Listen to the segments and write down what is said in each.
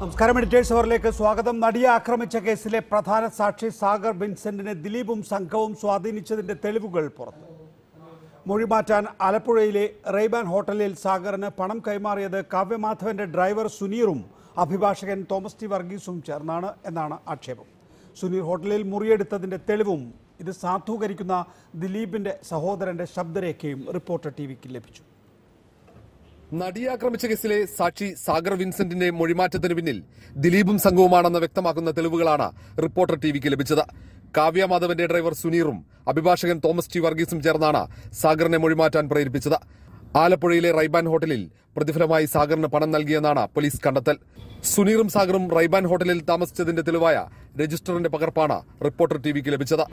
നമസ്കാരം എഡിറ്റേഴ്സ് അവറിലേക്ക് സ്വാഗതം നടിയെ ആക്രമിച്ച കേസിലെ പ്രധാന സാക്ഷി സാഗർ വിൻസെന്റിനെ ദിലീപും സംഘവും സ്വാധീനിച്ചതിന്റെ തെളിവുകൾ പുറത്ത് മൊഴി മാറ്റാൻ ആലപ്പുഴയിലെ റെയ്ബാൻ ഹോട്ടലിൽ സാഗറിന് പണം കൈമാറിയത് കാവ്യമാധവന്റെ ഡ്രൈവർ സുനീറും അഭിഭാഷകൻ തോമസ് ടി വർഗീസും ചേർന്നാണ് എന്നാണ് ആക്ഷേപം സുനീർ ഹോട്ടലിൽ മുറിയെടുത്തതിന്റെ തെളിവും ഇത് സാധൂകരിക്കുന്ന ദിലീപിന്റെ സഹോദരന്റെ ശബ്ദരേഖയും റിപ്പോർട്ടർ ടി വിക്ക് ലഭിച്ചു നടിയെ ആക്രമിച്ച കേസിലെ സാക്ഷി സാഗർ വിൻസെന്റിന്റെ മൊഴിമാറ്റത്തിന് പിന്നിൽ ദിലീപും സംഘവുമാണെന്ന് വ്യക്തമാക്കുന്ന തെളിവുകളാണ് റിപ്പോർട്ടർ ടിവിക്ക് ലഭിച്ചത് കാവ്യ മാധവന്റെ ഡ്രൈവർ സുനീറും അഭിഭാഷകൻ തോമസ് ടി വർഗീസും ചേർന്നാണ് സാഗറിനെ മൊഴിമാറ്റാൻ പ്രേരിപ്പിച്ചത് ആലപ്പുഴയിലെ റൈബാൻ ഹോട്ടലിൽ പ്രതിഫലമായി സാഗറിന് പണം നൽകിയെന്നാണ് പോലീസ് കണ്ടെത്തൽ സുനീറും സാഗറും റൈബാൻ ഹോട്ടലിൽ താമസിച്ചതിന്റെ തെളിവായ രജിസ്റ്ററിന്റെ പകർപ്പാണ് റിപ്പോർട്ടർ ടിവിക്ക് ലഭിച്ചത്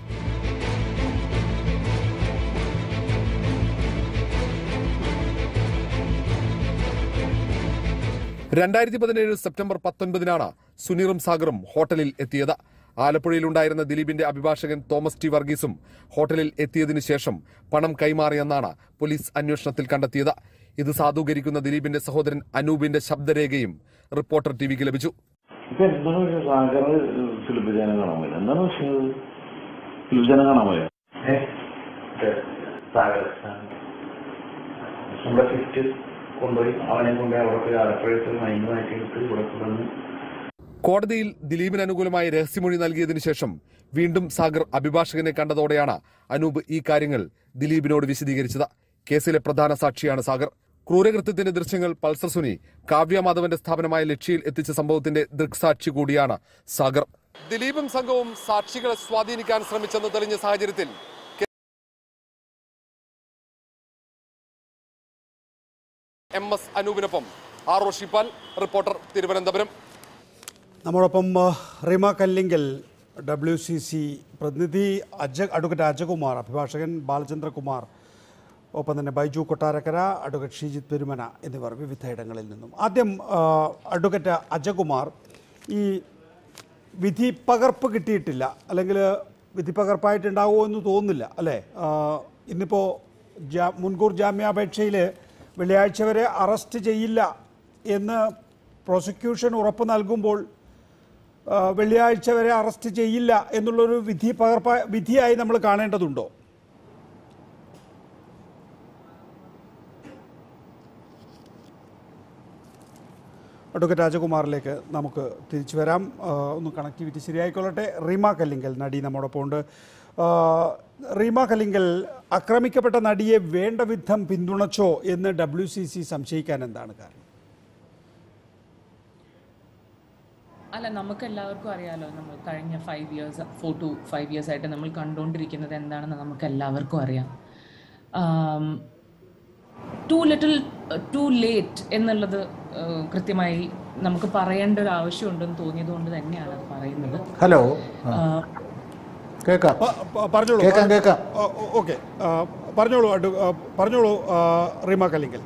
രണ്ടായിരത്തി പതിനേഴ് സെപ്റ്റംബർ പത്തൊൻപതിനാണ് സുനീറും സാഗറും ഹോട്ടലിൽ എത്തിയത് ആലപ്പുഴയിലുണ്ടായിരുന്ന ദിലീപിന്റെ അഭിഭാഷകൻ തോമസ് ടി വർഗീസും ഹോട്ടലിൽ എത്തിയതിനു ശേഷം പണം കൈമാറിയെന്നാണ് പോലീസ് അന്വേഷണത്തിൽ കണ്ടെത്തിയത് ഇത് സാധൂകരിക്കുന്ന ദിലീപിന്റെ സഹോദരൻ അനൂപിന്റെ ശബ്ദരേഖയും റിപ്പോർട്ടർ ടിവിക്ക് ലഭിച്ചു ഇപ്പൊ എന്താണ് പക്ഷെ സാഗർ ഫിലിപ്പ് ജാനെ കാണാൻ പോയത് എന്താണ് വിഷയം ഇത്? ഫിലിപ്പ് ജാനെ കാണാൻ പോയത് സാഗർ നമ്മുടെ ഫിഫ്റ്റ് കൊണ്ടുപോയി അവനെ കൊണ്ടുപോയി അവിടെ പോയി ആലപ്പുഴത്ത് മൈൻഡ് മാറ്റിയെടുത്ത് ഇവിടെ കൊണ്ടുവന്ന് കോടതിയിൽ ദിലീപിന് അനുകൂലമായി രഹസ്യമൊഴി നൽകിയതിനു ശേഷം വീണ്ടും സാഗർ അഭിഭാഷകനെ കണ്ടതോടെയാണ് അനൂപ് ഈ കാര്യങ്ങൾ ദിലീപിനോട് വിശദീകരിച്ചത് കേസിലെ പ്രധാന സാക്ഷിയാണ് സാഗർ ക്രൂരകൃത്യത്തിന്റെ ദൃശ്യങ്ങൾ പൾസർ സുനി കാവ്യ മാധവന്റെ സ്ഥാപനമായ ലക്ഷ്യയിൽ എത്തിച്ച സംഭവത്തിന്റെ ദൃക്സാക്ഷി കൂടിയാണ് സാഗർ ദിലീപും സംഘവും സാക്ഷികളെ സ്വാധീനിക്കാൻ ശ്രമിച്ചെന്ന് തെളിഞ്ഞ സാഹചര്യത്തിൽ എം എസ് അനൂപിനൊപ്പം ആർ ഒ ഷിപ്പാൽ റിപ്പോർട്ടർ തിരുവനന്തപുരം നമ്മോടൊപ്പം ആ, Rima Kallingal W C C പ്രതിനിധി അജ അഡ്വക്കേറ്റ് അജകുമാർ അഭിഭാഷകൻ ബാലചന്ദ്രകുമാർ ഒപ്പം തന്നെ ബൈജു കൊട്ടാരക്കര അഡ്വക്കേറ്റ് ഷീജിത് പെരുമന എന്നിവർ വിവിധ ഇടങ്ങളിൽ നിന്നും ആദ്യം ആ, അഡ്വക്കേറ്റ് അജകുമാർ ഈ വിധി പകർപ്പ് കിട്ടിയിട്ടില്ല അല്ലെങ്കിൽ വിധി പകർപ്പായിട്ടുണ്ടാവുമോ എന്ന് തോന്നുന്നില്ല അല്ലേ ആ, ഇന്നിപ്പോൾ ജാ മുൻകൂർ ജാമ്യാപേക്ഷയിൽ വെള്ളിയാഴ്ച വരെ അറസ്റ്റ് ചെയ്യില്ല എന്ന് പ്രോസിക്യൂഷൻ ഉറപ്പ് നൽകുമ്പോൾ ആ, വെള്ളിയാഴ്ച വരെ അറസ്റ്റ് ചെയ്യില്ല എന്നുള്ളൊരു വിധി പകർപ്പ വിധിയായി നമ്മൾ കാണേണ്ടതുണ്ടോ അഡ്വക്കേറ്റ് രാജകുമാറിലേക്ക് നമുക്ക് തിരിച്ചു വരാം ആ, ഒന്ന് കണക്ടിവിറ്റി ശരിയായിക്കൊള്ളട്ടെ റീമ കല്ലിങ്കൽ നടി നമ്മോടൊപ്പം ഉണ്ട് ആ, റീമ കല്ലിങ്കൽ ആക്രമിക്കപ്പെട്ട നടിയെ വേണ്ട വിധം പിന്തുണച്ചോ എന്ന് ഡബ്ല്യു സി സി സംശയിക്കാൻ എന്താണ് കാരണം അല്ല നമുക്ക് എല്ലാവർക്കും അറിയാലോ നമ്മൾ കഴിഞ്ഞ five years four to five years ആയിട്ട് നമ്മൾ കണ്ടുകൊണ്ടിരിക്കുന്നത് എന്താണെന്ന് നമുക്ക് എല്ലാവർക്കും അറിയാം ടു ലിറ്റിൽ ടു ലേറ്റ് എന്നുള്ളത് ആ, കൃത്യമായി നമുക്ക് പറയേണ്ട ഒരു ആവശ്യമുണ്ടെന്ന് തോന്നിയത് കൊണ്ട് തന്നെയാണ് അത് പറയുന്നത് ഹലോ ആ, കേൾക്കാം പ- പ- പറഞ്ഞോളൂ കേൾക്കാം കേൾക്കാം ഓക്കെ പറഞ്ഞോളൂ അഡ്വ- ആ, പറഞ്ഞോളൂ ആ, റീമ കല്ലിങ്കൽ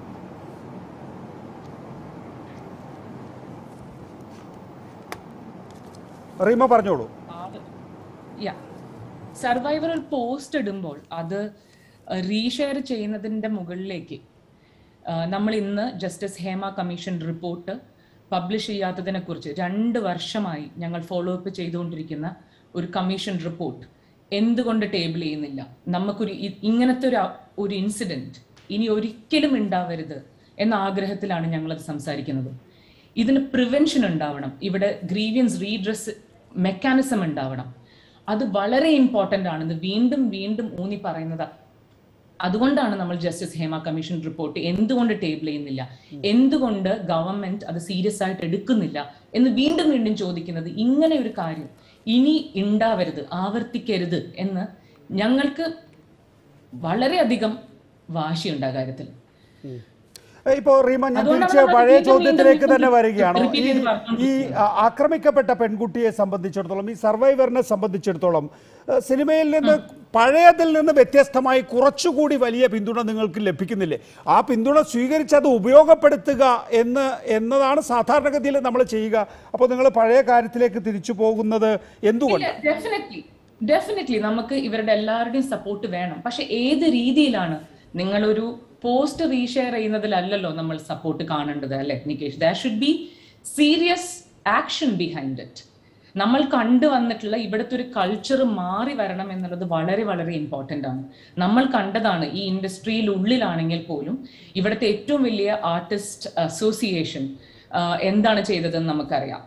റീമ പറഞ്ഞോളൂ യാ സർവൈവർ ഒരു പോസ്റ്റ് ഇടുമ്പോൾ അത് റീഷെയർ ചെയ്യുന്നതിൻ്റെ മുകളിലേക്ക് ആ, നമ്മൾ ഇന്ന് justice Hema commission report publish ചെയ്യാത്തതിനെ കുറിച്ച് രണ്ട് വർഷമായി ഞങ്ങൾ ഫോളോ അപ്പ് ചെയ്തുകൊണ്ടിരിക്കുന്ന ഒരു കമ്മീഷൻ റിപ്പോർട്ട് എന്തുകൊണ്ട് ടേബിൾ ചെയ്യുന്നില്ല നമുക്കൊരു ഇ- ഇങ്ങനത്തെ ഒരു അ- ഒരു ഇൻസിഡന്റ് ഇനി ഒരിക്കലും ഉണ്ടാവരുത് എന്ന ആഗ്രഹത്തിലാണ് ഞങ്ങളത് സംസാരിക്കുന്നത് ഇതിന് പ്രിവെൻഷൻ ഉണ്ടാവണം ഇവിടെ ഗ്രീവിയൻസ് റീഡ്രസ് മെക്കാനിസം ഉണ്ടാവണം അത് വളരെ ഇമ്പോർട്ടൻ്റ് ആണെന്ന് വീണ്ടും വീണ്ടും ഊന്നി പറയുന്നത് അതുകൊണ്ടാണ് നമ്മൾ ജസ്റ്റിസ് ഹേമ കമ്മീഷൻ റിപ്പോർട്ട് എന്തുകൊണ്ട് ടേബിൾ ചെയ്യുന്നില്ല എന്തുകൊണ്ട് ഗവൺമെന്റ് അത് സീരിയസ് ആയിട്ട് എടുക്കുന്നില്ല എന്ന് വീണ്ടും വീണ്ടും ചോദിക്കുന്നത് ഇങ്ങനെ ഒരു കാര്യം ഇനി ഉണ്ടാവരുത് ആവർത്തിക്കരുത് എന്ന് ഞങ്ങൾക്ക് വളരെയധികം വാശിയുണ്ട് ആ കാര്യത്തിൽ ഇപ്പോ റീമ ഞാൻ അതുകൊണ്ടാണ് തിരിച്ച് നമ്മൾ പഴയ വീണ്ടും ചോദ്യത്തിലേക്ക് വീണ്ടും തന്നെ വരികയാണ് repeat ഈ ചെയ്ത് പറഞ്ഞുകൊണ്ടിരിക്കുന്നത്. ഈ ആ, ആക്രമിക്കപ്പെട്ട പെൺകുട്ടിയെ സംബന്ധിച്ചിടത്തോളം ഈ സർവൈവറിനെ സംബന്ധിച്ചിടത്തോളം ഏഹ്, സിനിമയിൽ നിന്ന് പഴയതിൽ നിന്ന് വ്യത്യസ്തമായി കുറച്ചുകൂടി വലിയ പിന്തുണ നിങ്ങൾക്ക് ലഭിക്കുന്നില്ലേ ആ പിന്തുണ സ്വീകരിച്ച് അത് ഉപയോഗപ്പെടുത്തുക എന്ന് എന്നതാണ് സാധാരണഗതിയിൽ നമ്മൾ ചെയ്യുക അപ്പോൾ നിങ്ങൾ പഴയ കാര്യത്തിലേക്ക് തിരിച്ചു പോകുന്നത് എന്തുകൊണ്ട് ഡെഫിനറ്റ്ലി ഡെഫിനറ്റ്ലി നമുക്ക് ഇവരുടെ എല്ലാവരുടെയും സപ്പോർട്ട് വേണം പക്ഷെ ഏത് രീതിയിലാണ് നിങ്ങളൊരു പോസ്റ്റ് റീഷെയർ ചെയ്യുന്നതിലല്ലല്ലോ നമ്മൾ സപ്പോർട്ട് കാണേണ്ടത് അല്ലെ Nikesh that should be serious action behind it നമ്മൾ കണ്ടുവന്നിട്ടുള്ള ഇവിടുത്തെ ഒരു കൾച്ചർ മാറി വരണം എന്നുള്ളത് വളരെ വളരെ ഇമ്പോർട്ടൻ്റ് ആണ് നമ്മൾ കണ്ടതാണ് ഈ ഇൻഡസ്ട്രിയിൽ ഉള്ളിലാണെങ്കിൽ പോലും ഇവിടുത്തെ ഏറ്റവും വലിയ ആർട്ടിസ്റ്റ് അസോസിയേഷൻ എന്താണ് ചെയ്തതെന്ന് നമുക്കറിയാം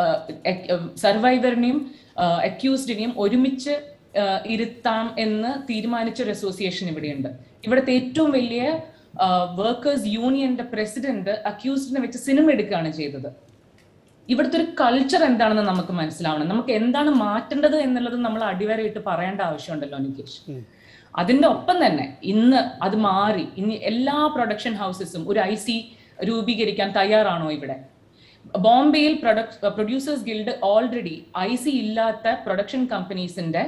സർവൈവറിനെയും അക്യൂസ്ഡിനെയും ഒരുമിച്ച് ആഹ് ഇരുത്താം എന്ന് തീരുമാനിച്ച ഒരു അസോസിയേഷൻ ഇവിടെയുണ്ട് ഇവിടുത്തെ ഏറ്റവും വലിയ വർക്കേഴ്സ് യൂണിയന്റെ പ്രസിഡന്റ് അക്യൂസ്ഡിനെ വെച്ച് സിനിമ എടുക്കുകയാണ് ചെയ്തത് ഇവിടുത്തെ ഒരു കൾച്ചർ എന്താണെന്ന് നമുക്ക് മനസ്സിലാവണം നമുക്ക് എന്താണ് മാറ്റേണ്ടത് എന്നുള്ളത് നമ്മൾ അടിവരയിട്ട് പറയേണ്ട ആവശ്യമുണ്ടല്ലോ നികേഷ് അതിന്റെ ഒപ്പം തന്നെ ഇന്ന് അത് മാറി ഇനി എല്ലാ പ്രൊഡക്ഷൻ ഹൗസസും ഒരു ഐ സി രൂപീകരിക്കാൻ തയ്യാറാണോ ഇവിടെ ബോംബെയിൽ producers guild already I C ഇല്ലാത്ത പ്രൊഡക്ഷൻ കമ്പനീസിന്റെ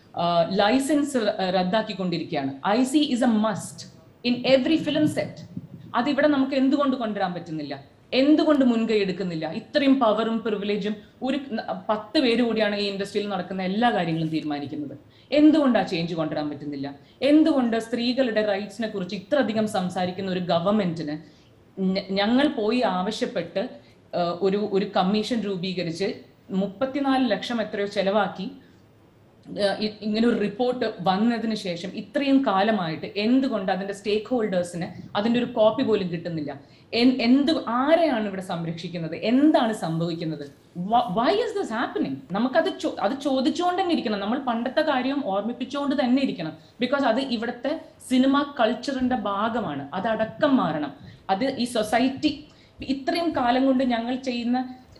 ലൈസൻസ് റദ്ദാക്കിക്കൊണ്ടിരിക്കുകയാണ് I C is a must in every film set അത് ഇവിടെ നമുക്ക് എന്തുകൊണ്ട് കൊണ്ടുവരാൻ പറ്റുന്നില്ല എന്തുകൊണ്ട് മുൻകൈ എടുക്കുന്നില്ല ഇത്രയും പവറും പ്രിവിലേജും ഒരു ന- പത്ത് പേര് കൂടിയാണ് ഈ ഇൻഡസ്ട്രിയിൽ നടക്കുന്ന എല്ലാ കാര്യങ്ങളും തീരുമാനിക്കുന്നത് എന്തുകൊണ്ട് ആ ചേഞ്ച് കൊണ്ടുവരാൻ പറ്റുന്നില്ല എന്തുകൊണ്ട് സ്ത്രീകളുടെ റൈറ്റ്സിനെ കുറിച്ച് ഇത്രയധികം സംസാരിക്കുന്ന ഒരു ഗവൺമെന്റിന് ഞ- ഞങ്ങൾ പോയി ആവശ്യപ്പെട്ട് ആ, ഒരു ഒരു കമ്മീഷൻ രൂപീകരിച്ച് മുപ്പത്തിനാല് ലക്ഷം എത്രയോ ചെലവാക്കി ഏഹ് ഇ- ഇങ്ങനെ ഒരു റിപ്പോർട്ട് വന്നതിന് ശേഷം ഇത്രയും കാലമായിട്ട് എന്തുകൊണ്ട് അതിന്റെ സ്റ്റേക്ക് ഹോൾഡേഴ്സിന് അതിന്റെ ഒരു കോപ്പി പോലും കിട്ടുന്നില്ല എൻ- എന്ത് ആരെയാണ് ഇവിടെ സംരക്ഷിക്കുന്നത് എന്താണ് സംഭവിക്കുന്നത് വൈ ഇസ് ദിസ് ഹാപ്പനിങ് നമുക്കത് ചോ- അത് ചോദിച്ചുകൊണ്ട് തന്നെ ഇരിക്കണം നമ്മൾ പണ്ടത്തെ കാര്യം ഓർമ്മിപ്പിച്ചുകൊണ്ട് തന്നെ ഇരിക്കണം ബിക്കോസ് അത് ഇവിടുത്തെ സിനിമ കൾച്ചറിന്റെ ഭാഗമാണ് അതടക്കം മാറണം അത് ഈ സൊസൈറ്റി ഇത്രയും കാലം കൊണ്ട് ഞങ്ങൾ ചെയ്യുന്ന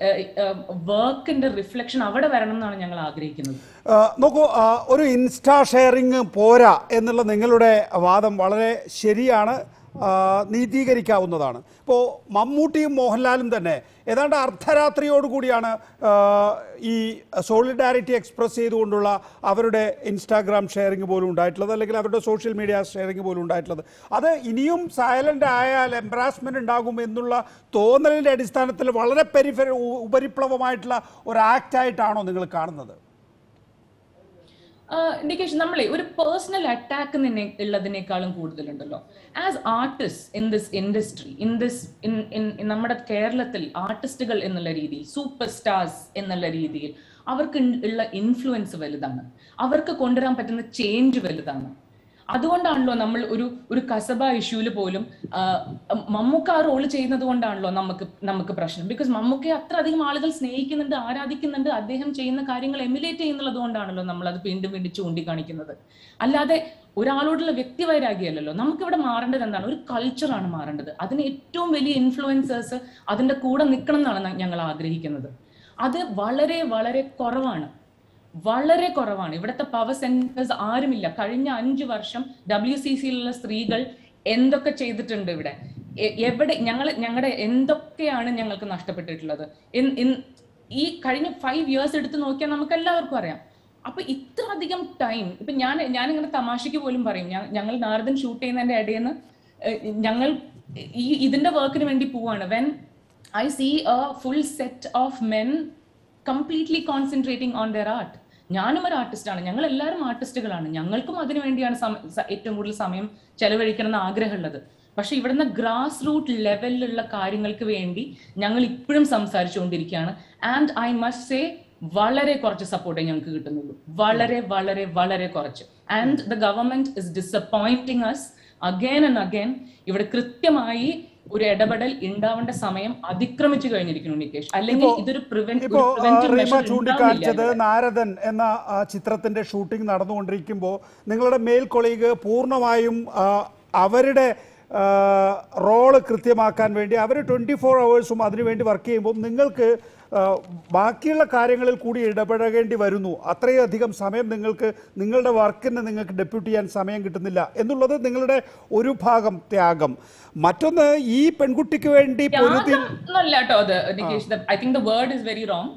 വർക്കിന്റെ റിഫ്ലക്ഷൻ അവിടെ വരണം എന്നാണ് ഞങ്ങൾ ആഗ്രഹിക്കുന്നത് ആ, നോക്കൂ ആ, ഒരു ഇൻസ്റ്റാ ഷെയറിങ് പോരാ എന്നുള്ള നിങ്ങളുടെ വാദം വളരെ ശരിയാണ് ആ, നീതീകരിക്കാവുന്നതാണ് ഇപ്പോൾ മമ്മൂട്ടിയും മോഹൻലാലും തന്നെ ഏതാണ്ട് അർദ്ധരാത്രിയോടുകൂടിയാണ് ആ, ഈ സോളിഡാരിറ്റി എക്സ്പ്രസ് ചെയ്തുകൊണ്ടുള്ള അവരുടെ ഇൻസ്റ്റാഗ്രാം ഷെയറിങ് പോലും ഉണ്ടായിട്ടുള്ളത് അല്ലെങ്കിൽ അവരുടെ സോഷ്യൽ മീഡിയ ഷെയറിങ് പോലും ഉണ്ടായിട്ടുള്ളത് അത് ഇനിയും സൈലൻ്റ് ആയാൽ എംബ്രാസ്മെൻ്റ് ഉണ്ടാകും എന്നുള്ള തോന്നലിൻ്റെ അടിസ്ഥാനത്തിൽ വളരെ പെരിഫ ഉപരിപ്ലവമായിട്ടുള്ള ഒരു ആക്റ്റായിട്ടാണോ നിങ്ങൾ കാണുന്നത് നികേഷ് നമ്മളെ ഒരു പേഴ്സണൽ അറ്റാക്ക് ഉള്ളതിനേക്കാളും കൂടുതലുണ്ടല്ലോ as artist in this industry in this in നമ്മുടെ കേരളത്തിൽ ആർട്ടിസ്റ്റുകൾ എന്നുള്ള രീതിയിൽ സൂപ്പർ സ്റ്റാർസ് എന്നുള്ള രീതിയിൽ അവർക്ക് ഉള്ള ഇൻഫ്ലുവൻസ് വലുതാണ് അവർക്ക് കൊണ്ടുവരാൻ പറ്റുന്ന ചേഞ്ച് വലുതാണ് അതുകൊണ്ടാണല്ലോ നമ്മൾ ഒരു ഒരു കസബ ഇഷ്യൂവിൽ പോലും ആ, മമ്മൂക്ക ആ റോള് ചെയ്യുന്നത് കൊണ്ടാണല്ലോ നമുക്ക് നമുക്ക് പ്രശ്നം ബിക്കോസ് മമ്മൂക്കയെ അത്ര അധികം ആളുകൾ സ്നേഹിക്കുന്നുണ്ട് ആരാധിക്കുന്നുണ്ട് അദ്ദേഹം ചെയ്യുന്ന കാര്യങ്ങൾ എമുലേറ്റ് ചെയ്യുന്നുള്ളത് കൊണ്ടാണല്ലോ നമ്മൾ അത് വീണ്ടും വീണ്ടും ചൂണ്ടിക്കാണിക്കുന്നത് അല്ലാതെ ഒരാളോടുള്ള വ്യക്തിവൈരാഗ്യമല്ലല്ലോ നമുക്കിവിടെ മാറേണ്ടത് എന്താണ് ഒരു കൾച്ചറാണ് മാറേണ്ടത് അതിന് ഏറ്റവും വലിയ ഇൻഫ്ലുവൻസേഴ്സ് അതിന്റെ കൂടെ നിൽക്കണം എന്നാണ് ഞങ്ങൾ ആഗ്രഹിക്കുന്നത് അത് വളരെ വളരെ കുറവാണ് വളരെ കുറവാണ് ഇവിടുത്തെ പവർ സെന്റേഴ്സ് ആരുമില്ല കഴിഞ്ഞ അഞ്ചു വർഷം ഡബ്ല്യു സി സിയിലുള്ള സ്ത്രീകൾ എന്തൊക്കെ ചെയ്തിട്ടുണ്ട് ഇവിടെ എ- എവിടെ ഞങ്ങൾ ഞങ്ങളുടെ എന്തൊക്കെയാണ് ഞങ്ങൾക്ക് നഷ്ടപ്പെട്ടിട്ടുള്ളത് ഇൻ- ഇൻ- ഈ കഴിഞ്ഞ ഫൈവ് ഇയേഴ്സ് എടുത്ത് നോക്കിയാൽ നമുക്ക് എല്ലാവർക്കും അറിയാം അപ്പൊ ഇത്ര അധികം ടൈം ഇപ്പൊ ഞാൻ ഞാനിങ്ങനെ തമാശയ്ക്ക് പോലും പറയും ഞാൻ- ഞങ്ങൾ നാരദൻ ഷൂട്ട് ചെയ്യുന്നതിന്റെ ഇടയിൽ നിന്ന് ഞങ്ങൾ ഈ ഇതിന്റെ വർക്കിന് വേണ്ടി പോവാണ് when I see a full set of men completely concentrating on their art ഞാനും ഒരു ആർട്ടിസ്റ്റാണ് ഞങ്ങൾ എല്ലാവരും ആർട്ടിസ്റ്റുകളാണ് ഞങ്ങൾക്കും അതിനു വേണ്ടിയാണ് സമ- സ- ഏറ്റവും കൂടുതൽ സമയം ചെലവഴിക്കണം എന്ന് ആഗ്രഹമുള്ളത് പക്ഷെ ഇവിടുന്ന് ഗ്രാസ് റൂട്ട് ലെവലിലുള്ള കാര്യങ്ങൾക്ക് വേണ്ടി ഞങ്ങൾ ഇപ്പോഴും സംസാരിച്ചുകൊണ്ടിരിക്കുകയാണ് ആൻഡ് ഐ മസ്റ്റ് സേ വളരെ കുറച്ച് സപ്പോർട്ടേ ഞങ്ങൾക്ക് കിട്ടുന്നുള്ളൂ വളരെ വളരെ വളരെ കുറച്ച് and the government is disappointing us again and again ഇവിടെ കൃത്യമായി ഒരു ഇടപെടൽ ഉണ്ടാവേണ്ട സമയം അതിക്രമിച്ചു കഴിഞ്ഞിരിക്കുന്നു നികേഷ് അല്ലെങ്കിൽ ഇതൊരു പ്രിവെന്റ് ഇപ്പോ ആ, റീമ ചൂണ്ടിക്കാണിച്ചത് നാരദൻ എന്ന ആ, ചിത്രത്തിന്റെ ഷൂട്ടിംഗ് നടന്നുകൊണ്ടിരിക്കുമ്പോൾ നിങ്ങളുടെ മെയിൽ കൊളീഗ് പൂർണ്ണമായും ആ, അവരുടെ ആ, റോള് കൃത്യമാക്കാൻ വേണ്ടി അവർ ട്വൻറ്റി ഫോർ അവേഴ്സും അതിനുവേണ്ടി വർക്ക് ചെയ്യുമ്പോൾ നിങ്ങൾക്ക് ആ, ബാക്കിയുള്ള കാര്യങ്ങളിൽ കൂടി ഇടപെടേണ്ടി വരുന്നു അത്രയധികം സമയം നിങ്ങൾക്ക് നിങ്ങളുടെ വർക്കിന് നിങ്ങൾക്ക് ഡെപ്യൂട്ട് ചെയ്യാൻ സമയം കിട്ടുന്നില്ല എന്നുള്ളത് നിങ്ങളുടെ ഒരു ഭാഗം ത്യാഗം മറ്റൊന്ന് ഈ പെൺകുട്ടിക്ക് വേണ്ടി പൊരുതി അല്ല കേട്ടോ അത് Nikesh I think the word is very wrong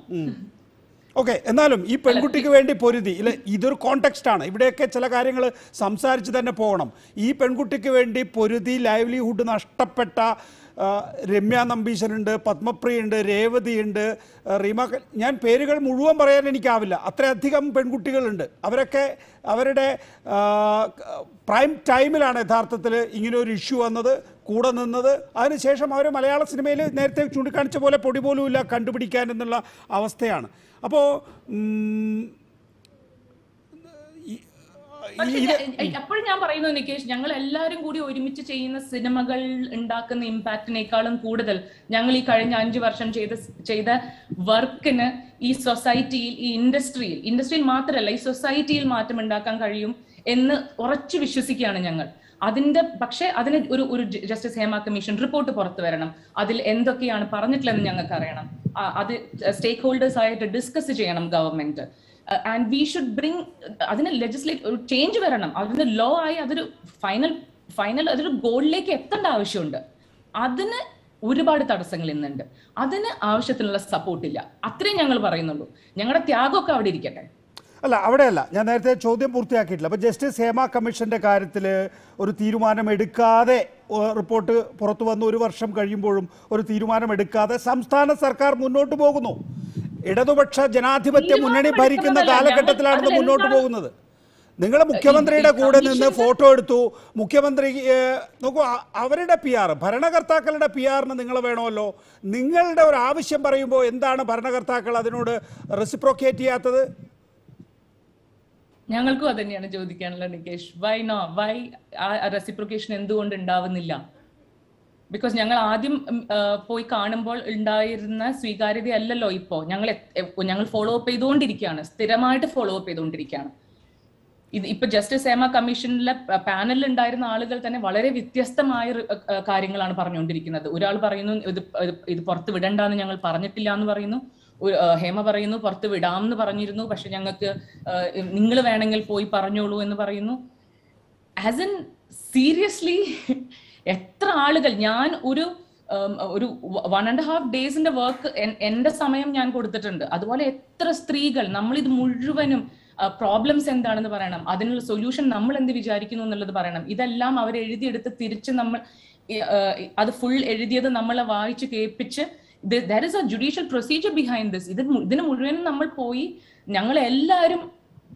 okay എന്നാലും ഈ പെൺകുട്ടിക്ക് വേണ്ടി പൊരുതി ഇല്ല ഇതൊരു കോണ്ടെക്സ്റ്റ് ആണ് ഇവിടെയൊക്കെ ചില കാര്യങ്ങൾ സംസാരിച്ച് തന്നെ പോകണം ഈ പെൺകുട്ടിക്ക് വേണ്ടി പൊരുതി ലൈവ്ലിഹുഡ് നഷ്ടപ്പെട്ട ആ, രമ്യ നമ്പീശനുണ്ട് പത്മപ്രിയുണ്ട് രേവതിയുണ്ട് ആ, റീമ ക- ഞാൻ പേരുകൾ മുഴുവൻ പറയാൻ എനിക്കാവില്ല അത്രയധികം പെൺകുട്ടികളുണ്ട് അവരൊക്കെ അവരുടെ ആ, ക- പ്രൈം ടൈമിലാണ് യഥാർത്ഥത്തിൽ ഇങ്ങനെ ഒരു ഇഷ്യൂ വന്നത് കൂടെ നിന്നത് അതിനുശേഷം അവർ മലയാള സിനിമയിൽ നേരത്തെ ചൂണ്ടിക്കാണിച്ച പോലെ പൊടി പോലും ഇല്ല കണ്ടുപിടിക്കാൻ എന്നുള്ള അവസ്ഥയാണ് അപ്പോൾ പക്ഷെ എപ്പോഴും ഞാൻ പറയുന്നു നിക്കേഷ് ഞങ്ങൾ എല്ലാവരും കൂടി ഒരുമിച്ച് ചെയ്യുന്ന സിനിമകൾ ഉണ്ടാക്കുന്ന ഇമ്പാക്റ്റിനേക്കാളും കൂടുതൽ ഞങ്ങൾ ഈ കഴിഞ്ഞ അഞ്ചു വർഷം ചെയ്ത ചെയ്ത വർക്കിന് ഈ സൊസൈറ്റിയിൽ ഈ ഇൻഡസ്ട്രിയിൽ ഇൻഡസ്ട്രിയിൽ മാത്രമല്ല ഈ സൊസൈറ്റിയിൽ മാറ്റം ഉണ്ടാക്കാൻ കഴിയും എന്ന് ഉറച്ചു വിശ്വസിക്കുകയാണ് ഞങ്ങൾ അതിന്റെ പക്ഷേ അതിന് ഒരു ഒരു ജസ്റ്റിസ് ഹേമ കമ്മീഷൻ റിപ്പോർട്ട് പുറത്തു വരണം അതിൽ എന്തൊക്കെയാണ് പറഞ്ഞിട്ടുള്ളതെന്ന് ഞങ്ങൾക്ക് അറിയണം ആ, അത് സ്റ്റേക്ക് ഹോൾഡേഴ്സ് ആയിട്ട് ഡിസ്കസ് ചെയ്യണം government and we should bring അതിന് ലെജിസ്ലേറ്റ് ഒരു ചേഞ്ച് വരണം അതിന് ലോ ആയി അതൊരു ഫൈനൽ ഫൈനൽ അതൊരു ഗോളിലേക്ക് എത്തേണ്ട ആവശ്യമുണ്ട് അതിന് ഒരുപാട് തടസ്സങ്ങൾ ഇന്നുണ്ട് അതിന് ആവശ്യത്തിനുള്ള സപ്പോർട്ട് ഇല്ല അത്രയും ഞങ്ങൾ പറയുന്നുള്ളൂ ഞങ്ങളുടെ ത്യാഗമൊക്കെ അവിടെ ഇരിക്കട്ടെ അല്ല അവിടെയല്ല ഞാൻ നേരത്തെ ചോദ്യം പൂർത്തിയാക്കിയിട്ടില്ല അപ്പോൾ ജസ്റ്റിസ് ഹേമ കമ്മീഷൻ്റെ കാര്യത്തിൽ ഒരു തീരുമാനം എടുക്കാതെ ഏഹ്, റിപ്പോർട്ട് പുറത്തു വന്ന് ഒരു വർഷം കഴിയുമ്പോഴും ഒരു തീരുമാനം എടുക്കാതെ സംസ്ഥാന സർക്കാർ മുന്നോട്ട് പോകുന്നു ഇടതുപക്ഷ ജനാധിപത്യ മുന്നണി ഭരിക്കുന്ന തീരുമാനം കാലഘട്ടത്തിലാണ് ഇത് ഞങ്ങൾ മുന്നോട്ട് അതിലെന്താണ് പോകുന്നത് നിങ്ങൾ മുഖ്യമന്ത്രിയുടെ ഈ കൂടെ നിന്ന് കമ്മീഷന്റെ- ഫോട്ടോ എടുത്തു മുഖ്യമന്ത്രി ഏഹ്, നോക്കൂ അ- അവരുടെ പി ആർ ഭരണകർത്താക്കളുടെ പി ആറിന് നിങ്ങൾ വേണമല്ലോ നിങ്ങളുടെ ഒരു ആവശ്യം പറയുമ്പോൾ എന്താണ് ഭരണകർത്താക്കൾ അതിനോട് റെസിപ്രോക്കേറ്റ് ചെയ്യാത്തത് ഞങ്ങൾക്കും അത് തന്നെയാണ് ചോദിക്കാനുള്ളത് നികേഷ് വൈ നോ വൈ ആ റെസിപ്രിക്കേഷൻ എന്തുകൊണ്ട് ഉണ്ടാവുന്നില്ല ബിക്കോസ് ഞങ്ങൾ ആദ്യം ഉം, ആ, പോയി കാണുമ്പോൾ ഉണ്ടായിരുന്ന സ്വീകാര്യത അല്ലല്ലോ ഇപ്പോ ഞങ്ങൾ എ- എ- ഞങ്ങൾ ഫോളോ അപ്പ് ചെയ്തുകൊണ്ടിരിക്കുകയാണ് സ്ഥിരമായിട്ട് ഫോളോ അപ്പ് ചെയ്തുകൊണ്ടിരിക്കുകയാണ് ഇത് ഇപ്പൊ ജസ്റ്റിസ് ഹേമ കമ്മീഷനിലെ പാനലിൽ ഉണ്ടായിരുന്ന ആളുകൾ തന്നെ വളരെ വ്യത്യസ്തമായ റി- ആ, കാര്യങ്ങളാണ് പറഞ്ഞുകൊണ്ടിരിക്കുന്നത് ഒരാൾ പറയുന്നു ഇത് ഇത് ഇത് പുറത്ത് വിടണ്ടെന്ന് ഞങ്ങൾ പറഞ്ഞിട്ടില്ല എന്ന് പറയുന്നു ഒരു, ആ, ഹേമ പറയുന്നു പുറത്ത് വിടാമെന്ന് പറഞ്ഞിരുന്നു പക്ഷെ ഞങ്ങൾക്ക് നിങ്ങൾ വേണമെങ്കിൽ പോയി പറഞ്ഞോളൂ എന്ന് പറയുന്നു ആസ് എൻ സീരിയസ്ലി എത്ര ആളുകൾ ഞാൻ ഒരു ഉം, ഒരു വൺ ആൻഡ് ഹാഫ് ഡേയ്സിന്റെ വർക്ക് എന്റെ സമയം ഞാൻ കൊടുത്തിട്ടുണ്ട് അതുപോലെ എത്ര സ്ത്രീകൾ നമ്മൾ ഇത് മുഴുവനും പ്രോബ്ലംസ് എന്താണെന്ന് പറയണം അതിനുള്ള സൊല്യൂഷൻ നമ്മൾ എന്ത് വിചാരിക്കുന്നു എന്നുള്ളത് പറയണം ഇതെല്ലാം അവർ എഴുതിയെടുത്ത് തിരിച്ച് നമ്മൾ ഈ, ആ, അത് ഫുൾ എഴുതിയത് നമ്മളെ വായിച്ച് കേൾപ്പിച്ച് there is a judicial procedure behind this ഇത് മു- ഇതിന് മുഴുവനും നമ്മൾ പോയി ഞങ്ങൾ എല്ലാവരും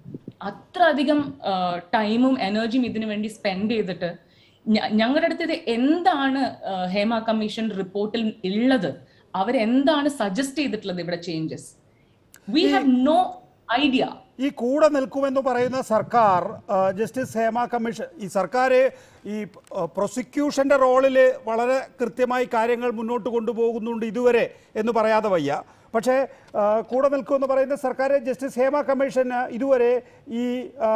അത്ര അധികം ടൈമും എനർജിയും ഇതിനു വേണ്ടി സ്പെൻഡ് ചെയ്തിട്ട് ഞ- ഞങ്ങളുടെ അടുത്ത് ഇത് എന്താണ് ആ, ഹേമ കമ്മീഷൻ റിപ്പോർട്ടിൽ ഉള്ളത് അവരെന്താണ് സജസ്റ്റ് ചെയ്തിട്ടുള്ളത് ഇവിടെ changes we have no idea ഈ കൂടെ നിൽക്കുമെന്ന് പറയുന്ന സർക്കാർ ആ, ജസ്റ്റിസ് ഹേമ കമ്മീഷൻ ഈ സർക്കാർ ഈ പ്രോസിക്യൂഷൻ്റെ റോളിൽ വളരെ കൃത്യമായി കാര്യങ്ങൾ മുന്നോട്ട് കൊണ്ടുപോകുന്നുണ്ട് ഇതുവരെ എന്ന് പറയാതെ വയ്യ പക്ഷേ ആ, കൂടെ നിൽക്കുമെന്ന് പറയുന്ന സർക്കാർ ജസ്റ്റിസ് ഹേമ കമ്മീഷൻ ഇതുവരെ ഈ ആ,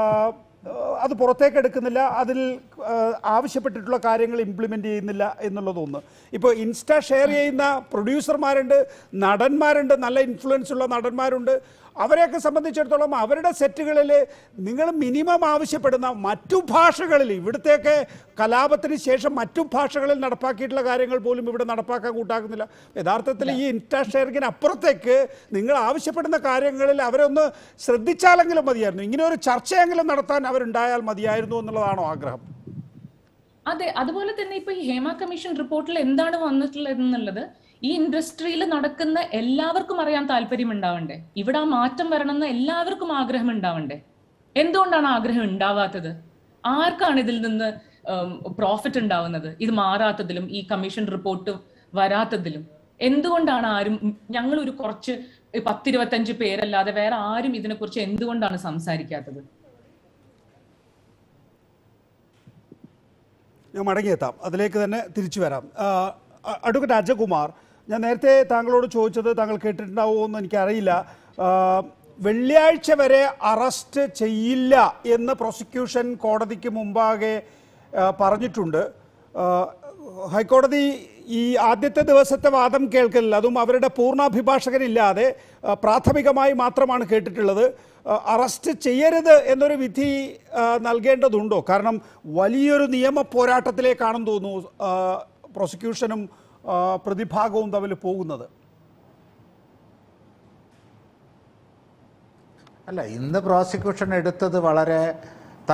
അത് പുറത്തേക്ക് എടുക്കുന്നില്ല അതിൽ ആ, ആവശ്യപ്പെട്ടിട്ടുള്ള കാര്യങ്ങൾ ഇംപ്ലിമെൻ്റ് ചെയ്യുന്നില്ല എന്നുള്ളതൊന്ന് ഇപ്പോൾ ഇൻസ്റ്റ ഷെയർ ചെയ്യുന്ന പ്രൊഡ്യൂസർമാരുണ്ട് നടന്മാരുണ്ട് നല്ല ഇൻഫ്ലുവൻസ് ഉള്ള നടന്മാരുണ്ട് അവരെയൊക്കെ സംബന്ധിച്ചിടത്തോളം അവരുടെ സെറ്റുകളിൽ നിങ്ങൾ മിനിമം ആവശ്യപ്പെടുന്ന മറ്റു ഭാഷകളിൽ ഇവിടുത്തെയൊക്കെ കലാപത്തിന് ശേഷം മറ്റു ഭാഷകളിൽ നടപ്പാക്കിയിട്ടുള്ള കാര്യങ്ങൾ പോലും ഇവിടെ നടപ്പാക്കാൻ കൂട്ടാക്കുന്നില്ല യഥാർത്ഥത്തിൽ ഈ ഇൻസ്റ്റാ ഷെയറിങ്ങിന് അപ്പുറത്തേക്ക് നിങ്ങൾ ആവശ്യപ്പെടുന്ന കാര്യങ്ങളിൽ അവരെ ഒന്ന് ശ്രദ്ധിച്ചാലെങ്കിലും മതിയായിരുന്നു ഇങ്ങനെ ഒരു ചർച്ചയെങ്കിലും നടത്താൻ അവരുണ്ടായാൽ മതിയായിരുന്നു എന്നുള്ളതാണോ ആഗ്രഹം അതെ അതുപോലെ തന്നെ ഇപ്പൊ ഈ ഹേമ കമ്മീഷൻ റിപ്പോർട്ടിൽ എന്താണ് വന്നിട്ടുള്ളത് എന്നുള്ളത് ഈ ഇൻഡസ്ട്രിയിൽ നടക്കുന്ന എല്ലാവർക്കും അറിയാൻ താല്പര്യം ഉണ്ടാവണ്ടേ ഇവിടെ ആ മാറ്റം വരണമെന്ന് എല്ലാവർക്കും ആഗ്രഹം ഉണ്ടാവണ്ടേ എന്തുകൊണ്ടാണ് ആഗ്രഹം ഉണ്ടാവാത്തത് ആർക്കാണ് ഇതിൽ നിന്ന് പ്രോഫിറ്റ് ഉണ്ടാവുന്നത് ഇത് മാറാത്തതിലും ഈ കമ്മീഷൻ റിപ്പോർട്ട് വരാത്തതിലും എന്തുകൊണ്ടാണ് ആരും ഞങ്ങൾ ഒരു കുറച്ച് പത്തിരുപത്തഞ്ച് പേരല്ലാതെ വേറെ ആരും ഇതിനെക്കുറിച്ച് എന്തുകൊണ്ടാണ് സംസാരിക്കാത്തത് ഞാൻ മടങ്ങിയെത്താം അതിലേക്ക് തന്നെ തിരിച്ചു വരാം ആ, അ- അഡ്വക്കേറ്റ് അജകുമാർ ഞാൻ നേരത്തെ താങ്കളോട് ചോദിച്ചത് താങ്കൾ കേട്ടിട്ടുണ്ടാവുമോ എന്ന് എനിക്കറിയില്ല ആ, വെള്ളിയാഴ്ച വരെ അറസ്റ്റ് ചെയ്യില്ല എന്ന് പ്രോസിക്യൂഷൻ കോടതിക്ക് മുമ്പാകെ ആ, പറഞ്ഞിട്ടുണ്ട് ആ, ഹൈക്കോടതി ഈ ആദ്യത്തെ ദിവസത്തെ വാദം കേൾക്കലില്ല അതും അവരുടെ പൂർണ്ണാഭിഭാഷകനില്ലാതെ ആ, പ്രാഥമികമായി മാത്രമാണ് കേട്ടിട്ടുള്ളത് ആ, അറസ്റ്റ് ചെയ്യരുത് എന്നൊരു വിധി ആ, നൽകേണ്ടതുണ്ടോ കാരണം വലിയൊരു നിയമ പോരാട്ടത്തിലേക്കാണെന്ന് തോന്നുന്നു ആ, പ്രോസിക്യൂഷനും ആ, പ്രതിഭാഗവും തമ്മിൽ പോകുന്നത് അല്ല ഇന്ന് പ്രോസിക്യൂഷൻ എടുത്തത് വളരെ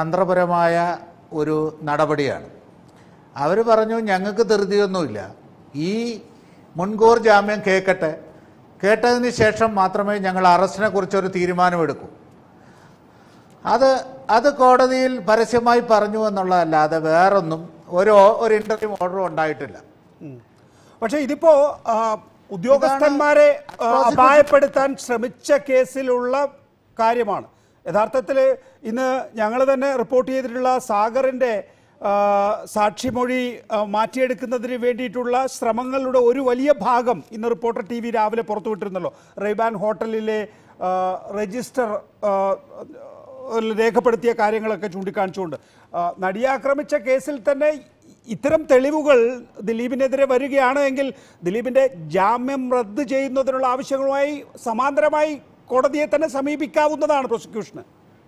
തന്ത്രപരമായ ഒരു നടപടിയാണ് അവർ പറഞ്ഞു ഞങ്ങൾക്ക് ധൃതിയൊന്നുമില്ല ഈ മുൻകൂർ ജാമ്യം കേൾക്കട്ടെ കേട്ടതിന് ശേഷം മാത്രമേ ഞങ്ങൾ അറസ്റ്റിനെ കുറിച്ചൊരു തീരുമാനമെടുക്കൂ അത് അത് കോടതിയിൽ പരസ്യമായി പറഞ്ഞു എന്നുള്ളതല്ലാതെ വേറൊന്നും ഒരു ഒരു ഇന്റർവ്യൂ ഓർഡറും ഉണ്ടായിട്ടില്ല പക്ഷേ ഇതിപ്പോ ആ, ഉദ്യോഗസ്ഥന്മാരെ ആ, അപായപ്പെടുത്താൻ ശ്രമിച്ച കേസിലുള്ള കാര്യമാണ് യഥാർത്ഥത്തിൽ ഇന്ന് ഞങ്ങൾ തന്നെ റിപ്പോർട്ട് ചെയ്തിട്ടുള്ള സാഗറിന്റെ ആ, സാക്ഷിമൊഴി ആ, മാറ്റിയെടുക്കുന്നതിന് വേണ്ടിയിട്ടുള്ള ശ്രമങ്ങളുടെ ഒരു വലിയ ഭാഗം ഇന്ന് റിപ്പോർട്ടർ ടി വി രാവിലെ പുറത്തുവിട്ടിരുന്നല്ലോ റെയ്ബാൻ ഹോട്ടലിലെ ആ, രജിസ്റ്റർ ആ, രേഖപ്പെടുത്തിയ കാര്യങ്ങളൊക്കെ ചൂണ്ടിക്കാണിച്ചുകൊണ്ട് ആ, നടിയെ ആക്രമിച്ച കേസിൽ തന്നെ ഇത്തരം തെളിവുകൾ ദിലീപിനെതിരെ വരികയാണ് എങ്കിൽ ദിലീപിന്റെ ജാമ്യം റദ്ദ് ചെയ്യുന്നതിനുള്ള ആവശ്യങ്ങളുമായി സമാന്തരമായി കോടതിയെ തന്നെ സമീപിക്കാവുന്നതാണ് പ്രോസിക്യൂഷന്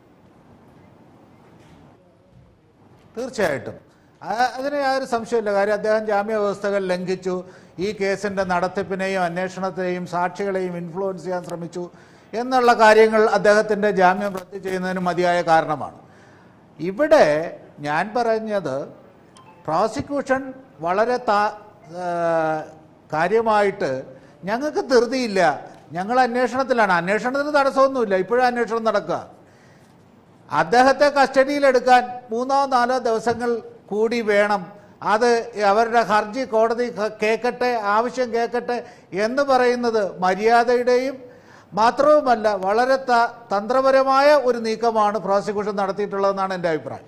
തീർച്ചയായിട്ടും ആ- അതിന് യാതൊരു സംശയമില്ല കാര്യം അദ്ദേഹം ജാമ്യ വ്യവസ്ഥകൾ ലംഘിച്ചു ഈ കേസിൻ്റെ നടത്തിപ്പിനെയും അന്വേഷണത്തെയും സാക്ഷികളെയും ഇൻഫ്ലുവൻസ് ചെയ്യാൻ ശ്രമിച്ചു എന്നുള്ള കാര്യങ്ങൾ അദ്ദേഹത്തിൻ്റെ ജാമ്യം റദ്ദ് ചെയ്യുന്നതിന് മതിയായ കാരണമാണ് ഇവിടെ ഞാൻ പറഞ്ഞത് പ്രോസിക്യൂഷൻ വളരെ താ ആ, കാര്യമായിട്ട് ഞങ്ങൾക്ക് ധൃതിയില്ല ഞങ്ങൾ അന്വേഷണത്തിലാണ് അന്വേഷണത്തിന് തടസ്സമൊന്നുമില്ല ഇപ്പോഴും അന്വേഷണം നടക്കുക അദ്ദേഹത്തെ കസ്റ്റഡിയിലെടുക്കാൻ മൂന്നോ നാലോ ദിവസങ്ങൾ കൂടി വേണം അത് അവരുടെ ഹർജി കോടതി ക- കേൾക്കട്ടെ ആവശ്യം കേൾക്കട്ടെ എന്ന് പറയുന്നത് മര്യാദയുടെയും മാത്രവുമല്ല വളരെ ത- തന്ത്രപരമായ ഒരു നീക്കമാണ് പ്രോസിക്യൂഷൻ നടത്തിയിട്ടുള്ളതെന്നാണ് എൻ്റെ അഭിപ്രായം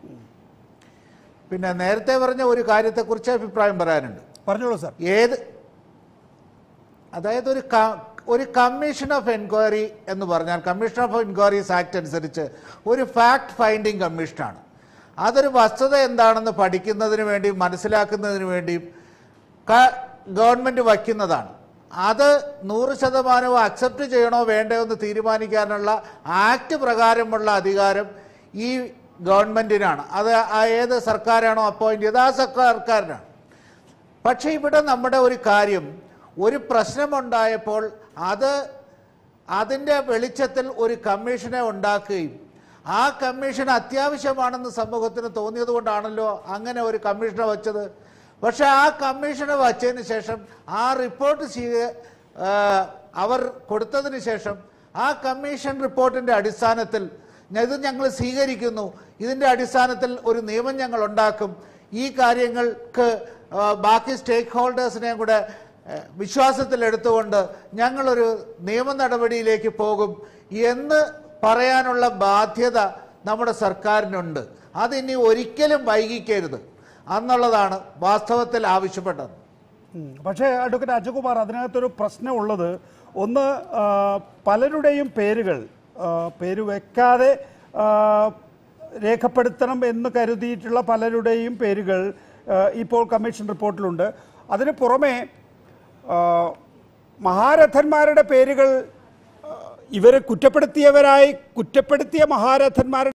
പിന്നെ നേരത്തെ പറഞ്ഞ ഒരു കാര്യത്തെക്കുറിച്ച് അഭിപ്രായം പറയാനുണ്ട് പറഞ്ഞോളൂ സാർ ഏത് അതായത് ഒരു ക- ഒരു കമ്മീഷൻ ഓഫ് എൻക്വയറി എന്ന് പറഞ്ഞാൽ കമ്മീഷൻ ഓഫ് എൻക്വയറീസ് ആക്ട് അനുസരിച്ച് ഒരു ഫാക്ട് ഫൈൻഡിങ് കമ്മീഷനാണ് അതൊരു വസ്തുത എന്താണെന്ന് പഠിക്കുന്നതിന് വേണ്ടിയും മനസ്സിലാക്കുന്നതിന് വേണ്ടിയും ക- ഗവൺമെൻറ് വയ്ക്കുന്നതാണ് അത് നൂറ് ശതമാനവും അക്സെപ്റ്റ് ചെയ്യണോ വേണ്ടയോ എന്ന് തീരുമാനിക്കാനുള്ള ആക്ട് പ്രകാരമുള്ള അധികാരം ഈ ഗവൺമെൻറ്റിനാണ് അത് ആ ഏത് സർക്കാരാണോ അപ്പോയിൻ്റ് ചെയ്ത് ആ സർക്കാരിനാണ് പക്ഷേ ഇവിടെ നമ്മുടെ ഒരു കാര്യം ഒരു പ്രശ്നമുണ്ടായപ്പോൾ അത് അതിൻ്റെ വെളിച്ചത്തിൽ ഒരു കമ്മീഷനെ ഉണ്ടാക്കുകയും ആ കമ്മീഷൻ അത്യാവശ്യമാണെന്ന് സമൂഹത്തിന് തോന്നിയത് കൊണ്ടാണല്ലോ അങ്ങനെ ഒരു കമ്മീഷനെ വച്ചത് പക്ഷേ ആ കമ്മീഷനെ വച്ചതിന് ശേഷം ആ റിപ്പോർട്ട് സ്വീക ആ, അവർ കൊടുത്തതിന് ശേഷം ആ കമ്മീഷൻ റിപ്പോർട്ടിൻ്റെ അടിസ്ഥാനത്തിൽ ഇത് ഞങ്ങൾ സ്വീകരിക്കുന്നു ഇതിൻ്റെ അടിസ്ഥാനത്തിൽ ഒരു നിയമം ഞങ്ങൾ ഉണ്ടാക്കും ഈ കാര്യങ്ങൾക്ക് ആ, ബാക്കി സ്റ്റേക്ക് ഹോൾഡേഴ്സിനെയും കൂടെ ആ, വിശ്വാസത്തിലെടുത്തുകൊണ്ട് ഞങ്ങളൊരു നിയമ നടപടിയിലേക്ക് പോകും എന്ന് പറയാനുള്ള ബാധ്യത നമ്മുടെ സർക്കാരിനുണ്ട് അതിനി ഒരിക്കലും വൈകിക്കരുത് എന്നുള്ളതാണ് വാസ്തവത്തിൽ ആവശ്യപ്പെട്ടത് ഉം. പക്ഷേ അഡ്വക്കേറ്റ് അജകുമാർ അതിനകത്തൊരു പ്രശ്നമുള്ളത് ഒന്ന് ആ, പലരുടെയും പേരുകൾ ആ, പേര് വെക്കാതെ ആ, രേഖപ്പെടുത്തണം എന്ന് കരുതിയിട്ടുള്ള പലരുടെയും പേരുകൾ ആ, ഇപ്പോൾ കമ്മീഷൻ റിപ്പോർട്ടിലുണ്ട് അതിന് പുറമെ ആ, മഹാരഥന്മാരുടെ പേരുകൾ ആ, ഇവരെ കുറ്റപ്പെടുത്തിയവരായി കുറ്റപ്പെടുത്തിയ മഹാരഥന്മാരുടെ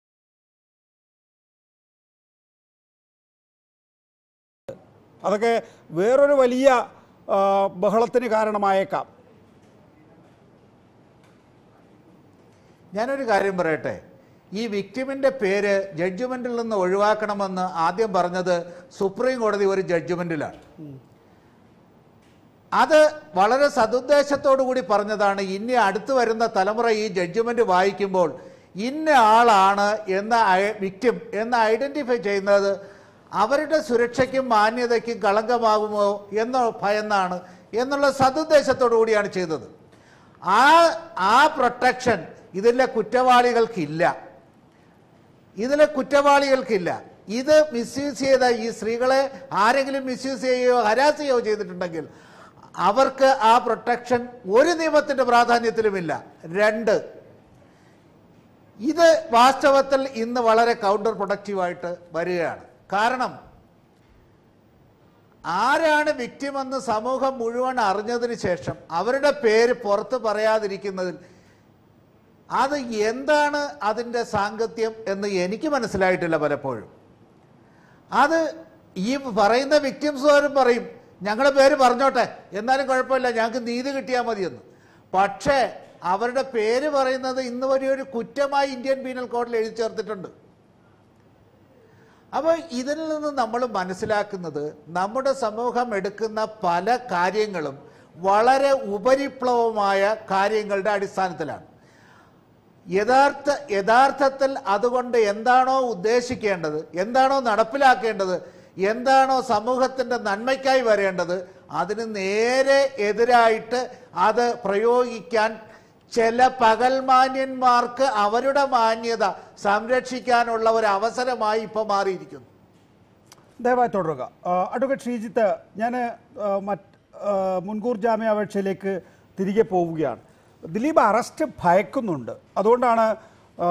അതൊക്കെ വേറൊരു വലിയ ആ, ബഹളത്തിന് കാരണമായേക്കാം ഞാനൊരു കാര്യം പറയട്ടെ ഈ വിക്ടിമിൻ്റെ പേര് ജഡ്ജ്മെൻറ്റിൽ നിന്ന് ഒഴിവാക്കണമെന്ന് ആദ്യം പറഞ്ഞത് സുപ്രീം കോടതി ഒരു ജഡ്ജ്മെൻറ്റിലാണ് അത് വളരെ സതുദ്ദേശത്തോടു കൂടി പറഞ്ഞതാണ് ഇനി അടുത്ത് വരുന്ന തലമുറ ഈ ജഡ്ജ്മെൻറ്റ് വായിക്കുമ്പോൾ ഇന്ന ആളാണ് എന്ന വിക്ടിം എന്ന് ഐഡൻറ്റിഫൈ ചെയ്യുന്നത് അവരുടെ സുരക്ഷയ്ക്കും മാന്യതയ്ക്കും കളങ്കമാകുമോ എന്ന ഭയന്നാണ് എന്നുള്ള സതുദ്ദേശത്തോടു കൂടിയാണ് ചെയ്തത് ആ ആ പ്രൊട്ടക്ഷൻ ഇതിലെ കുറ്റവാളികൾക്കില്ല ഇതിലെ കുറ്റവാളികൾക്കില്ല ഇത് മിസ്യൂസ് ചെയ്ത ഈ സ്ത്രീകളെ ആരെങ്കിലും മിസ്യൂസ് ചെയ്യുകയോ ഹരാസ് ചെയ്യുകയോ ചെയ്തിട്ടുണ്ടെങ്കിൽ അവർക്ക് ആ പ്രൊട്ടക്ഷൻ ഒരു നിയമത്തിൻ്റെ പ്രാധാന്യത്തിലുമില്ല രണ്ട് ഇത് വാസ്തവത്തിൽ ഇന്ന് വളരെ കൗണ്ടർ പ്രൊഡക്റ്റീവായിട്ട് വരികയാണ് കാരണം ആരാണ് വിക്റ്റിമെന്ന് സമൂഹം മുഴുവൻ അറിഞ്ഞതിന് ശേഷം അവരുടെ പേര് പുറത്ത് പറയാതിരിക്കുന്നതിൽ അത് എന്താണ് അതിൻ്റെ സാങ്കത്യം എന്ന് എനിക്ക് മനസ്സിലായിട്ടില്ല പലപ്പോഴും അത് ഈ പറയുന്ന വിക്ടിംസ് പോലും പറയും ഞങ്ങളുടെ പേര് പറഞ്ഞോട്ടെ എന്നാലും കുഴപ്പമില്ല ഞങ്ങൾക്ക് നീതി കിട്ടിയാൽ മതിയെന്ന് പക്ഷേ അവരുടെ പേര് പറയുന്നത് ഇന്ന് വരെ ഒരു കുറ്റമായി ഇന്ത്യൻ പീനൽ കോഡിൽ എഴുതി ചേർത്തിട്ടുണ്ട് അപ്പോൾ ഇതിൽ നിന്ന് നമ്മൾ മനസ്സിലാക്കുന്നത് നമ്മുടെ സമൂഹം എടുക്കുന്ന പല കാര്യങ്ങളും വളരെ ഉപരിപ്ലവമായ കാര്യങ്ങളുടെ അടിസ്ഥാനത്തിലാണ് യഥാർത്ഥ യഥാർത്ഥത്തിൽ അതുകൊണ്ട് എന്താണോ ഉദ്ദേശിക്കേണ്ടത് എന്താണോ നടപ്പിലാക്കേണ്ടത് എന്താണോ സമൂഹത്തിൻ്റെ നന്മയ്ക്കായി വരേണ്ടത് അതിന് നേരെ എതിരായിട്ട് അത് പ്രയോഗിക്കാൻ ചില പകൽമാന്യന്മാർക്ക് അവരുടെ മാന്യത സംരക്ഷിക്കാനുള്ള ഒരു അവസരമായി ഇപ്പോൾ മാറിയിരിക്കുന്നു ദയവായി തുടരുക ആ, അഡ്വക്കേറ്റ് ശ്രീജിത്ത് ഞാൻ മറ്റ് ആ, മുൻകൂർ ജാമ്യാപേക്ഷയിലേക്ക് തിരികെ പോവുകയാണ് ദിലീപ് അറസ്റ്റ് ഭയക്കുന്നുണ്ട് അതുകൊണ്ടാണ് ആ,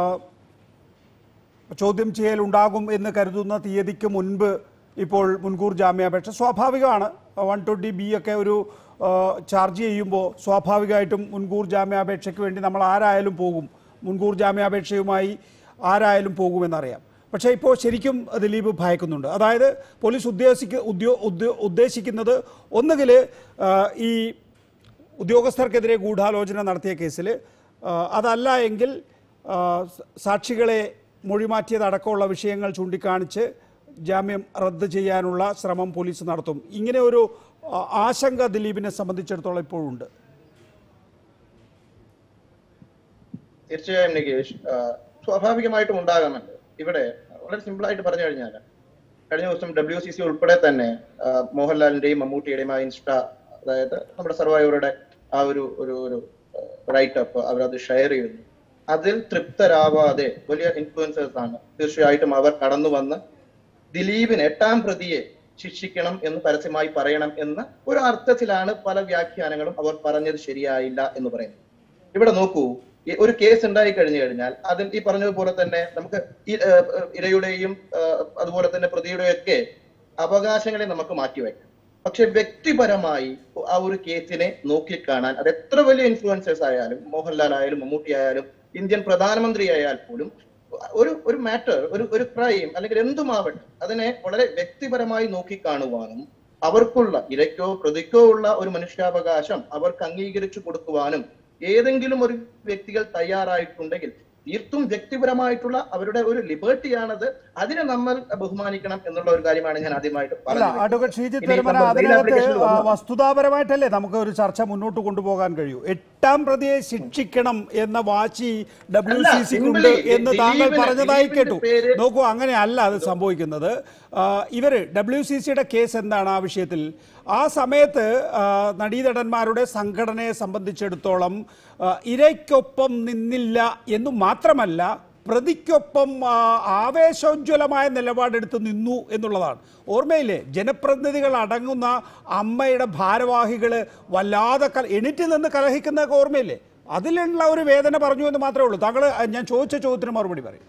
ചോദ്യം ചെയ്യൽ ഉണ്ടാകും എന്ന് കരുതുന്ന തീയതിക്ക് മുൻപ് ഇപ്പോൾ മുൻകൂർ ജാമ്യാപേക്ഷ സ്വാഭാവികമാണ് വൺ ട്വൻറ്റി ബി ഒക്കെ ഒരു ആ, ചാർജ് ചെയ്യുമ്പോൾ സ്വാഭാവികമായിട്ടും മുൻകൂർ ജാമ്യാപേക്ഷയ്ക്ക് വേണ്ടി നമ്മൾ ആരായാലും പോകും മുൻകൂർ ജാമ്യാപേക്ഷയുമായി ആരായാലും പോകുമെന്നറിയാം പക്ഷേ ഇപ്പോൾ ശരിക്കും ദിലീപ് ഭയക്കുന്നുണ്ട് അതായത് പോലീസ് ഉദ്ദേശിക്ക ഉദ്യോ ഉദ്യോ- ഉദ്ദേശിക്കുന്നത് ഒന്നുകിൽ ഈ ഉദ്യോഗസ്ഥർക്കെതിരെ ഗൂഢാലോചന നടത്തിയ കേസിൽ അതല്ല എങ്കിൽ ആ, സ- സാക്ഷികളെ മൊഴിമാറ്റിയതടക്കമുള്ള വിഷയങ്ങൾ ചൂണ്ടിക്കാണിച്ച് ജാമ്യം റദ്ദ് ചെയ്യാനുള്ള ശ്രമം പോലീസ് നടത്തും ഇങ്ങനെ ഒരു ആ, ആശങ്ക ദിലീപിനെ സംബന്ധിച്ചിടത്തോളം ഇപ്പോഴുണ്ട് തീർച്ചയായും നികേഷ് ആ, സ്വാഭാവികമായിട്ടും ഉണ്ടാകാമല്ലോ ഇവിടെ വളരെ സിമ്പിൾ ആയിട്ട് പറഞ്ഞു കഴിഞ്ഞാൽ കഴിഞ്ഞ ദിവസം ഡബ്ല്യു സി സി ഉൾപ്പെടെ തന്നെ ആ, മോഹൻലാലിന്റെയും മമ്മൂട്ടിയുടെയും ആ ഇൻസ്റ്റ അതായത് നമ്മുടെ സർവൈവറുടെ ആ ഒരു ഒരു ഒരു റൈറ്റപ്പ് അവരത് ഷെയർ ചെയ്യുന്നു അതിൽ തൃപ്തരാവാതെ വലിയ ഇൻഫ്ലുവൻസേഴ്സ് ആണ് തീർച്ചയായിട്ടും അവർ കടന്നു വന്ന് ദിലീപിന് എട്ടാം പ്രതിയെ ശിക്ഷിക്കണം എന്ന് പരസ്യമായി പറയണം എന്ന ഒരു അർത്ഥത്തിലാണ് പല വ്യാഖ്യാനങ്ങളും അവർ പറഞ്ഞത് ശരിയായില്ല എന്ന് പറയുന്നത് ഇവിടെ നോക്കൂ ഈ ഒരു കേസ് ഉണ്ടായി കഴിഞ്ഞു കഴിഞ്ഞാൽ അതിൽ ഈ പറഞ്ഞതുപോലെ തന്നെ നമുക്ക് ഈ, ഏഹ്, ഏഹ്, ഇരയുടെയും ഏഹ്, അതുപോലെ തന്നെ പ്രതിയുടെയും ഒക്കെ അവകാശങ്ങളെ നമുക്ക് മാറ്റിവെക്കാം പക്ഷെ വ്യക്തിപരമായി ആ ഒരു കേസിനെ നോക്കിക്കാണാൻ അത് എത്ര വലിയ ഇൻഫ്ലുവൻസേഴ്സ് ആയാലും മോഹൻലാൽ ആയാലും മമ്മൂട്ടി ആയാലും ഇന്ത്യൻ പ്രധാനമന്ത്രി ആയാൽ പോലും ഒരു ഒരു മാറ്റർ ഒരു ഒരു ക്രൈം അല്ലെങ്കിൽ എന്തുമാവട്ടെ അതിനെ വളരെ വ്യക്തിപരമായി നോക്കിക്കാണുവാനും അവർക്കുള്ള ഇരയ്ക്കോ പ്രതിക്കോ ഉള്ള ഒരു മനുഷ്യാവകാശം അവർക്ക് അംഗീകരിച്ചു കൊടുക്കുവാനും ഏതെങ്കിലും ഒരു വ്യക്തികൾ തയ്യാറായിട്ടുണ്ടെങ്കിൽ തീർത്തും വ്യക്തിപരമായിട്ടുള്ള അവരുടെ ഒരു ലിബർട്ടിയാണത് അതിനെ നമ്മൾ ബഹുമാനിക്കണം എന്നുള്ള ഒരു കാര്യമാണ് ഞാൻ ആദ്യമായിട്ട് അല്ല പറഞ്ഞത് അഡ്വക്കേറ്റ് ശ്രീജിത്ത് ഇനി തിരുമല നമ്മൾ bail അതിനകത്ത് application ൽ ആ, വന്നു. വസ്തുതാപരമായിട്ടല്ലേ നമുക്ക് ഒരു ചർച്ച മുന്നോട്ട് കൊണ്ടുപോകാൻ കഴിയൂ എട്ടാം പ്രതിയെ ശിക്ഷിക്കണം എന്ന വാശി ഡബ്ല്യു അല്ല, സി സിക്കുണ്ട് simply എന്ന് താങ്കൾ ദിലീപിന് പറഞ്ഞതായി ദിലീപിന്റെ കേട്ടു പേര് നോക്കൂ അങ്ങനെയല്ല അത് സംഭവിക്കുന്നത് ആ, ഇവര് ഡബ്ല്യു സി സിയുടെ കേസ് എന്താണ് ആ വിഷയത്തിൽ ആ സമയത്ത് ആ, നടീനടന്മാരുടെ സംഘടനയെ സംബന്ധിച്ചിടത്തോളം ആ, ഇരയ്ക്കൊപ്പം നിന്നില്ല എന്ന് മാത്രമല്ല പ്രതിക്കൊപ്പം ആ, ആവേശോജ്വലമായ നിലപാടെടുത്ത് നിന്നു എന്നുള്ളതാണ് ഓർമ്മയില്ലേ ജനപ്രതിനിധികൾ അടങ്ങുന്ന അമ്മയുടെ ഭാരവാഹികൾ വല്ലാതെ കല എണീറ്റിൽ നിന്ന് കലഹിക്കുന്നതൊക്കെ ഓർമ്മയില്ലേ അതിലുള്ള ഒരു വേദന പറഞ്ഞു എന്ന് മാത്രമേ ഉള്ളൂ താങ്കൾ ആ, ഞാൻ ചോദിച്ച ചോദ്യത്തിന് മറുപടി പറയും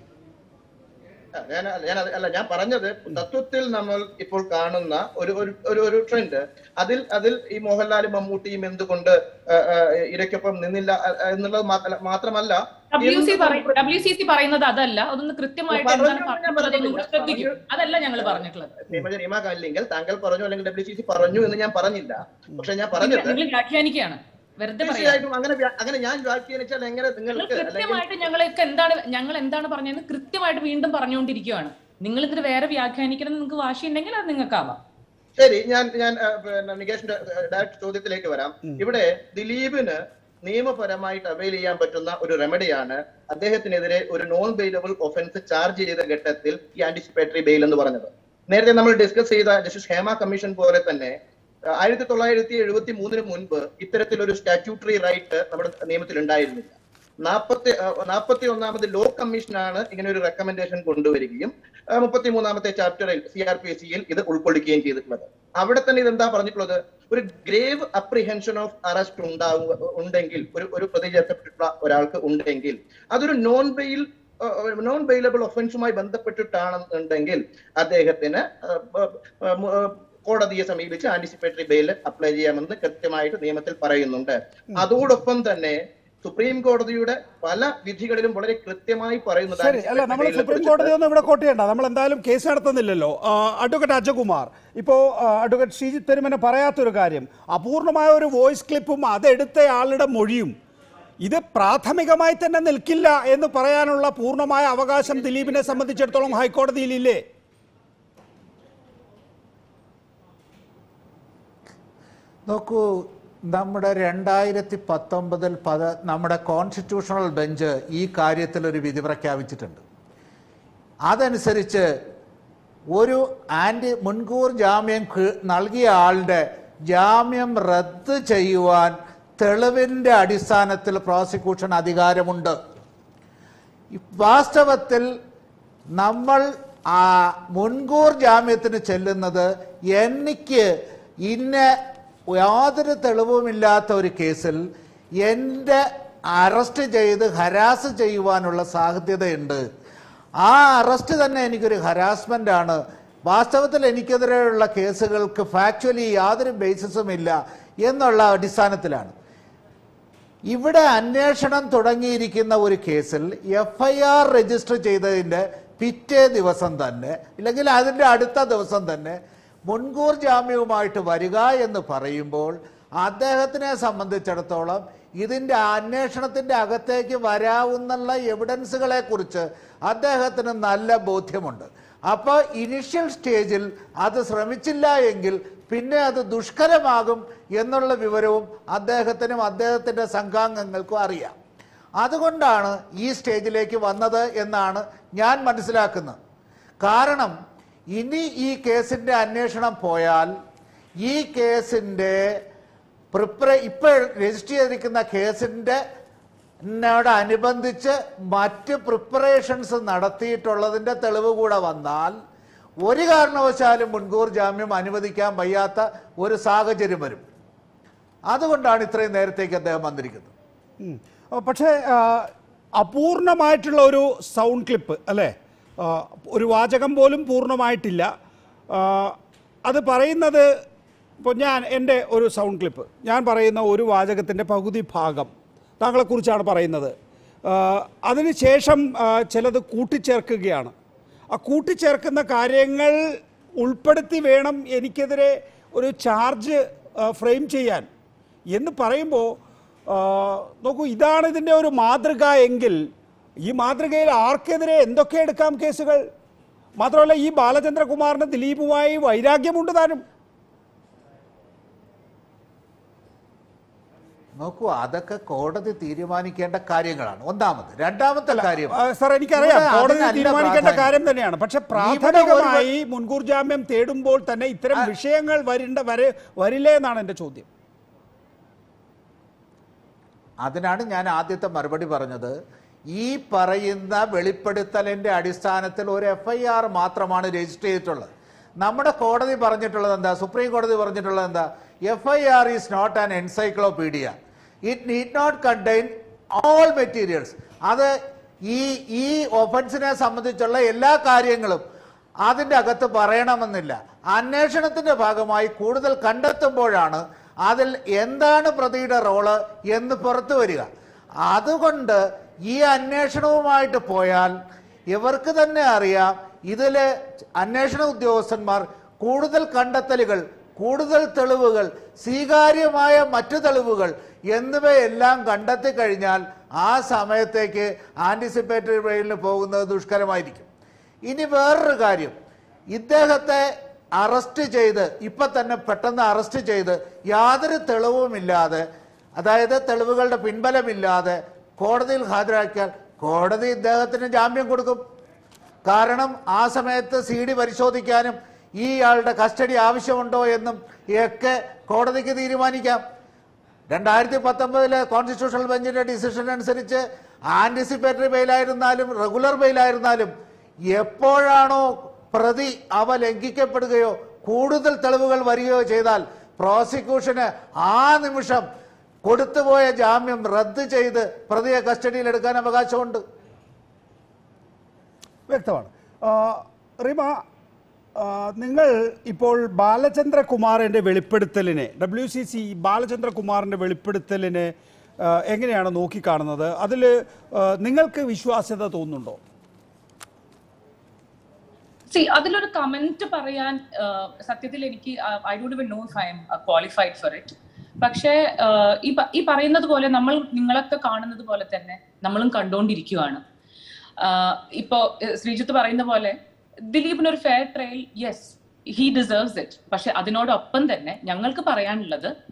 ഞാൻ ഞാൻ അത് അല്ല ഞാൻ പറഞ്ഞത് തത്വത്തിൽ നമ്മൾ ഇപ്പോൾ കാണുന്ന ഒരു ഒരു ഒരു ഒരു ട്രെൻഡ് അതിൽ അതിൽ ഈ മോഹൻലാലും മമ്മൂട്ടിയും എന്തുകൊണ്ട് ആ, ആ, ഇരയ്ക്കൊപ്പം നിന്നില്ല ആ, ആ, എന്നുള്ളത് മാ- മാത്രമല്ല ഡബ്ല്യു സി എന്തുകൊണ്ട് ഡബ്ല്യു സി സി പറയുന്നത് അതല്ല അതൊന്ന് കൃത്യമായിട്ട് പറഞ്ഞു, എന്താണ് ഞാൻ പറഞ്ഞിട്ടുള്ളത് എന്ന് കൂടെ പറഞ്ഞു. ശ്രദ്ധിക്കും അതല്ല ഞങ്ങൾ പറഞ്ഞിട്ടുള്ളത് ശ്രീമതി റീമ അല്ലെങ്കിൽ താങ്കൾ പറഞ്ഞു അല്ലെങ്കിൽ ഡബ്ല്യു സി സി പറഞ്ഞു എന്ന് ഞാൻ പറഞ്ഞില്ല പക്ഷെ ഞാൻ പറഞ്ഞത് നിങ്ങൾ വ്യാഖ്യാനിക്കുകയാണ് വെറുതെ പറയാം തീർച്ചയായിട്ടും അങ്ങനെ വ്യാ- അങ്ങനെ ഞാൻ വ്യാഖ്യാനിച്ചാൽ എങ്ങനെ നിങ്ങൾ നിങ്ങൾക്ക് അല്ലെങ്കിൽ കൃത്യമായിട്ട് ഞങ്ങളൊക്കെ എന്താണ് ഞങ്ങൾ എന്താണ് പറഞ്ഞതെന്ന് കൃത്യമായിട്ട് വീണ്ടും പറഞ്ഞുകൊണ്ടിരിക്കുകയാണ് നിങ്ങൾ ഇതിന് വേറെ വ്യാഖ്യാനിക്കണം നിങ്ങൾക്ക് വാശിയുണ്ടെങ്കിൽ അത് നിങ്ങൾക്കാവാം ശരി ഞാൻ ഞാൻ ആ, പിന്നെ നികേഷിന്റെ ഡയറക്റ്റ് ചോദ്യത്തിലേക്ക് വരാം ഇവിടെ ദിലീപിന് നിയമപരമായിട്ട് അവൈൽ ചെയ്യാൻ പറ്റുന്ന ഒരു റെമഡിയാണ് അദ്ദേഹത്തിനെതിരെ ഒരു നോൺ ബെയിലബിൾ ഒഫൻസ് ചാർജ് ചെയ്ത ഘട്ടത്തിൽ ഈ ആന്റിസിപ്പേറ്ററി ബെയിൽ എന്ന് പറഞ്ഞത് നേരത്തെ നമ്മൾ ഡിസ്കസ് ചെയ്ത ജസ്റ്റിസ് ഹേമ കമ്മീഷൻ പോലെ തന്നെ ആ, ആയിരത്തി തൊള്ളായിരത്തി എഴുപത്തി മൂന്നിന് മുൻപ് ഇത്തരത്തിലൊരു സ്റ്റാറ്റ്യൂട്ടറി റൈറ്റ് നമ്മുടെ നിയമത്തിൽ ഉണ്ടായിരുന്നില്ല നാൽപ്പത്തി നാൽപ്പത്തി ഒന്നാമത് ലോ കമ്മീഷനാണ് ഇങ്ങനെ ഒരു റെക്കമെൻഡേഷൻ കൊണ്ടുവരികയും മുപ്പത്തി മൂന്നാമത്തെ ചാപ്റ്ററിൽ സി ആർ പി സിയിൽ ഇത് ഉൾക്കൊള്ളിക്കുകയും ചെയ്തിട്ടുള്ളത് അവിടെ തന്നെ ഇതെന്താ പറഞ്ഞിട്ടുള്ളത് ഒരു ഗ്രേവ് അപ്രിഹെൻഷൻ ഓഫ് അറസ്റ്റ് ഉണ്ടാവുക ഉണ്ടെങ്കിൽ ഒരു ഒരു പ്രതി ചേർക്കപ്പെട്ടിട്ടുള്ള ഒരാൾക്ക് ഉണ്ടെങ്കിൽ അതൊരു നോൺ ബെയിൽ നോൺ ബെയിലബിൾ ഒഫൻസുമായി ബന്ധപ്പെട്ടിട്ടാണെന്നുണ്ടെങ്കിൽ അദ്ദേഹത്തിന് ആ, ആ, ആ, കോടതിയെ സമീപിച്ച് ആന്റിസിപ്പേറ്ററി ബെയിൽ അപ്ലൈ ചെയ്യാമെന്ന് കൃത്യമായിട്ട് നിയമത്തിൽ പറയുന്നുണ്ട് അതോടൊപ്പം തന്നെ സുപ്രീം കോടതിയുടെ പല വിധികളിലും വളരെ കൃത്യമായി പറയുന്നത് ശരി അല്ല anticipatory നമ്മൾ bail നെ സുപ്രീം കുറിച്ചിട്ട് കോടതി ഒന്നും ഇവിടെ കോട്ട് ചെയ്യണ്ട നമ്മൾ എന്തായാലും കേസ് നടത്തുന്നില്ലല്ലോ ആ, അഡ്വക്കേറ്റ് അജകുമാർ ഇപ്പോൾ അഡ്വക്കേറ്റ് ശ്രീജിത്ത് തെരുമനെ പറയാത്തൊരു കാര്യം അപൂർണമായ ഒരു വോയിസ് ക്ലിപ്പും അതെടുത്ത ആളുടെ മൊഴിയും ഇത് പ്രാഥമികമായി തന്നെ നിൽക്കില്ല എന്ന് പറയാനുള്ള പൂർണ്ണമായ അവകാശം ദിലീപിനെ സംബന്ധിച്ചിടത്തോളം ഹൈക്കോടതിയിലില്ലേ നോക്കൂ നമ്മുടെ രണ്ടായിരത്തി പത്തൊമ്പതിൽ പത നമ്മുടെ കോൺസ്റ്റിറ്റ്യൂഷണൽ ബെഞ്ച് ഈ കാര്യത്തിൽ ഒരു വിധി പ്രഖ്യാപിച്ചിട്ടുണ്ട് അതനുസരിച്ച് ഒരു ആൻറ്റി മുൻകൂർ ജാമ്യം കി- നൽകിയ ആളുടെ ജാമ്യം റദ്ദ് ചെയ്യുവാൻ തെളിവിൻ്റെ അടിസ്ഥാനത്തിൽ പ്രോസിക്യൂഷൻ അധികാരമുണ്ട് വാസ്തവത്തിൽ നമ്മൾ ആ മുൻകൂർ ജാമ്യത്തിന് ചെല്ലുന്നത് എനിക്ക് ഇന്ന യാതൊരു തെളിവുമില്ലാത്ത ഒരു കേസിൽ എൻ്റെ അറസ്റ്റ് ചെയ്ത് ഹരാസ് ചെയ്യുവാനുള്ള സാധ്യതയുണ്ട് ആ അറസ്റ്റ് തന്നെ എനിക്കൊരു ഹരാസ്മെൻ്റ് ആണ് വാസ്തവത്തിൽ എനിക്കെതിരെയുള്ള കേസുകൾക്ക് ഫാക്ച്വലി യാതൊരു ബേസിസും ഇല്ല എന്നുള്ള അടിസ്ഥാനത്തിലാണ് ഇവിടെ അന്വേഷണം തുടങ്ങിയിരിക്കുന്ന ഒരു കേസിൽ എഫ് ഐ ആർ രജിസ്റ്റർ ചെയ്തതിൻ്റെ പിറ്റേ ദിവസം തന്നെ ഇല്ലെങ്കിൽ അതിൻ്റെ അടുത്ത ദിവസം തന്നെ മുൻകൂർ ജാമ്യവുമായിട്ട് വരിക എന്ന് പറയുമ്പോൾ അദ്ദേഹത്തിനെ സംബന്ധിച്ചിടത്തോളം ഇതിൻ്റെ അന്വേഷണത്തിൻ്റെ അകത്തേക്ക് വരാവുന്നുള്ള എവിഡൻസുകളെ കുറിച്ച് അദ്ദേഹത്തിന് നല്ല ബോധ്യമുണ്ട് അപ്പോൾ ഇനിഷ്യൽ സ്റ്റേജിൽ അത് ശ്രമിച്ചില്ല എങ്കിൽ പിന്നെ അത് ദുഷ്കരമാകും എന്നുള്ള വിവരവും അദ്ദേഹത്തിനും അദ്ദേഹത്തിൻ്റെ സംഘാംഗങ്ങൾക്കും അറിയാം അതുകൊണ്ടാണ് ഈ സ്റ്റേജിലേക്ക് വന്നത് എന്നാണ് ഞാൻ മനസ്സിലാക്കുന്നത് കാരണം ഇനി ഈ കേസിൻ്റെ അന്വേഷണം പോയാൽ ഈ കേസിൻ്റെ പ്രിപ്പറേ ഇപ്പോൾ രജിസ്റ്റർ ചെയ്തിരിക്കുന്ന കേസിൻ്റെ അനുബന്ധിച്ച് മറ്റ് പ്രിപ്പറേഷൻസ് നടത്തിയിട്ടുള്ളതിൻ്റെ തെളിവ് കൂടെ വന്നാൽ ഒരു കാരണവശാലും മുൻകൂർ ജാമ്യം അനുവദിക്കാൻ വയ്യാത്ത ഒരു സാഹചര്യം വരും അതുകൊണ്ടാണ് ഇത്രയും നേരത്തേക്ക് അദ്ദേഹം വന്നിരിക്കുന്നത് ഉം. ആ, പക്ഷേ ആ, അപൂർണമായിട്ടുള്ള ഒരു സൗണ്ട് ക്ലിപ്പ് അല്ലേ ആ, ഒരു വാചകം പോലും പൂർണ്ണമായിട്ടില്ല ആ, അത് പറയുന്നത് ഇപ്പോൾ ഞാൻ എൻ്റെ ഒരു സൗണ്ട് ക്ലിപ്പ് ഞാൻ പറയുന്ന ഒരു വാചകത്തിൻ്റെ പകുതി ഭാഗം താങ്കളെക്കുറിച്ചാണ് പറയുന്നത് ആ, അതിനുശേഷം ആ, ചിലത് കൂട്ടിച്ചേർക്കുകയാണ് ആ കൂട്ടിച്ചേർക്കുന്ന കാര്യങ്ങൾ ഉൾപ്പെടുത്തി വേണം എനിക്കെതിരെ ഒരു ചാർജ് ആ, ഫ്രെയിം ചെയ്യാൻ എന്ന് പറയുമ്പോൾ ആ, നോക്കൂ ഇതാണ് ഇതിൻ്റെ ഒരു മാതൃക എങ്കിൽ ഈ മാതൃകയിൽ ആർക്കെതിരെ എന്തൊക്കെ എടുക്കാം കേസുകൾ മാത്രമല്ല ഈ ബാലചന്ദ്രകുമാറിന് ദിലീപുമായി വൈരാഗ്യമുണ്ട് താനും നോക്കൂ അതൊക്കെ കോടതി തീരുമാനിക്കേണ്ട കാര്യങ്ങളാണ് ഒന്നാമത് രണ്ടാമത്തെ കാര്യം ആ, സാർ എനിക്കറിയാം ഇവിടെ കോടതി അതിനല്ല തീരുമാനിക്കേണ്ട പ്രാധാന്യം. കാര്യം തന്നെയാണ് പക്ഷെ ഇവിടെ പ്രാഥമികമായി മുൻകൂർ ജാമ്യം തേടുമ്പോൾ തന്നെ ഇത്തരം വിഷയങ്ങൾ വരേണ്ട വരെ വരില്ലേ എന്നാണ് എൻ്റെ ചോദ്യം അതിനാണ് ഞാൻ ആദ്യത്തെ മറുപടി പറഞ്ഞത് ഈ പറയുന്ന വെളിപ്പെടുത്തലിന്റെ അടിസ്ഥാനത്തിൽ ഒരു എഫ് ഐ ആർ മാത്രമാണ് രജിസ്റ്റർ ചെയ്തിട്ടുള്ളത് നമ്മുടെ കോടതി പറഞ്ഞിട്ടുള്ളത് എന്താ സുപ്രീം കോടതി പറഞ്ഞിട്ടുള്ളത് എന്താ F I R is not an encyclopedia it need not contain all materials അത് ഈ ഈ ഒഫൻസിനെ സംബന്ധിച്ചുള്ള എല്ലാ കാര്യങ്ങളും അതിൻ്റെ അകത്ത് പറയണമെന്നില്ല അന്വേഷണത്തിന്റെ ഭാഗമായി കൂടുതൽ കണ്ടെത്തുമ്പോഴാണ് അതിൽ എന്താണ് പ്രതിയുടെ റോള് എന്ന് പുറത്തു വരിക അതുകൊണ്ട് ഈ അന്വേഷണവുമായിട്ട് പോയാൽ ഇവർക്ക് തന്നെ അറിയാം ഇതിലെ അന്വേഷണ ഉദ്യോഗസ്ഥന്മാർ കൂടുതൽ കണ്ടെത്തലുകൾ കൂടുതൽ തെളിവുകൾ സ്വീകാര്യമായ മറ്റു തെളിവുകൾ എന്നിവയെല്ലാം കണ്ടെത്തി കഴിഞ്ഞാൽ ആ സമയത്തേക്ക് ആൻറ്റിസിപ്പേറ്ററി ബെയിലിന് പോകുന്നത് ദുഷ്കരമായിരിക്കും ഇനി വേറൊരു കാര്യം ഇദ്ദേഹത്തെ അറസ്റ്റ് ചെയ്ത് ഇപ്പൊ തന്നെ പെട്ടെന്ന് അറസ്റ്റ് ചെയ്ത് യാതൊരു തെളിവുമില്ലാതെ അതായത് തെളിവുകളുടെ പിൻബലമില്ലാതെ കോടതിയിൽ ഹാജരാക്കിയാൽ കോടതി ഇദ്ദേഹത്തിന് ജാമ്യം കൊടുക്കും കാരണം ആ സമയത്ത് സി ഡി പരിശോധിക്കാനും ഈ ആളുടെ കസ്റ്റഡി ആവശ്യമുണ്ടോ എന്നും ഒക്കെ കോടതിക്ക് തീരുമാനിക്കാം രണ്ടായിരത്തി പത്തൊമ്പതിലെ കോൺസ്റ്റിറ്റ്യൂഷണൽ ബെഞ്ചിന്റെ ഡിസിഷൻ അനുസരിച്ച് ആന്റിസിപ്പേറ്ററി ബെയിലായിരുന്നാലും റെഗുലർ ബെയിലായിരുന്നാലും എപ്പോഴാണോ പ്രതി അവ ലംഘിക്കപ്പെടുകയോ കൂടുതൽ തെളിവുകൾ വരികയോ ചെയ്താൽ പ്രോസിക്യൂഷന് ആ നിമിഷം കൊടുത്തുപോയ ജാമ്യം റദ്ദ് ചെയ്ത് പ്രതിയെ കസ്റ്റഡിയിൽ എടുക്കാൻ അവകാശമുണ്ട് വ്യക്തമാണ് ആ, റീമ ആ, നിങ്ങൾ ഇപ്പോൾ ബാലചന്ദ്രകുമാറിൻ്റെ വെളിപ്പെടുത്തലിനെ ഡബ്ല്യു സി സി ബാലചന്ദ്രകുമാറിൻ്റെ വെളിപ്പെടുത്തലിനെ ആ, എങ്ങനെയാണ് നോക്കിക്കാണുന്നത് അതിൽ നിങ്ങൾക്ക് വിശ്വാസ്യത തോന്നുന്നുണ്ടോ സി അതിലൊരു കമന്റ് പറയാൻ ആഹ്, സത്യത്തിൽ എനിക്ക് I don't even know if I am qualified for it പക്ഷേ ആഹ്, ഈ പ- ഈ പറയുന്നത് പോലെ നമ്മൾ നിങ്ങളൊക്കെ കാണുന്നത് പോലെ തന്നെ നമ്മളും കണ്ടുകൊണ്ടിരിക്കുകയാണ് ആഹ്, ഇപ്പോ ഏഹ്, ശ്രീജിത്ത് പറയുന്ന പോലെ ദിലീപിന് ഒരു fair trial yes he deserves it പക്ഷെ അതിനോടൊപ്പം തന്നെ ഞങ്ങൾക്ക് പറയാനുള്ളത്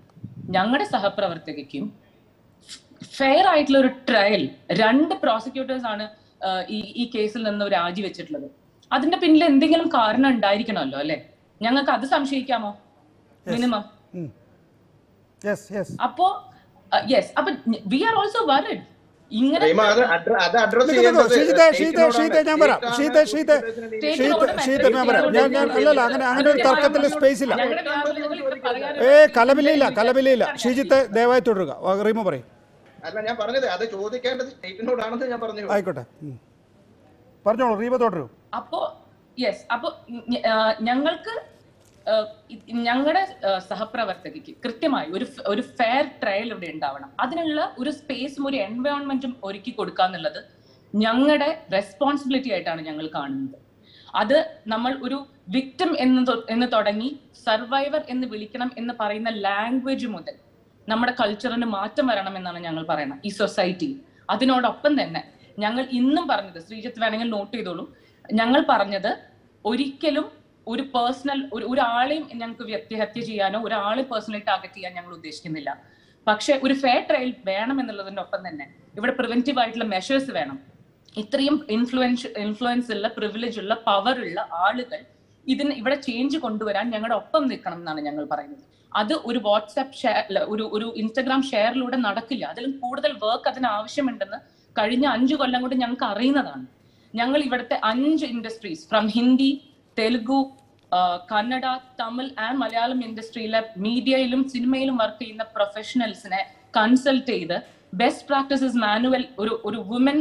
ഞങ്ങളുടെ സഹപ്രവർത്തകയ്ക്കും ഫെയർ ആയിട്ടുള്ള ഒരു ട്രയൽ രണ്ട് പ്രോസിക്യൂട്ടേഴ്സ് ആണ് ആഹ് ഈ ഈ കേസിൽ നിന്ന് രാജിവെച്ചിട്ടുള്ളത് അതിന്റെ പിന്നിൽ എന്തെങ്കിലും കാരണം ഉണ്ടായിരിക്കണമല്ലോ അല്ലെ ഞങ്ങൾക്ക് അത് സംശയിക്കാമോ മിനിമം യെസ് യെസ് അപ്പോ യെസ് അപ്പൊ വി ആർ ഓൾസോ വറിഡ് ഇങ്ങനെ റീമ അത് അഡ്ര- അത് അഡ്രസ് നിക്ക് നിക്ക്. ഷീതെ ഷീതെ ഷീതെ ഞാൻ വരാം ഷീതെ ഷീതെ ഷീതെ ഷീതെ ഞാൻ വരാം ഞാൻ ഞാൻ അല്ലല്ല അങ്ങനെ അങ്ങനെ ഒരു തർക്കത്തിൽ സ്പേസ് ഇല്ല ഞങ്ങളുടെ വ്യാപനങ്ങൾ ഇവിടെ പറയാൻ ഏ കലബിലയില്ല കലബിലയില്ല ഷീജിത്തെ ദയവായി തുടരുക ആ, റീമ പറയും അല്ല ഞാൻ പറഞ്ഞത് അത് ചോദിക്കേണ്ടത് സ്റ്റേറ്റിനോടാണെന്ന് ഞാൻ പറഞ്ഞു ആയിക്കോട്ടെ ഉം. പറഞ്ഞോളൂ റീമ തുടരൂ അപ്പോ യെസ് അപ്പോ ഞ- ആ, ഞങ്ങൾക്ക് ഞങ്ങളുടെ സഹപ്രവർത്തകയ്ക്ക് കൃത്യമായി ഒരു ഫ്- ഒരു ഫെയർ ട്രയൽ ഇവിടെ ഉണ്ടാവണം അതിനുള്ള ഒരു സ്പേസും ഒരു എൻവയോൺമെന്റും ഒരുക്കി കൊടുക്കുക എന്നുള്ളത് ഞങ്ങളുടെ റെസ്പോൺസിബിലിറ്റി ആയിട്ടാണ് ഞങ്ങൾ കാണുന്നത് അത് നമ്മൾ ഒരു വിക്ടിം എന്ന് തൊ- എന്ന് തുടങ്ങി സർവൈവർ എന്ന് വിളിക്കണം എന്ന് പറയുന്ന ലാംഗ്വേജ് മുതൽ നമ്മുടെ കൾച്ചറിന് മാറ്റം വരണം എന്നാണ് ഞങ്ങൾ പറയുന്നത് ഈ സൊസൈറ്റി അതിനോടൊപ്പം തന്നെ ഞങ്ങൾ ഇന്നും പറഞ്ഞത് ശ്രീജിത്ത് വേണമെങ്കിൽ നോട്ട് ചെയ്തോളൂ ഞങ്ങൾ പറഞ്ഞത് ഒരിക്കലും ഒരു പേഴ്സണൽ ഒരു ഒരാളെയും ഞങ്ങൾക്ക് വ്യക്തിഹത്യ ചെയ്യാനോ ഒരാളെ പേഴ്സണലി ടാർഗറ്റ് ചെയ്യാൻ ഞങ്ങൾ ഉദ്ദേശിക്കുന്നില്ല പക്ഷെ ഒരു ഫെയർ ട്രയൽ വേണം എന്നുള്ളതിന്റെ ഒപ്പം തന്നെ ഇവിടെ പ്രിവെന്റീവ് ആയിട്ടുള്ള മെഷേഴ്സ് വേണം ഇത്രയും ഇൻഫ്ലുവൻസ് ഇൻഫ്ലുവൻസ് ഉള്ള പ്രിവിലേജ് ഉള്ള പവർ ഉള്ള ആളുകൾ ഇതിന് ഇവിടെ ചേഞ്ച് കൊണ്ടുവരാൻ ഞങ്ങളുടെ ഒപ്പം നിൽക്കണം എന്നാണ് ഞങ്ങൾ പറയുന്നത് അത് ഒരു വാട്സാപ്പ് ഷെയർ ഒരു ഒരു ഇൻസ്റ്റഗ്രാം ഷെയറിലൂടെ നടക്കില്ല അതിലും കൂടുതൽ വർക്ക് അതിന് ആവശ്യമുണ്ടെന്ന് കഴിഞ്ഞ അഞ്ചു കൊല്ലം കൊണ്ട് ഞങ്ങൾക്ക് അറിയുന്നതാണ് ഞങ്ങൾ ഇവിടുത്തെ അഞ്ച് ഇൻഡസ്ട്രീസ് ഫ്രം ഹിന്ദി തെലുഗു ആ, കന്നഡ തമിഴ് ആൻഡ് മലയാളം ഇൻഡസ്ട്രിയിലെ മീഡിയയിലും സിനിമയിലും വർക്ക് ചെയ്യുന്ന പ്രൊഫഷണൽസിനെ കൺസൾട്ട് ചെയ്ത് ബെസ്റ്റ് പ്രാക്ടീസസ് മാനുവൽ ഒരു ഒരു വുമൻ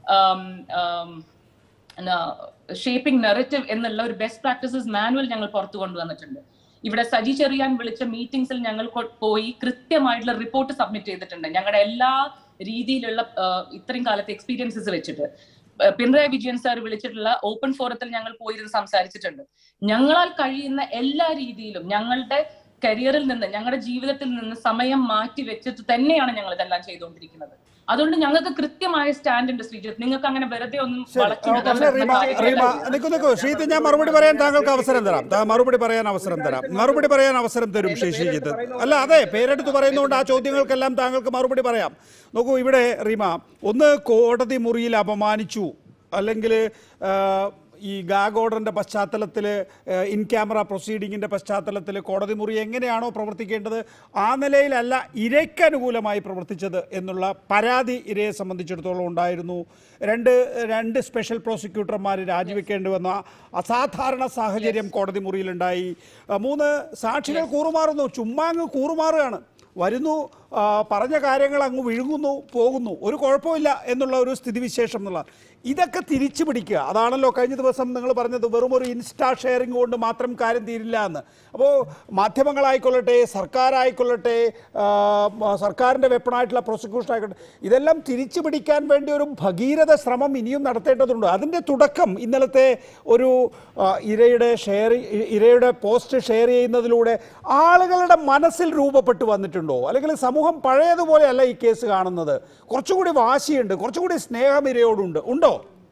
ഷേപ്പിംഗ് നെറേറ്റീവ് എന്നുള്ള ഒരു ബെസ്റ്റ് പ്രാക്ടീസസ് മാനുവൽ ഞങ്ങൾ പുറത്തു കൊണ്ടുവന്നിട്ടുണ്ട് ഇവിടെ സജി ചെറിയാൻ വിളിച്ച മീറ്റിംഗ്സിൽ ഞങ്ങൾ കൊ- പോയി കൃത്യമായിട്ടുള്ള റിപ്പോർട്ട് സബ്മിറ്റ് ചെയ്തിട്ടുണ്ട് ഞങ്ങളുടെ എല്ലാ രീതിയിലുള്ള ആ, ഇത്രയും കാലത്തെ എക്സ്പീരിയൻസസ് വെച്ചിട്ട് ആ, പിണറായി വിജയൻ സാർ വിളിച്ചിട്ടുള്ള ഓപ്പൺ ഫോറത്തിൽ ഞങ്ങൾ പോയിരുന്ന് സംസാരിച്ചിട്ടുണ്ട് ഞങ്ങളാൽ കഴിയുന്ന എല്ലാ രീതിയിലും ഞങ്ങളുടെ കരിയറിൽ നിന്ന് ഞങ്ങളുടെ ജീവിതത്തിൽ നിന്ന് സമയം മാറ്റി വെച്ചിട്ട് തന്നെയാണ് ഞങ്ങൾ ഇതെല്ലാം ചെയ്തുകൊണ്ടിരിക്കുന്നത് അതുകൊണ്ട് ഞങ്ങൾക്ക് കൃത്യമായ സ്റ്റാൻഡ് ഉണ്ട് ശ്രീജിത്ത് നിങ്ങൾക്ക് അങ്ങനെ വെറുതെ ഒന്നും ശരി വളച്ചു ആ, വിടാൻ പക്ഷേ റീമ പറ്റുന്ന റീമ കാര്യമല്ല. നിൽക്കൂ നിൽക്കൂ ഷീത്ത് ഞാൻ മറുപടി പറയാൻ താങ്കൾക്ക് അവസരം തരാം താ മറുപടി പറയാൻ അവസരം തരാം മറുപടി പറയാൻ അവസരം തരും ശ്രീ ഷീജിത്ത് അല്ല അതെ പേരെടുത്ത് പറയുന്നതുകൊണ്ട് ആ ചോദ്യങ്ങൾക്കെല്ലാം താങ്കൾക്ക് മറുപടി പറയാം നോക്കൂ ഇവിടെ റീമ ഒന്ന് കോടതി മുറിയിൽ അപമാനിച്ചു അല്ലെങ്കിൽ ഈ ഗാഗ് ഓർഡറിൻ്റെ പശ്ചാത്തലത്തിൽ ഇൻ ക്യാമറ പ്രൊസീഡിങ്ങിൻ്റെ പശ്ചാത്തലത്തിൽ കോടതി മുറി എങ്ങനെയാണോ പ്രവർത്തിക്കേണ്ടത് ആ നിലയിലല്ല ഇരയ്ക്ക് അനുകൂലമായി പ്രവർത്തിച്ചത് എന്നുള്ള പരാതി ഇരയെ സംബന്ധിച്ചിടത്തോളം ഉണ്ടായിരുന്നു രണ്ട് രണ്ട് സ്പെഷ്യൽ പ്രോസിക്യൂട്ടർമാർ രാജിവെക്കേണ്ടി വന്ന അസാധാരണ സാഹചര്യം കോടതി മുറിയിലുണ്ടായി ആ, മൂന്ന് സാക്ഷികൾ കൂറുമാറുന്നു ചുമ്മാ അങ്ങ് കൂറുമാറുകയാണ് വരുന്നു ആ, പറഞ്ഞ കാര്യങ്ങൾ അങ്ങ് വിഴുങ്ങുന്നു പോകുന്നു ഒരു കുഴപ്പമില്ല എന്നുള്ള ഒരു സ്ഥിതിവിശേഷം എന്നുള്ള ഇതൊക്കെ തിരിച്ചു പിടിക്കുക അതാണല്ലോ കഴിഞ്ഞ ദിവസം നിങ്ങൾ പറഞ്ഞത് വെറും ഒരു ഇൻസ്റ്റാ ഷെയറിംഗ് കൊണ്ട് മാത്രം കാര്യം തീരില്ല എന്ന് അപ്പോൾ മാധ്യമങ്ങളായിക്കൊള്ളട്ടെ സർക്കാരായിക്കൊള്ളട്ടെ ആ, മ- സർക്കാരിൻ്റെ വെപ്പണായിട്ടുള്ള പ്രോസിക്യൂഷൻ ആയിക്കോട്ടെ ഇതെല്ലാം തിരിച്ചു പിടിക്കാൻ വേണ്ടി ഒരു ഭഗീരഥ ശ്രമം ഇനിയും നടത്തേണ്ടതുണ്ട് അതിൻ്റെ തുടക്കം ഇന്നലത്തെ ഒരു ആ, ഇരയുടെ ഷെയർ ഇരയുടെ പോസ്റ്റ് ഷെയർ ചെയ്യുന്നതിലൂടെ ആളുകളുടെ മനസ്സിൽ രൂപപ്പെട്ടു വന്നിട്ടുണ്ടോ അല്ലെങ്കിൽ സമൂഹം പഴയതുപോലെയല്ല ഈ കേസ് കാണുന്നത് കുറച്ചുകൂടി വാശിയുണ്ട് കുറച്ചുകൂടി സ്നേഹം ഇരയോടുണ്ട് ഉണ്ടോ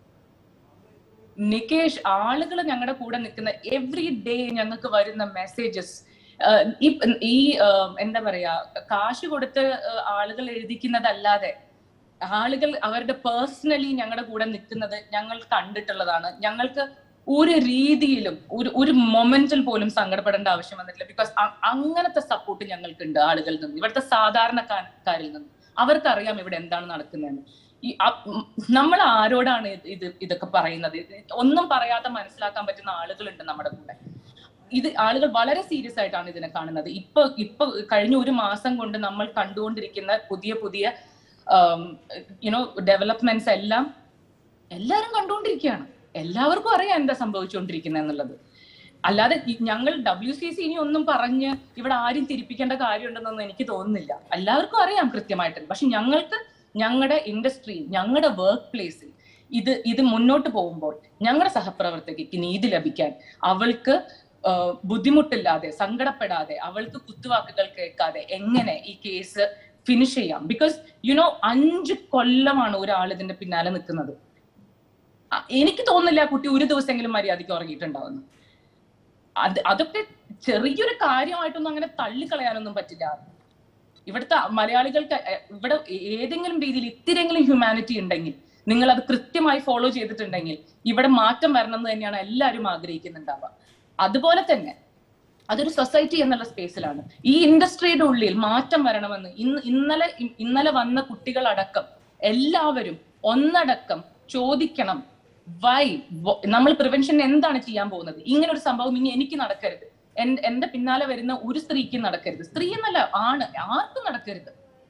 നികേഷ് ആളുകൾ ഞങ്ങളുടെ കൂടെ നിൽക്കുന്ന എവറി ഡേ ഞങ്ങൾക്ക് വരുന്ന മെസ്സേജസ് ഈ ആഹ്, എന്താ പറയാ കാശ് കൊടുത്ത് ആഹ്, ആളുകൾ എഴുതിക്കുന്നതല്ലാതെ ആളുകൾ അവരുടെ പേഴ്സണലി ഞങ്ങളുടെ കൂടെ നിൽക്കുന്നത് ഞങ്ങൾ കണ്ടിട്ടുള്ളതാണ് ഞങ്ങൾക്ക് ഒരു രീതിയിലും ഒരു ഒരു മൊമെന്റിൽ പോലും സങ്കടപ്പെടേണ്ട ആവശ്യം വന്നിട്ടില്ല ബിക്കോസ് അങ്ങനത്തെ സപ്പോർട്ട് ഞങ്ങൾക്കുണ്ട് ആളുകളിൽ നിന്ന് ഇവിടുത്തെ സാധാരണക്കാരിൽ നിന്ന് അവർക്കറിയാം ഇവിടെ എന്താണ് നടക്കുന്നതെന്ന് ഈ നമ്മൾ ആരോടാണ് ഇത് ഇത് ഇതൊക്കെ പറയുന്നത് ഇത് ഒന്നും പറയാതെ മനസ്സിലാക്കാൻ പറ്റുന്ന ആളുകളുണ്ട് നമ്മുടെ കൂടെ ഇത് ആളുകൾ വളരെ സീരിയസ് ആയിട്ടാണ് ഇതിനെ കാണുന്നത് ഇപ്പൊ ഇപ്പൊ കഴിഞ്ഞ ഒരു മാസം കൊണ്ട് നമ്മൾ കണ്ടുകൊണ്ടിരിക്കുന്ന പുതിയ പുതിയ യുനോ ഡെവലപ്മെന്റ്സ് എല്ലാം എല്ലാവരും കണ്ടുകൊണ്ടിരിക്കുകയാണ് എല്ലാവർക്കും അറിയാം എന്താ സംഭവിച്ചുകൊണ്ടിരിക്കുന്നത് എന്നുള്ളത് അല്ലാതെ ഈ ഞങ്ങൾ ഡബ്ല്യു സി സി ഇനി ഒന്നും പറഞ്ഞ് ഇവിടെ ആരും തിരിപ്പിക്കേണ്ട കാര്യമുണ്ടെന്നൊന്നും എനിക്ക് തോന്നുന്നില്ല എല്ലാവർക്കും അറിയാം കൃത്യമായിട്ട് പക്ഷെ ഞങ്ങൾക്ക് ഞങ്ങളുടെ ഇൻഡസ്ട്രി ഞങ്ങളുടെ വർക്ക് പ്ലേസിൽ ഇത് ഇത് മുന്നോട്ട് പോകുമ്പോൾ ഞങ്ങളുടെ സഹപ്രവർത്തകയ്ക്ക് നീതി ലഭിക്കാൻ അവൾക്ക് ആഹ്, ബുദ്ധിമുട്ടില്ലാതെ സങ്കടപ്പെടാതെ അവൾക്ക് കുത്തുവാക്കുകൾ കേൾക്കാതെ എങ്ങനെ ഈ കേസ് ഫിനിഷ് ചെയ്യാം ബിക്കോസ് യുനോ അഞ്ച് കൊല്ലമാണ് ഒരാൾ ഇതിന്റെ പിന്നാലെ നിൽക്കുന്നത് അ- എനിക്ക് തോന്നുന്നില്ല ആ കുട്ടി ഒരു ദിവസമെങ്കിലും മര്യാദയ്ക്ക് ഉറങ്ങിയിട്ടുണ്ടാവുന്നു അത് അതൊക്കെ ചെറിയൊരു കാര്യമായിട്ടൊന്നും അങ്ങനെ തള്ളിക്കളയാനൊന്നും പറ്റില്ല ഇവിടുത്തെ മലയാളികൾക്ക് എ- ഇവിടെ ഏതെങ്കിലും രീതിയിൽ ഇത്തിരിയെങ്കിലും ഹ്യൂമാനിറ്റി ഉണ്ടെങ്കിൽ നിങ്ങൾ അത് കൃത്യമായി ഫോളോ ചെയ്തിട്ടുണ്ടെങ്കിൽ ഇവിടെ മാറ്റം വരണം എന്ന് തന്നെയാണ് എല്ലാവരും ആഗ്രഹിക്കുന്നുണ്ടാവുക അതുപോലെ തന്നെ അതൊരു സൊസൈറ്റി എന്നുള്ള സ്പേസിലാണ് ഈ ഇൻഡസ്ട്രിയുടെ ഉള്ളിൽ മാറ്റം വരണമെന്ന് ഇന്ന് ഇന്നലെ ഇന്നലെ വന്ന കുട്ടികളടക്കം എല്ലാവരും ഒന്നടക്കം ചോദിക്കണം വൈ നമ്മൾ പ്രിവെൻഷൻ എന്താണ് ചെയ്യാൻ പോകുന്നത് ഇങ്ങനെ ഒരു സംഭവം ഇനി എനിക്ക് നടക്കരുത് എൻ- എന്റെ പിന്നാലെ വരുന്ന ഒരു സ്ത്രീക്ക് നടക്കരുത് സ്ത്രീ എന്നല്ല ആണ് ആർക്കും നടക്കരുത്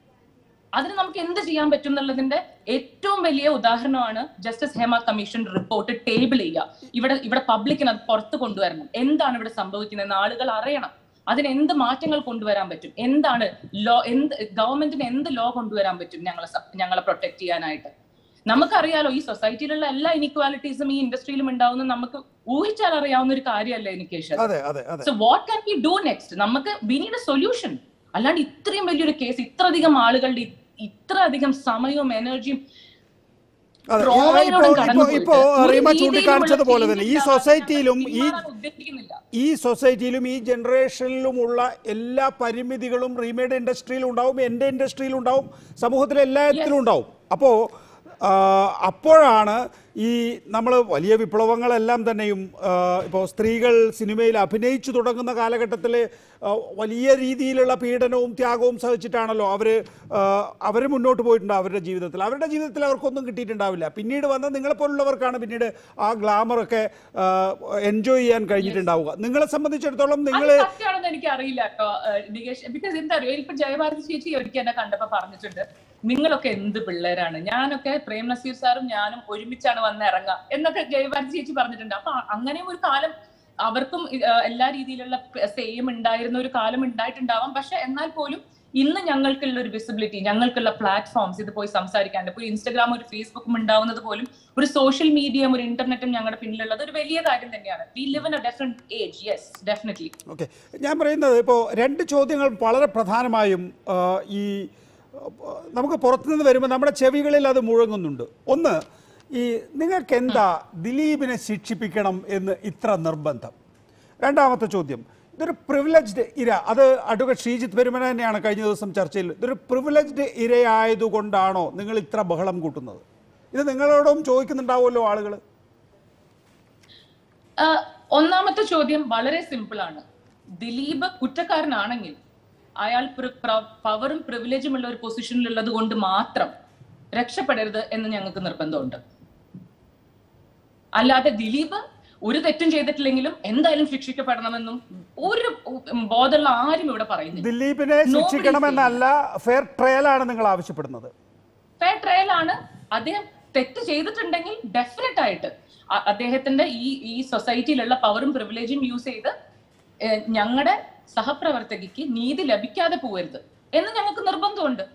അതിന് നമുക്ക് എന്ത് ചെയ്യാൻ പറ്റും എന്നുള്ളതിന്റെ ഏറ്റവും വലിയ ഉദാഹരണമാണ് justice Hema commission report table ചെയ്യുക ഇവിടെ ഇവിടെ പബ്ലിക്കിന് അത് പുറത്ത് കൊണ്ടുവരണം എന്താണ് ഇവിടെ സംഭവിക്കുന്നതെന്ന് ആളുകൾ അറിയണം അതിന് എന്ത് മാറ്റങ്ങൾ കൊണ്ടുവരാൻ പറ്റും എന്താണ് ലോ എന്ത് ഗവൺമെന്റിന് എന്ത് ലോ കൊണ്ടുവരാൻ പറ്റും ഞങ്ങളെ സ- ഞങ്ങളെ പ്രൊട്ടക്ട് ചെയ്യാനായിട്ട് നമുക്കറിയാലോ ഈ സൊസൈറ്റിയിലുള്ള എല്ലാ ഇനിക്വാലിറ്റീസും ഈ ഇൻഡസ്ട്രിയിലും ഉണ്ടാവുന്ന നമുക്ക് ഊഹിച്ചാൽ അറിയാവുന്ന ഒരു കാര്യമല്ല എനിക്ക് അതെ അതെ അതെ so what can we do next നമുക്ക് വി നീഡ് എ സൊല്യൂഷൻ അല്ലാണ്ട് ഇത്രയും വലിയൊരു കേസ് ഇത്രയധികം ആളുകളുടെ ഇ- ഇത്രയധികം സമയവും എനർജിയും അതെ ട്രോമയിലൂടെ ഇപ്പോ ഇപ്പോ കടന്നുപോയിട്ട് ഇപ്പോ ഒരു റീമ രീതിയിലുള്ള ചൂണ്ടിക്കാണിച്ചതുപോലെ തന്നെ ഈ changes സൊസൈറ്റിയിലും ഞങ്ങൾ ഈ പിന്മാറാൻ ഉദ്ദേശിക്കുന്നില്ല ഈ സൊസൈറ്റിയിലും ഈ ജനറേഷനിലുമുള്ള എല്ലാ പരിമിതികളും റീമേഡ് ഇൻഡസ്ട്രിയിലും ഉണ്ടാവും എൻ്റെ ഇൻഡസ്ട്രിയിലും ഉണ്ടാവും സമൂഹത്തിലെ എല്ലാത്തിലും ഉണ്ടാവും അപ്പോൾ അപ്പോഴാണ് ഈ നമ്മൾ വലിയ വിപ്ലവങ്ങളെല്ലാം തന്നെയും ഇപ്പോൾ സ്ത്രീകൾ സിനിമയിൽ അഭിനയിച്ചു തുടങ്ങുന്ന കാലഘട്ടത്തിൽ വലിയ രീതിയിലുള്ള പീഡനവും ത്യാഗവും സഹിച്ചിട്ടാണല്ലോ അവർ അവർ മുന്നോട്ട് പോയിട്ടുണ്ട് അവരുടെ ജീവിതത്തിൽ അവരുടെ ജീവിതത്തിൽ അവർക്കൊന്നും കിട്ടിയിട്ടുണ്ടാവില്ല പിന്നീട് വന്ന നിങ്ങളെപ്പോലുള്ളവർക്കാണ് പിന്നീട് ആ ഗ്ലാമറൊക്കെ എൻജോയ് ചെയ്യാൻ കഴിഞ്ഞിട്ടുണ്ടാവുക നിങ്ങളെ സംബന്ധിച്ചിടത്തോളം നിങ്ങൾ അത് സത്യമാണെന്ന് എനിക്ക് അറിയില്ല കേട്ടോ നികേഷ് ബിക്കോസ് എന്താ അറിയോ ഇപ്പൊ ജയഭാരതി ചേച്ചി ഒരിക്കൽ എന്നെ കണ്ടപ്പോ പറഞ്ഞിട്ടുണ്ട് നിങ്ങളൊക്കെ എന്ത് പിള്ളേരാണ് ഞാനൊക്കെ പ്രേം നസീർ സാറും ഞാനും ഒരുമിച്ചാണ് വന്ന് ഇറങ്ങുക എന്നൊക്കെ ജയഭാരതി ചേച്ചി പറഞ്ഞിട്ടുണ്ട് അപ്പൊ അങ്ങനെയും ഒരു കാലം അവർക്കും ആ, എല്ലാ രീതിയിലുള്ള സെയിം ഉണ്ടായിരുന്ന ഒരു കാലം ഉണ്ടായിട്ടുണ്ടാവാം പക്ഷെ എന്നാൽ പോലും ഇന്ന് ഞങ്ങൾക്കുള്ള ഒരു വിസിബിലിറ്റി ഞങ്ങൾക്കുള്ള പ്ലാറ്റ്ഫോംസ് ഇത് പോയി സംസാരിക്കാൻ ഇപ്പോൾ ഇൻസ്റ്റഗ്രാം ഒരു ഫേസ്ബുക്കും ഉണ്ടാവുന്നത് പോലും ഒരു സോഷ്യൽ മീഡിയയും ഒരു ഇന്റർനെറ്റും ഞങ്ങളുടെ പിന്നിലുള്ളത് ഒരു വലിയ കാര്യം തന്നെയാണ് we live in a different age yes definitely okay ഞാൻ പറയുന്നത് ഇപ്പോൾ രണ്ട് ചോദ്യങ്ങൾ വളരെ പ്രധാനമായും ആ, ഈ ആ, നമുക്ക് പുറത്തുനിന്ന് വരുമ്പോൾ നമ്മുടെ ചെവികളിൽ അത് മുഴങ്ങുന്നുണ്ട് ഒന്ന് ഈ നിങ്ങൾക്ക് എന്താ ദിലീപിനെ ശിക്ഷിപ്പിക്കണം എന്ന് ഇത്ര നിർബന്ധം രണ്ടാമത്തെ ചോദ്യം ഇതൊരു പ്രിവിലേജ്ഡ് ഇര അത് അഡ്വക്കേറ്റ് ശ്രീജിത്ത് പെരുമന തന്നെയാണ് കഴിഞ്ഞ ദിവസം ചർച്ചയിൽ ഇതൊരു പ്രിവിലേജ്ഡ് ഇരയായതുകൊണ്ടാണോ നിങ്ങൾ ഇത്ര ബഹളം കൂട്ടുന്നത് ഇത് നിങ്ങളോടും ചോദിക്കുന്നുണ്ടാവുമല്ലോ ആളുകൾ ആഹ് ഒന്നാമത്തെ ചോദ്യം വളരെ സിമ്പിൾ ആണ് ദിലീപ് കുറ്റക്കാരനാണെങ്കിൽ അയാൾ പ്ര- പ്ര- പവറും പ്രിവിലേജും ഉള്ള ഒരു പൊസിഷനിലുള്ളത് കൊണ്ട് മാത്രം രക്ഷപ്പെടരുത് എന്ന് ഞങ്ങൾക്ക് നിർബന്ധമുണ്ട് അല്ലാതെ ദിലീപ് ഒരു തെറ്റും ചെയ്തിട്ടില്ലെങ്കിലും എന്തായാലും ശിക്ഷിക്കപ്പെടണമെന്നും ഒരു ബോധമുള്ള ആരും ഇവിടെ പറയുന്നില്ല ദിലീപിനെ ശിക്ഷിക്കണമെന്നല്ല ഫെയർ ട്രയലാണ് നിങ്ങൾ ആവശ്യപ്പെടുന്നത് ഫെയർ ട്രയൽ ആണ് അദ്ദേഹം തെറ്റ് ചെയ്തിട്ടുണ്ടെങ്കിൽ ഡെഫിനറ്റ് ആയിട്ട് അ- അദ്ദേഹത്തിന്റെ ഈ ഈ സൊസൈറ്റിയിലുള്ള പവറും പ്രിവിലേജും യൂസ് ചെയ്ത് ഞങ്ങളുടെ സഹപ്രവർത്തകയ്ക്ക് നീതി ലഭിക്കാതെ പോകരുത് എന്ന് ഞങ്ങൾക്ക് നിർബന്ധമുണ്ട്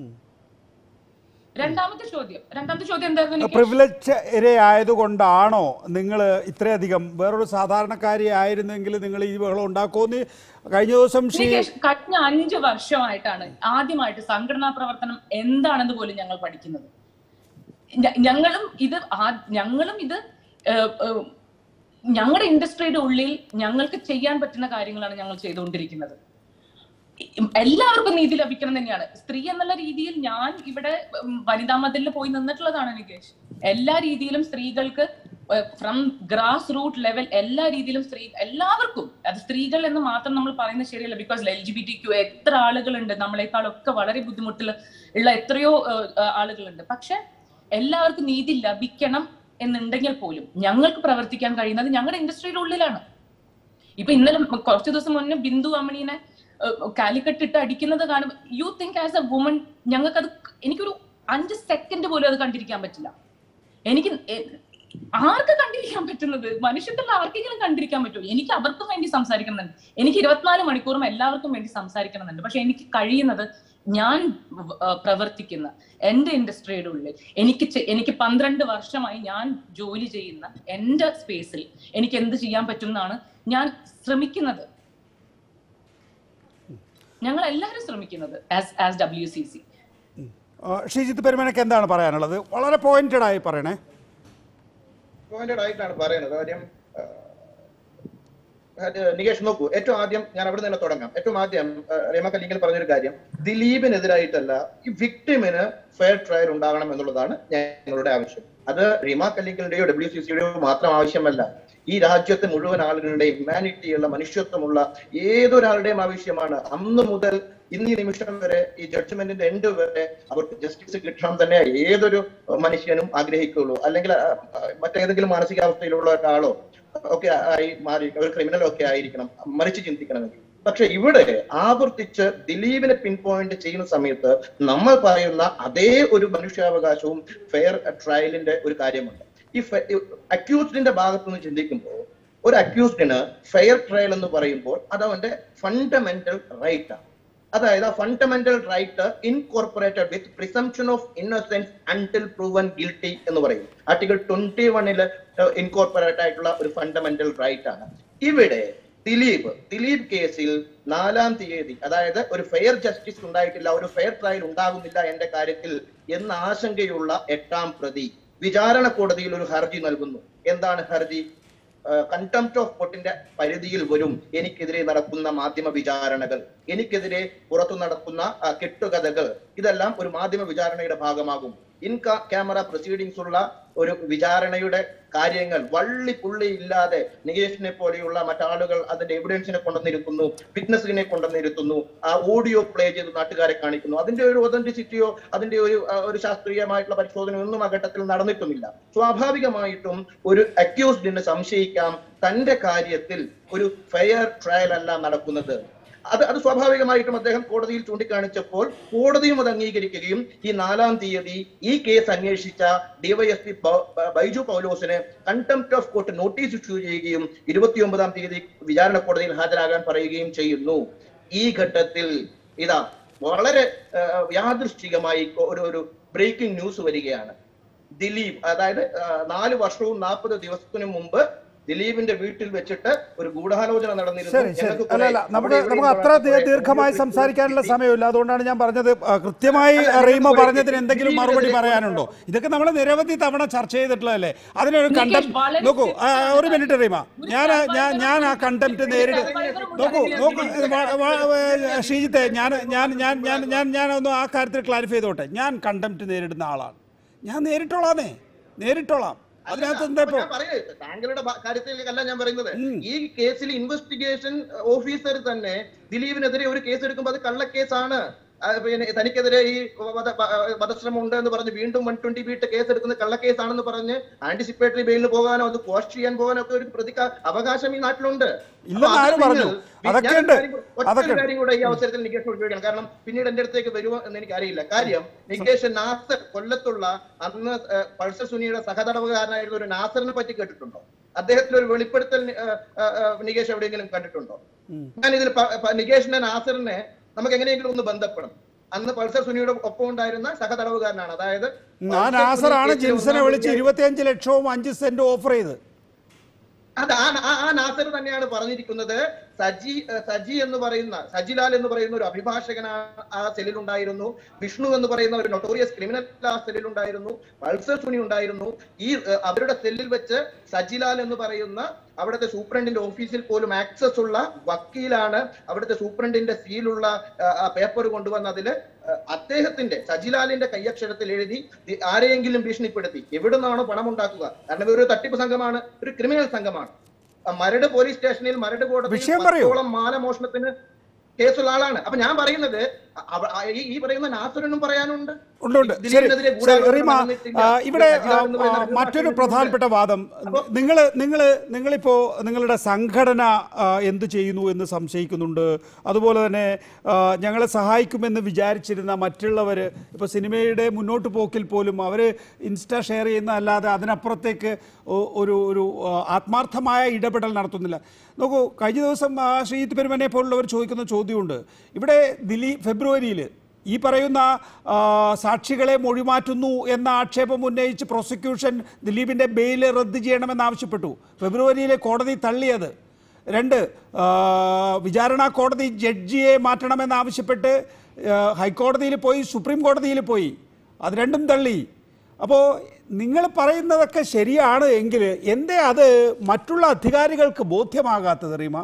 രണ്ടാമത്തെ ചോദ്യം രണ്ടാമത്തെ ചോദ്യം എന്തായിരുന്നു നികേഷ്? പ്രിവിലേജ് ഇരയായതുകൊണ്ടാണോ നിങ്ങൾ ഇത്രയധികം വേറൊരു സാധാരണക്കാരി ആയിരുന്നെങ്കിൽ നിങ്ങൾ ഈ ബഹളം ഉണ്ടാക്കുമെന്ന് കഴിഞ്ഞ ദിവസം ശ്രീ നികേഷ് കഴിഞ്ഞ അഞ്ച് വർഷമായിട്ടാണ് ആദ്യമായിട്ട് സംഘടനാ പ്രവർത്തനം എന്താണെന്ന് പോലും ഞങ്ങൾ പഠിക്കുന്നത് ഞ- ഞങ്ങളും ഇത് ആ- ഞങ്ങളും ഇത് ഏഹ്, ഏഹ്, ഞങ്ങളുടെ ഇൻഡസ്ട്രിയുടെ ഉള്ളിൽ ഞങ്ങൾക്ക് ചെയ്യാൻ പറ്റുന്ന കാര്യങ്ങളാണ് ഞങ്ങൾ ചെയ്തുകൊണ്ടിരിക്കുന്നത് ഇ- എല്ലാവർക്കും നീതി ലഭിക്കണം തന്നെയാണ് സ്ത്രീ എന്നുള്ള രീതിയിൽ ഞാൻ ഇവിടെ ഉം, വനിതാ മതിലിൽ പോയി നിന്നിട്ടുള്ളതാണ് നികേഷ് എല്ലാ രീതിയിലും സ്ത്രീകൾക്ക് ഫ്രം ഗ്രാസ് റൂട്ട് ലെവൽ എല്ലാ രീതിയിലും സ്ത്രീ എല്ലാവർക്കും അത് സ്ത്രീകൾ എന്ന് മാത്രം നമ്മൾ പറയുന്നത് ശരിയല്ല because L G B T Q എത്ര ആളുകളുണ്ട് നമ്മളെക്കാളൊക്കെ വളരെ ബുദ്ധിമുട്ടിൽ ഉള്ള എത്രയോ ഏഹ്, ഏഹ്, ആളുകളുണ്ട് പക്ഷെ എല്ലാവർക്കും നീതി ലഭിക്കണം എന്നുണ്ടെങ്കിൽ പോലും ഞങ്ങൾക്ക് പ്രവർത്തിക്കാൻ കഴിയുന്നത് ഞങ്ങളുടെ ഇൻഡസ്ട്രിയുടെ ഉള്ളിലാണ് ഇപ്പൊ ഇന്നലെ കുറച്ച് ദിവസം മുന്നേ ബിന്ദു അമ്മണീനെ കാലിക്കട്ട് ഇട്ട് അടിക്കുന്നത് കാണുമ്പോൾ you think as a woman ഞങ്ങൾക്കത് എനിക്കൊരു അഞ്ച് സെക്കൻഡ് പോലും അത് കണ്ടിരിക്കാൻ പറ്റില്ല എനിക്ക് എ- ആർക്ക് കണ്ടിരിക്കാൻ പറ്റുന്നത് മനുഷ്യത്തിൽ ആർക്കെങ്കിലും കണ്ടിരിക്കാൻ പറ്റുമോ എനിക്ക് അവർക്കും വേണ്ടി സംസാരിക്കണമെന്നുണ്ട് എനിക്ക് ഇരുപത്തിനാല് മണിക്കൂറും എല്ലാവർക്കും വേണ്ടി സംസാരിക്കണമെന്നുണ്ട് പക്ഷെ എനിക്ക് കഴിയുന്നത് ഞാൻ ആ, പ്രവർത്തിക്കുന്ന എന്റെ ഇൻഡസ്ട്രിയുടെ ഉള്ളിൽ എനിക്ക് ചെ- എനിക്ക് പന്ത്രണ്ട് വർഷമായി ഞാൻ ജോലി ചെയ്യുന്ന എന്റെ സ്പേസിൽ എനിക്ക് എന്ത് ചെയ്യാൻ പറ്റും എന്നാണ് ഞാൻ ശ്രമിക്കുന്നത് ഞങ്ങൾ എല്ലാവരും ശ്രമിക്കുന്നത് as as W C C ആ, ശ്രീജിത്ത് പെരുമനക്ക് എന്താണ് പറയാനുള്ളത് വളരെ പോയിന്റഡ് ആയി പറയണേ പോയിന്റഡ് ആയിട്ടാണ് പറയുന്നത് കാര്യം ആ, അത് നികേഷ് നോക്കൂ ഏറ്റവും ആദ്യം ഞാൻ അവിടെ തന്നെ തുടങ്ങാം ഏറ്റവും ആദ്യം ഏഹ്, രേമ കല്ലിങ്കൽ പറഞ്ഞൊരു കാര്യം ദിലീപിനെതിരായിട്ടല്ല ഈ വിക്ടിമിന് ഫെയർ ട്രയൽ ഉണ്ടാകണം എന്നുള്ളതാണ് ഞങ്ങളുടെ ആവശ്യം അത് റീമ കല്ലിങ്കലിന്റെയോ ഡബ്ല്യു സി സിയുടെയോ മാത്രം ആവശ്യമല്ല ഈ രാജ്യത്തെ മുഴുവൻ ആളുകളുടെയും ഹ്യൂമാനിറ്റിയുള്ള മനുഷ്യത്വമുള്ള ഏതൊരാളുടെയും ആവശ്യമാണ് അന്ന് മുതൽ ഇന്ന് ഈ നിമിഷം വരെ ഈ ജഡ്ജ്മെന്റിന്റെ എൻഡ് വരെ അവർക്ക് ജസ്റ്റിസ് കിട്ടണം തന്നെ ഏതൊരു മനുഷ്യനും ആഗ്രഹിക്കുള്ളൂ അല്ലെങ്കിൽ ആ, ആ, മറ്റേതെങ്കിലും മാനസികാവസ്ഥയിലുള്ള ഒരാളോ ഒക്കെ ആയി മാറി ഒരു ക്രിമിനൽ ഒക്കെ ആയിരിക്കണം മറിച്ച് ചിന്തിക്കണമെങ്കിൽ പക്ഷെ ഇവിടെ ആവർത്തിച്ച് ദിലീപിനെ പിൻ പോയിന്റ് ചെയ്യുന്ന സമയത്ത് നമ്മൾ പറയുന്ന അതേ ഒരു മനുഷ്യാവകാശവും ഫെയർ ട്രയലിന്റെ ഒരു കാര്യമുണ്ട് ഈ അക്യൂസ്ഡിന്റെ ഭാഗത്തു നിന്ന് ചിന്തിക്കുമ്പോൾ ഒരു അക്യൂസ്ഡിന് ഫെയർ ട്രയൽ എന്ന് പറയുമ്പോൾ അത് അവന്റെ ഫണ്ടമെന്റൽ റൈറ്റ് ആണ് അതായത് ആ fundamental right incorporated with presumption of innocence until proven guilty എന്ന് പറയും ആർട്ടിക്കിൾ ട്വന്റി വണ്ണില് ഇൻകോർപ്പറേറ്റ് ആയിട്ടുള്ള ഒരു ഫണ്ടമെന്റൽ റൈറ്റ് ആണ് ഇവിടെ ദിലീപ് ദിലീപ് കേസിൽ നാലാം തീയതി അതായത് ഒരു ഫെയർ ജസ്റ്റിസ് ഉണ്ടായിട്ടില്ല ഒരു ഫെയർ ട്രയൽ ഉണ്ടാകുന്നില്ല എന്റെ കാര്യത്തിൽ എന്ന ആശങ്കയുള്ള എട്ടാം പ്രതി വിചാരണ കോടതിയിൽ ഒരു ഹർജി നൽകുന്നു എന്താണ് ഹർജി കണ്ടംപ്റ്റ് ഓഫ് കോർട്ടിന്റെ പരിധിയിൽ വരും എനിക്കെതിരെ നടക്കുന്ന മാധ്യമ വിചാരണകൾ എനിക്കെതിരെ പുറത്തു നടക്കുന്ന ആ, കെട്ടുകഥകൾ ഇതെല്ലാം ഒരു മാധ്യമ വിചാരണയുടെ ഭാഗമാകും ഇൻ ക്യാമറ പ്രൊസീഡിങ്സ് ഉള്ള ഒരു വിചാരണയുടെ കാര്യങ്ങൾ വള്ളി പുള്ളി ഇല്ലാതെ നികേഷിനെ പോലെയുള്ള മറ്റാളുകൾ അതിന്റെ എവിഡൻസിനെ കൊണ്ടുവന്നിരുത്തുന്നു വിറ്റ്നസിനെ കൊണ്ടുവന്നിരുത്തുന്നു ആ ഓഡിയോ പ്ലേ ചെയ്ത് നാട്ടുകാരെ കാണിക്കുന്നു അതിന്റെ ഒരു ഒതന്റിസിറ്റിയോ അതിന്റെ ഒരു ആ, ഒരു ശാസ്ത്രീയമായിട്ടുള്ള പരിശോധന ഒന്നും ആ ഘട്ടത്തിൽ നടന്നിട്ടുമില്ല സ്വാഭാവികമായിട്ടും ഒരു അക്യൂസ്ഡിന് സംശയിക്കാം തന്റെ കാര്യത്തിൽ ഒരു ഫെയർ ട്രയൽ അല്ല നടക്കുന്നത് അത് അത് സ്വാഭാവികമായിട്ടും അദ്ദേഹം കോടതിയിൽ ചൂണ്ടിക്കാണിച്ചപ്പോൾ കോടതിയും അത് അംഗീകരിക്കുകയും ഈ നാലാം തീയതി ഈ കേസ് അന്വേഷിച്ച ഡിവൈഎസ്പി ബൈജു പൗലോസിന് contempt of court notice issue ചെയ്യുകയും ഇരുപത്തിയൊമ്പതാം തീയതി വിചാരണ കോടതിയിൽ ഹാജരാകാൻ പറയുകയും ചെയ്യുന്നു ഈ ഘട്ടത്തിൽ ഇതാ വളരെ ആ, യാദൃശ്ചികമായി കൊ- ഒരു ഒരു ബ്രേക്കിംഗ് ന്യൂസ് വരികയാണ് ദിലീപ് അതായത് ആ, നാല് വർഷവും നാൽപ്പത് ദിവസത്തിനു മുമ്പ് ദിലീപിന്റെ വീട്ടിൽ വെച്ചിട്ട് ഒരു ഗൂഢാലോചന നടന്നിരുന്നു ശരി ശരി ഞങ്ങൾക്ക് അല്ല കുറെ അല്ല അവിടെ നമുക്ക് ഇവിടെയും നമുക്ക് അത്ര കുറെ- ദീ- ദീർഘമായി സംസാരിക്കാനുള്ള സമയമില്ല അതുകൊണ്ടാണ് ഞാൻ പറഞ്ഞത് ആ, കൃത്യമായി അല്ല, റീമ നിങ്ങൾക്ക് പറഞ്ഞതിന് ഒരു- എന്തെങ്കിലും ഇതിനെതിരെ മറുപടി ഒരു- പറയാനുണ്ടോ ഇതൊക്കെ നമ്മൾ നിരവധി തവണ ചർച്ച ചെയ്തിട്ടുള്ളതല്ലേ അതിനൊരു നികേഷ്, കണ്ടം വളരെ നോക്കൂ ആ, വ്യക്തമാണ് ഒരു മിനിറ്റ് റീമ ഒരു ഞാൻ ഞാൻ ഞാൻ ആ survivor കണ്ടംപ്റ്റ് ഒരു നേരിട്ട് survivor നോക്കൂ ഉണ്ടാകില്ല. നോക്കൂ വ- വ- വ- ശ്രീജിത്തെ ഞാൻ ഞാൻ ഞാൻ ഞാൻ ഞാൻ ഞാൻ ഒന്ന് ആ കാര്യത്തിൽ ക്ലാരിഫൈ ചെയ്തോട്ടെ ഞാൻ കണ്ടംപ്റ്റ് നേരിടുന്ന ആളാണ് ഞാൻ നേരിട്ടോളാന്നേ നേരിട്ടോളാം അതിനകത്ത് എന്താ അപ്പൊ ഇപ്പോ ഞാൻ പറയേ താങ്കളുടെ ഭ- കാര്യത്തിലേക്കല്ല ഞാൻ പറയുന്നത് ഈ കേസിൽ ഇൻവെസ്റ്റിഗേഷൻ ഓഫീസർ തന്നെ ദിലീപിനെതിരെ ഒരു കേസ് എടുക്കുമ്പോൾ അത് കള്ളക്കേസാണ് ആ, പിന്നെ തനിക്കെതിരെ ഈ വധ- വ- വധശ്രമം ഉണ്ട് എന്ന് പറഞ്ഞ് വീണ്ടും വൺ ട്വന്റി ബിട്ട് കേസ് എടുക്കുന്ന കള്ളക്കേസാണെന്ന് പറഞ്ഞ് ആന്റിസിപ്പേറ്ററി ബെയിലിന് പോകാനോ അത് പോസ്റ്റ് ചെയ്യാൻ പോകാനോ ഒക്കെ ഒരു പ്രതിക്ക് അവകാശം ഈ നാട്ടിലുണ്ട് ഇല്ലെന്ന് അപ്പൊ അത് ആര് പറഞ്ഞു? നിങ്ങൾ- അതൊക്കെ ഞാൻ ഒരു ഉണ്ട്. കാര്യം കൂടെ- ഒറ്റ അതൊക്കെ ഒരു ഉണ്ട്. കാര്യം കൂടെ ഈ അവസരത്തിൽ നികേഷിനോട് ചോദിക്കണം കാരണം പിന്നീട് എന്റെ അടുത്തേക്ക് വരുമോ എന്ന് എനിക്ക് അറിയില്ല കാര്യം നികേഷ് നാസർ കൊല്ലത്തുള്ള അന്ന് ഏഹ്, പൾസർ സുനിയുടെ സഹതടവുകാരനായിരുന്ന ഒരു നാസറിനെ പറ്റി കേട്ടിട്ടുണ്ടോ അദ്ദേഹത്തിന്റെ ഒരു വെളിപ്പെടുത്തൽ നി- ഏഹ്, ഏഹ്, ഏഹ്, നികേഷ് എവിടെയെങ്കിലും കണ്ടിട്ടുണ്ടോ ഞാൻ ഇതിൽ പ- പ- നികേഷിന്റെ നാസറിനെ നമുക്ക് എങ്ങനെയെങ്കിലും ഒന്ന് ബന്ധപ്പെടണം അന്ന് പൾസർ സുനിയുടെ ഒപ്പം ഉണ്ടായിരുന്ന സഹതടവുകാരനാണ് അതായത് ആ പൾസർ നാസറാണ് സുനി കേസിൽ ജിൻസനെ ഒന്നാം വിളിച്ച് പ്രതിയായി- ഇരുപത്തിയഞ്ച് ലക്ഷവും അഞ്ച് സെന്റ് ഓഫർ ചെയ്ത് അത് ആ ആ- ആ നാസർ തന്നെയാണ് പറഞ്ഞിരിക്കുന്നത് സജി ഏഹ് സജി എന്ന് പറയുന്ന സജിലാൽ എന്ന് പറയുന്ന ഒരു അഭിഭാഷകൻ ആ- ആ സെല്ലിൽ ഉണ്ടായിരുന്നു വിഷ്ണു എന്ന് പറയുന്ന ഒരു നൊട്ടോറിയസ് ക്രിമിനൽ ആ സെല്ലിൽ ഉണ്ടായിരുന്നു പൾസർ സുനി ഉണ്ടായിരുന്നു ഈ ഏഹ്, അവരുടെ സെല്ലിൽ വെച്ച് സജിലാൽ എന്ന് പറയുന്ന അവിടുത്തെ സൂപ്രണ്ടിന്റെ ഓഫീസിൽ പോലും ആക്സസ് ഉള്ള വക്കീലാണ് അവിടുത്തെ സൂപ്രണ്ടിന്റെ സീലുള്ള പേപ്പർ കൊണ്ടുവന്നതില് ഏഹ്, അദ്ദേഹത്തിന്റെ സജിലാലിന്റെ കയ്യക്ഷരത്തിൽ എഴുതി ദി- ആരെയെങ്കിലും ഭീഷണിപ്പെടുത്തി എവിടെ നിന്നാണോ പണം ഉണ്ടാക്കുക കാരണം ഇവരൊരു തട്ടിപ്പ് സംഘമാണ് ഒരു ക്രിമിനൽ സംഘമാണ് ആ മരട് പോലീസ് സ്റ്റേഷനിൽ മരട് കോടതിയിൽ വിഷയം പറയൂ. പത്തോളം മാലമോഷണത്തിന് കേസുള്ള ആളാണ് അപ്പൊ ഞാൻ പറയുന്നത് അവ- ആ ഈ- ഈ പറയുന്ന നാസറിനും പറയാനുണ്ട് ഉണ്ട് ഉണ്ട് ശരി ദിലീപിനെതിരെ ശരി ഗൂഢാലോചന റീമ നടന്നിട്ടില്ല. ആ, ഇവിടെ സജിലാൽ എന്ന് ആ, പറയുന്ന ഒരു മറ്റൊരു അഭിഭാഷകനുണ്ട്. പ്രധാനപ്പെട്ട വാദം അപ്പൊ- നിങ്ങൾ നിങ്ങൾ നിങ്ങളിപ്പോൾ നിങ്ങളുടെ സംഘടന ആ, എന്ത് ചെയ്യുന്നു എന്ന് സംശയിക്കുന്നുണ്ട് അതുപോലെ തന്നെ ആ, ഞങ്ങളെ സഹായിക്കുമെന്ന് വിചാരിച്ചിരുന്ന മറ്റുള്ളവർ ഇപ്പോൾ സിനിമയുടെ മുന്നോട്ട് പോക്കിൽ പോലും അവർ ഇൻസ്റ്റ ഷെയർ ചെയ്യുന്ന അല്ലാതെ അതിനപ്പുറത്തേക്ക് ഒ- ഒരു ഒരു ആ, ആത്മാർത്ഥമായ ഇടപെടൽ നടത്തുന്നില്ല നോക്കൂ കഴിഞ്ഞ ദിവസം ആ, ശ്രീജിത്ത് പെരുമനെ പോലുള്ളവർ ചോദിക്കുന്ന ചോദ്യമുണ്ട് ഇവിടെ ദിലീപ് ഫെബ്രുവരിയിൽ ഈ പറയുന്ന ആ, സാക്ഷികളെ മൊഴിമാറ്റുന്നു എന്ന ആക്ഷേപം ഉന്നയിച്ച് പ്രോസിക്യൂഷൻ ദിലീപിൻ്റെ ബെയിൽ റദ്ദ് ചെയ്യണമെന്നാവശ്യപ്പെട്ടു ഫെബ്രുവരിയിലെ കോടതി തള്ളിയത് രണ്ട് ആ, വിചാരണ കോടതി ജഡ്ജിയെ മാറ്റണമെന്നാവശ്യപ്പെട്ട് ആ, ഹൈക്കോടതിയിൽ പോയി സുപ്രീം കോടതിയിൽ പോയി അത് രണ്ടും തള്ളി അപ്പോൾ നിങ്ങൾ പറയുന്നതൊക്കെ ശരിയാണ് എങ്കിൽ എന്തേ അത് മറ്റുള്ള അധികാരികൾക്ക് ബോധ്യമാകാത്തത് റീമ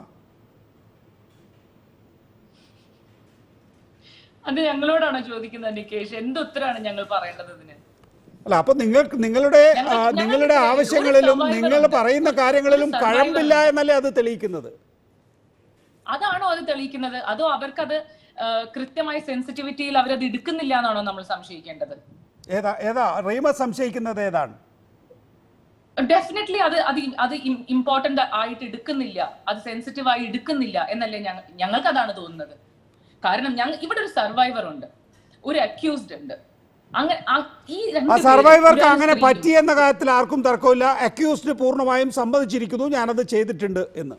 അത് ഞങ്ങളോടാണോ ചോദിക്കുന്നത് നികേഷ് എന്ത് ഉത്തരാണ് ഞങ്ങൾ പറയേണ്ടത് ഇതിന് അല്ല അപ്പൊ നിങ്ങൾക്ക് നിങ്ങളുടെ ആ, ഞങ്ങൾ- നിങ്ങളുടെ ഞങ്ങൾക്ക് ആവശ്യങ്ങളിലും ഒരു നിങ്ങൾ survivor പറയുന്ന ഉണ്ട്. കാര്യങ്ങളിലും ഒരു survivor കഴമ്പില്ല ഉണ്ട്. എന്നല്ലേ അത് തെളിയിക്കുന്നത് അതാണോ അത് തെളിയിക്കുന്നത് അതോ അവർക്കത് ആ, കൃത്യമായ സെൻസിറ്റിവിറ്റിയിൽ അവരത് എടുക്കുന്നില്ല എന്നാണോ നമ്മൾ സംശയിക്കേണ്ടത് ഏതാ ഏതാ റീമ സംശയിക്കുന്നത് ഏതാണ് ഡെഫിനറ്റ്ലി അത് അത് ഇ- അത് ഇമ്പോർട്ടന്റ് ആയിട്ട് എടുക്കുന്നില്ല അത് സെൻസിറ്റീവ് ആയി എടുക്കുന്നില്ല എന്നല്ലേ ഞങ്ങ ഞങ്ങൾക്ക് അതാണ് തോന്നുന്നത് കാരണം ഞങ്ങൾ ഇവിടെ ഒരു സർവൈവർ ഉണ്ട് ഒരു അക്യൂസ്ഡ് ഉണ്ട് അങ്ങനെ ആ- ഈ രണ്ട് ആ പേരും, സർവൈവർക്ക് ഒരു അങ്ങനെ സ്ത്രീയും, പറ്റിയെന്ന കാര്യത്തിൽ ആർക്കും തർക്കമില്ല അക്യൂസ്ഡ് പൂർണ്ണമായും സമ്മതിച്ചിരിക്കുന്നു ഞാനത് ചെയ്തിട്ടുണ്ട് എന്ന്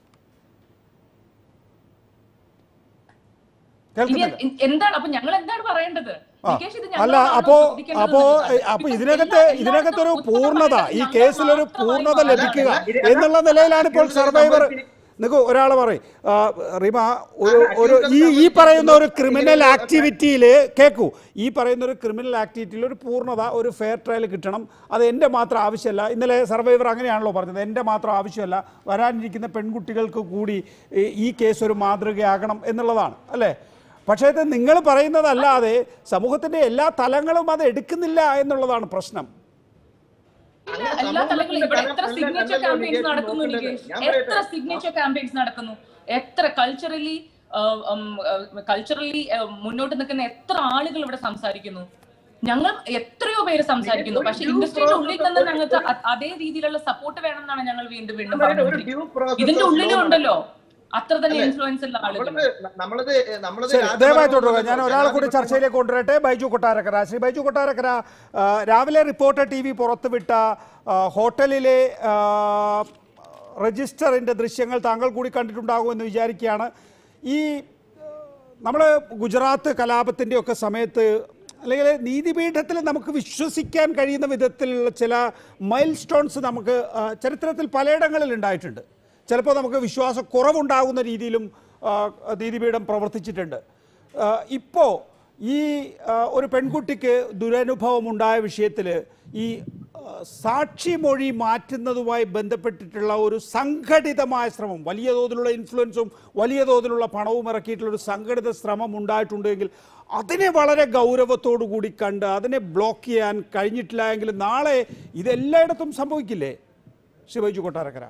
ഇനി കേൾക്കുന്നില്ല എ- എന്താണ് അപ്പൊ ഞങ്ങൾ എന്താണ് പറയേണ്ടത് ആ. നികേഷ്, ഇത് അല്ല ഞങ്ങളോടാണോ അപ്പോ ചോദിക്കേണ്ടത് അപ്പോ എന്നുള്ളതാണ്. അപ്പൊ Because ഇതിനകത്ത് എല്ലാ- ഇതിനകത്തൊരു എല്ലായിടത്തും പൂർണ്ണത ഉത്തരം ഈ പറയേണ്ടത് കേസിലൊരു ഞങ്ങൾ പൂർണ്ണത മാത്രമായി ലഭിക്കുക അല്ല, എന്നുള്ള നിലയിലാണ് ഇപ്പോൾ accused സർവൈവർ സംഭവിച്ചിരി- നിങ്ങൾക്ക് ഒരാൾ പറയും ആ, റിമ ഒരു അല്ല, ഒരു accused ഈ ഈ സംഭവിച്ചിരിക്കുന്നു. പറയുന്ന ഒരു ക്രിമിനൽ ഇങ്ങനെ ഒരു- ആക്ടിവിറ്റിയിൽ കേൾക്കൂ ഈ പറയുന്ന ഒരു ക്രിമിനൽ ആക്ടിവിറ്റിയിൽ ഒരു പൂർണ്ണത ഒരു ഫെയർ ട്രയൽ കിട്ടണം അത് എൻ്റെ മാത്രം ആവശ്യമല്ല ഇന്നലെ സർവൈവർ അങ്ങനെയാണല്ലോ പറഞ്ഞത് എൻ്റെ മാത്രം ആവശ്യമല്ല വരാനിരിക്കുന്ന പെൺകുട്ടികൾക്ക് കൂടി ഈ- ഈ കേസ് ഒരു മാതൃകയാകണം എന്നുള്ളതാണ് അല്ലേ പക്ഷേ ഇത് നിങ്ങൾ പറയുന്നതല്ലാതെ സമൂഹത്തിൻ്റെ എല്ലാ തലങ്ങളും അത് എടുക്കുന്നില്ല എന്നുള്ളതാണ് പ്രശ്നം ഇല്ല, എല്ലാ തലങ്ങളിലും ഇവിടെ എത്ര സിഗ്നേച്ചർ ക്യാമ്പയിൻസ് നടക്കുന്നു നികേഷ് എത്ര സിഗ്നേച്ചർ ക്യാമ്പയിൻസ് നടക്കുന്നു എത്ര കൾച്ചറലി കൾച്ചറലി മുന്നോട്ട് നിൽക്കുന്ന എത്ര ആളുകൾ ഇവിടെ സംസാരിക്കുന്നു ഞങ്ങൾ എത്രയോ പേര് സംസാരിക്കുന്നു ഒരു പക്ഷെ due ഇൻഡസ്ട്രിയുടെ ഉള്ളിൽ process- നിന്ന് ഞങ്ങൾക്ക് അ- അതേ രീതിയിലുള്ള സപ്പോർട്ട് വേണമെന്നാണ് ഞങ്ങൾ വീണ്ടും വീണ്ടും ഒരു പറഞ്ഞുകൊണ്ടിരിക്കുന്നത് due process ഇതിന്റെ of ഉള്ളിലും law ഉണ്ടല്ലോ അത്ര തന്നെ അല്ലേ? ഇൻഫ്ലുവൻസ് ഉള്ള ആളുകൾ നമ്മളത് നമ്മളത് നമ്മളത് ശരി രാജ്യഭരണം ദയവായി തുടരുക ഞാൻ കൊണ്ടുവരുന്നു. ഒരാളെ കൂടി ജനാധിപത്യം ചർച്ചയിലേക്ക് കൊണ്ടുവരട്ടെ ബൈജു കൊട്ടാരക്കര ശ്രീ ബൈജു കൊട്ടാരക്കര ആ, രാവിലെ റിപ്പോർട്ടർ ടി വി പുറത്തുവിട്ട ആ, ഹോട്ടലിലെ ആ, രജിസ്റ്ററിൻ്റെ ദൃശ്യങ്ങൾ താങ്കൾ കൂടി കണ്ടിട്ടുണ്ടാകുമെന്ന് വിചാരിക്കുകയാണ് ഈ നമ്മൾ ഗുജറാത്ത് കലാപത്തിൻ്റെ ഒക്കെ സമയത്ത് അല്ലെങ്കിൽ നീതിപീഠത്തിൽ നമുക്ക് വിശ്വസിക്കാൻ കഴിയുന്ന വിധത്തിലുള്ള ചില മൈൽ സ്റ്റോൺസ് നമുക്ക് ആ, ചരിത്രത്തിൽ പലയിടങ്ങളിൽ ഉണ്ടായിട്ടുണ്ട് ചിലപ്പോൾ നമുക്ക് വിശ്വാസക്കുറവുണ്ടാകുന്ന രീതിയിലും ആ, നീതിപീഠം പ്രവർത്തിച്ചിട്ടുണ്ട് ഇപ്പോൾ ഈ ആ, ഒരു പെൺകുട്ടിക്ക് ദുരനുഭവം ഉണ്ടായ വിഷയത്തിൽ ഈ ആ, സാക്ഷിമൊഴി മാറ്റുന്നതുമായി ബന്ധപ്പെട്ടിട്ടുള്ള ഒരു സംഘടിതമായ ശ്രമം വലിയ തോതിലുള്ള ഇൻഫ്ലുവൻസും വലിയ തോതിലുള്ള പണവും ഇറക്കിയിട്ടുള്ള ഒരു സംഘടിത ശ്രമം ഉണ്ടായിട്ടുണ്ടെങ്കിൽ അതിനെ വളരെ ഗൗരവത്തോടു കൂടി കണ്ട് അതിനെ ബ്ലോക്ക് ചെയ്യാൻ കഴിഞ്ഞിട്ടില്ല എങ്കിൽ നാളെ ഇതെല്ലായിടത്തും സംഭവിക്കില്ലേ ശിവജു കൊട്ടാരക്കര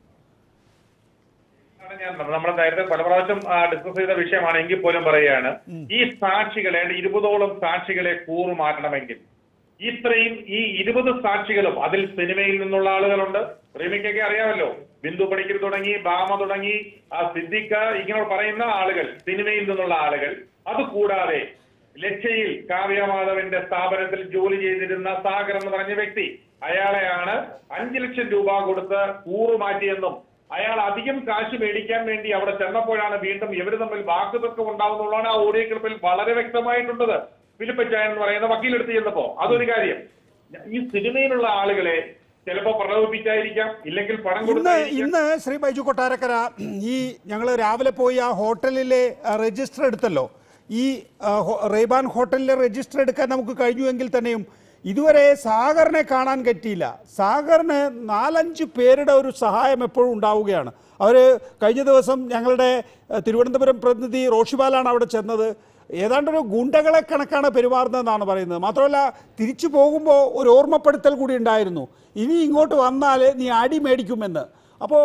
ആണ് ഞാൻ നമ്മൾ നേരത്തെ പല പ്രാവശ്യം ഡിസ്കസ് ചെയ്ത വിഷയമാണ് എങ്കിൽ പോലും പറയുകയാണ് ഈ സാക്ഷികളെ ഇരുപതോളം സാക്ഷികളെ കൂറുമാറ്റണമെങ്കിൽ ഇത്രയും ഈ ഇരുപത് സാക്ഷികളും അതിൽ സിനിമയിൽ നിന്നുള്ള ആളുകളുണ്ട് റീമിക്കൊക്കെ അറിയാമല്ലോ ബിന്ദു പണിക്കർ തുടങ്ങി ബാമ തുടങ്ങി ആ സിദ്ദിഖ ഇങ്ങനെ പറയുന്ന ആളുകൾ സിനിമയിൽ നിന്നുള്ള ആളുകൾ അത് കൂടാതെ ലക്ഷയിൽ കാവ്യമാധവന്റെ സ്ഥാപനത്തിൽ ജോലി ചെയ്തിരുന്ന സാഗർ എന്ന് പറഞ്ഞ വ്യക്തി അയാളെയാണ് അഞ്ചു ലക്ഷം രൂപ കൊടുത്ത് കൂറുമാറ്റിയെന്നും അയാൾ അധികം കാശ് മേടിക്കാൻ വേണ്ടി അവിടെ ചെന്നപ്പോഴാണ് വീണ്ടും ഇവർ തമ്മിൽ വാക്കുതർക്കം ഉണ്ടാവുന്നുള്ളതാണ് ആ ഓഡിയോ ക്ലിപ്പിൽ വളരെ വ്യക്തമായിട്ടുള്ളത് ഫിലിപ്പച്ചായൻ എന്ന് പറയുന്ന വക്കീലെടുത്ത് ചെന്നപ്പോ അതൊരു കാര്യം ഈ സിനിമയിലുള്ള ആളുകളെ ചിലപ്പോ പ്രലോഭിപ്പിച്ചായിരിക്കാം ഇല്ലെങ്കിൽ പണം ഇന്ന് കൊടുത്തായിരിക്കാം ഇന്ന് ശ്രീ ബൈജു കൊട്ടാരക്കര ഈ ഞങ്ങൾ രാവിലെ പോയി ആ ഹോട്ടലിലെ രജിസ്റ്റർ എടുത്തല്ലോ ഈ ആ, ഹോ- റേബാൻ ഹോട്ടലിലെ രജിസ്റ്റർ എടുക്കാൻ നമുക്ക് കഴിഞ്ഞുവെങ്കിൽ തന്നെയും ഇതുവരെ സാഗറിനെ കാണാൻ പറ്റിയില്ല സാഗറിന് നാലഞ്ച് പേരുടെ ഒരു സഹായം എപ്പോഴും ഉണ്ടാവുകയാണ് അവർ കഴിഞ്ഞ ദിവസം ഞങ്ങളുടെ ആ, തിരുവനന്തപുരം പ്രതിനിധി റോഷിബാലാണ് അവിടെ ചെന്നത് ഏതാണ്ടൊരു ഗുണ്ടകളെ കണക്കാണ് പെരുമാറുന്നതെന്നാണ് പറയുന്നത് മാത്രമല്ല തിരിച്ചു പോകുമ്പോൾ ഒരു ഓർമ്മപ്പെടുത്തൽ കൂടി ഉണ്ടായിരുന്നു ഇനി ഇങ്ങോട്ട് വന്നാൽ നീ അടി മേടിക്കുമെന്ന് അപ്പോൾ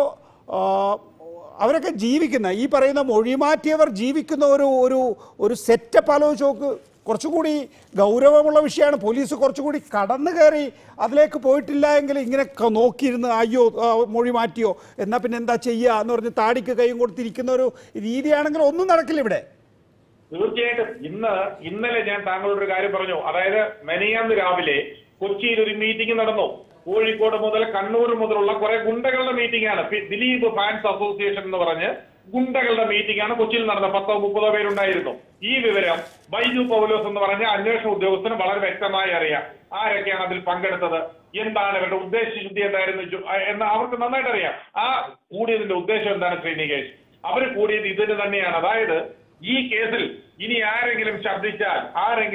അവരൊക്കെ ജീവിക്കുന്ന ഈ പറയുന്ന മൊഴിമാറ്റിയവർ ജീവിക്കുന്ന ഒരു ഒരു ഒരു സെറ്റപ്പ് ആലോചിച്ച് നോക്ക് കുറച്ചുകൂടി ഗൗരവമുള്ള വിഷയമാണ് പോലീസ് കുറച്ചുകൂടി കടന്നു കയറി അതിലേക്ക് പോയിട്ടില്ല എങ്കിൽ ഇങ്ങനെ ക- നോക്കിയിരുന്ന് അയ്യോ ആ, മൊഴി മാറ്റിയോ എന്നാൽ പിന്നെ എന്താ ചെയ്യുക എന്ന് പറഞ്ഞ് താടിക്ക് കൈയും കൊടുത്തിരിക്കുന്ന ഒരു രീതിയാണെങ്കിൽ ഒന്നും നടക്കില്ല ഇവിടെ തീർച്ചയായിട്ടും ഇന്ന് ഇന്നലെ ഞാൻ താങ്കളോട് ഒരു കാര്യം പറഞ്ഞു അതായത് മെനയാന്ന് രാവിലെ കൊച്ചിയിൽ ഒരു മീറ്റിംഗ് നടന്നു കോഴിക്കോട് മുതൽ കണ്ണൂർ മുതലുള്ള കുറെ ഗുണ്ടകളുടെ മീറ്റിംഗ് ആണ് പി- ദിലീപ് ഫാൻസ് അസോസിയേഷൻ എന്ന് പറഞ്ഞ് ഗുണ്ടകളുടെ മീറ്റിംഗ് ആണ് കൊച്ചിയിൽ നടന്നത് പത്തോ മുപ്പതോ പേരുണ്ടായിരുന്നു ഈ വിവരം ബൈജു പൗലോസ് എന്ന് പറഞ്ഞ അന്വേഷണ ഉദ്യോഗസ്ഥന് വളരെ വ്യക്തമായി അറിയാം ആരൊക്കെയാണ് അതിൽ പങ്കെടുത്തത് എന്താണ് ഇവരുടെ ഉദ്ദേശശുദ്ധി എന്തായിരുന്നു ജു- ആ, എന്ന് അവർക്ക് നന്നായിട്ട് അറിയാം ആ കൂടിയതിന്റെ ഉദ്ദേശം എന്താണ് ശ്രീനികേഷ് അവര് കൂടിയത് ഇതിന് തന്നെയാണ് അതായത് ഈ കേസിൽ ഇനി ആരെങ്കിലും ശബ്ദിച്ചാൽ ആരെങ്കിലും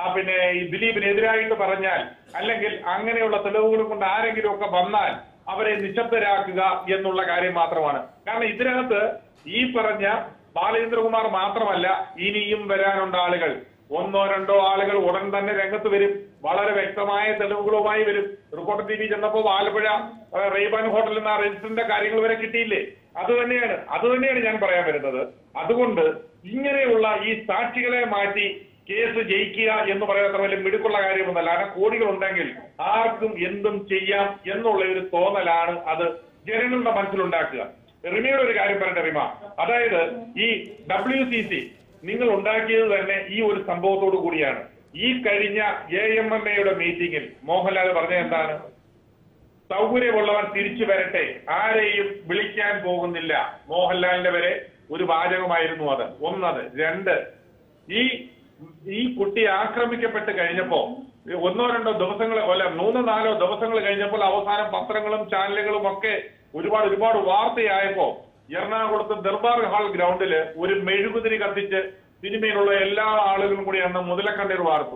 ആ പിന്നെ ഈ ദിലീപിനെതിരായിട്ട് പറഞ്ഞാൽ അല്ലെങ്കിൽ അങ്ങനെയുള്ള തെളിവുകൾ കൊണ്ട് ആരെങ്കിലും ഒക്കെ വന്നാൽ അവരെ നിശബ്ദരാക്കുക എന്നുള്ള കാര്യം മാത്രമാണ് കാരണം ഇതിനകത്ത് ഈ പറഞ്ഞ ബാലേന്ദ്രകുമാർ മാത്രമല്ല ഇനിയും വരാനുണ്ട് ആളുകൾ ഒന്നോ രണ്ടോ ആളുകൾ ഉടൻ തന്നെ രംഗത്ത് വരും വളരെ വ്യക്തമായ തെളിവുകളുമായി വരും റിപ്പോർട്ടർ ടി വി ചെന്നപ്പോൾ ആലപ്പുഴ ആ, റെയ്ബാൻ ഹോട്ടലിൽ നിന്ന് ആ രജിസ്റ്ററിന്റെ കാര്യങ്ങൾ വരെ കിട്ടിയില്ലേ അത് തന്നെയാണ് അത് തന്നെയാണ് ഞാൻ പറയാൻ വരുന്നത് അതുകൊണ്ട് ഇങ്ങനെയുള്ള ഈ സാക്ഷികളെ മാറ്റി കേസ് ജയിക്കുക എന്ന് പറയുന്നത് അത്ര വലിയ മിടുക്കുള്ള കാര്യമൊന്നല്ല കാരണം കോടികൾ ഉണ്ടെങ്കിൽ ആർക്കും എന്തും ചെയ്യാം എന്നുള്ള ഒരു തോന്നലാണ് അത് ജനങ്ങളുടെ മനസ്സിലുണ്ടാക്കുക റിമയുടെ ഒരു കാര്യം പറയട്ടെ റിമ അതായത് ഈ ഡബ്ല്യു സി സി നിങ്ങൾ ഉണ്ടാക്കിയത് തന്നെ ഈ ഒരു സംഭവത്തോടു കൂടിയാണ് ഈ കഴിഞ്ഞ എ എം എം എയുടെ മീറ്റിംഗിൽ മോഹൻലാൽ പറഞ്ഞ എന്താണ് സൗകര്യമുള്ളവർ തിരിച്ചു വരട്ടെ ആരെയും വിളിക്കാൻ പോകുന്നില്ല മോഹൻലാലിന്റെ വരെ ഒരു വാചകമായിരുന്നു അത് ഒന്നത് രണ്ട് ഈ ഈ കുട്ടി ആക്രമിക്കപ്പെട്ട് കഴിഞ്ഞപ്പോ ഒന്നോ രണ്ടോ ദിവസങ്ങൾ അല്ല മൂന്നോ നാലോ ദിവസങ്ങൾ കഴിഞ്ഞപ്പോൾ അവസാനം പത്രങ്ങളും ചാനലുകളും ഒക്കെ ഒരുപാട് ഒരുപാട് വാർത്തയായപ്പോ എറണാകുളത്ത് ദർബാർ ഹാൾ ഗ്രൗണ്ടില് ഒരു മെഴുകുതിരി കത്തിച്ച് സിനിമയിലുള്ള എല്ലാ ആളുകളും കൂടി അന്ന് മുതലക്കണ്ണീർ വാർത്തു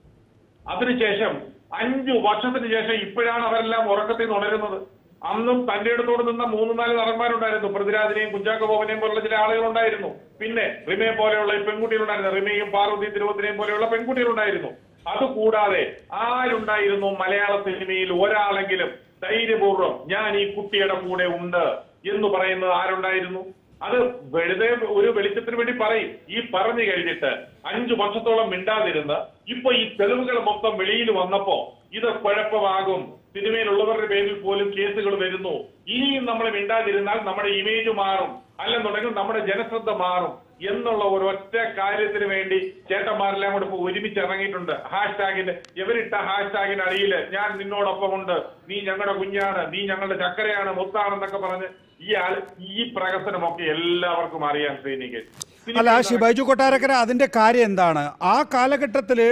അതിനുശേഷം അഞ്ചു വർഷത്തിന് ശേഷം ഇപ്പോഴാണ് അവരെല്ലാം ഉറക്കത്തിൽ നിന്ന് ഉണരുന്നത് അന്നും തന്റെ അടുത്തോട് നിന്ന മൂന്ന് നാല് നടന്മാരുണ്ടായിരുന്നു പൃഥ്വിരാജിനെയും കുഞ്ചാക്കോ ബോബനെയും പോലുള്ള ചില ആളുകളുണ്ടായിരുന്നു പിന്നെ റിമയെ പോലെയുള്ള ഈ പെൺകുട്ടികളുണ്ടായിരുന്നു റിമയും പാർവതി തിരുവത്തിനെയും പോലെയുള്ള പെൺകുട്ടികളുണ്ടായിരുന്നു അതുകൂടാതെ ആരുണ്ടായിരുന്നു മലയാള സിനിമയിൽ ഒരാളെങ്കിലും ധൈര്യപൂർവ്വം ഞാൻ ഈ കുട്ടിയുടെ കൂടെ ഉണ്ട് എന്ന് പറയുന്നത് ആരുണ്ടായിരുന്നു അത് വെറുതെ ഒരു വെളിച്ചത്തിന് വേണ്ടി പറയും ഈ പറഞ്ഞു കഴിഞ്ഞിട്ട് അഞ്ചു വർഷത്തോളം മിണ്ടാതിരുന്ന് ഇപ്പൊ ഈ തെളിവുകൾ മൊത്തം വെളിയിൽ വന്നപ്പോ ഇത് കുഴപ്പമാകും സിനിമയിലുള്ളവരുടെ പേരിൽ പോലും കേസുകൾ വരുന്നു ഇനിയും നമ്മൾ മിണ്ടാതിരുന്നാൽ നമ്മുടെ ഇമേജ് മാറും അല്ലെന്നുണ്ടെങ്കിൽ നമ്മുടെ ജനശ്രദ്ധ മാറും എന്നുള്ള ഒരു ഒറ്റ കാര്യത്തിന് വേണ്ടി ചേട്ടന്മാരെല്ലാം കൂടെ ഇപ്പൊ ഒരുമിച്ച് ഇറങ്ങിയിട്ടുണ്ട് ഹാഷ്ടാഗിന്റെ ഇവരിട്ട ഹാഷ്ടാഗിന് അടിയിൽ ഞാൻ നിന്നോടൊപ്പം ഉണ്ട് നീ ഞങ്ങളുടെ കുഞ്ഞാണ് നീ ഞങ്ങളുടെ ചക്കരയാണ് മുത്താണെന്നൊക്കെ പറഞ്ഞ് ഈ ആൾ ഈ പ്രകസനമൊക്കെ എല്ലാവർക്കും അറിയാം ശ്രീനിക്ക് അല്ല ശ്രീ ബൈജു കൊട്ടാരക്കര അതിൻ്റെ കാര്യം എന്താണ് ആ കാലഘട്ടത്തിൽ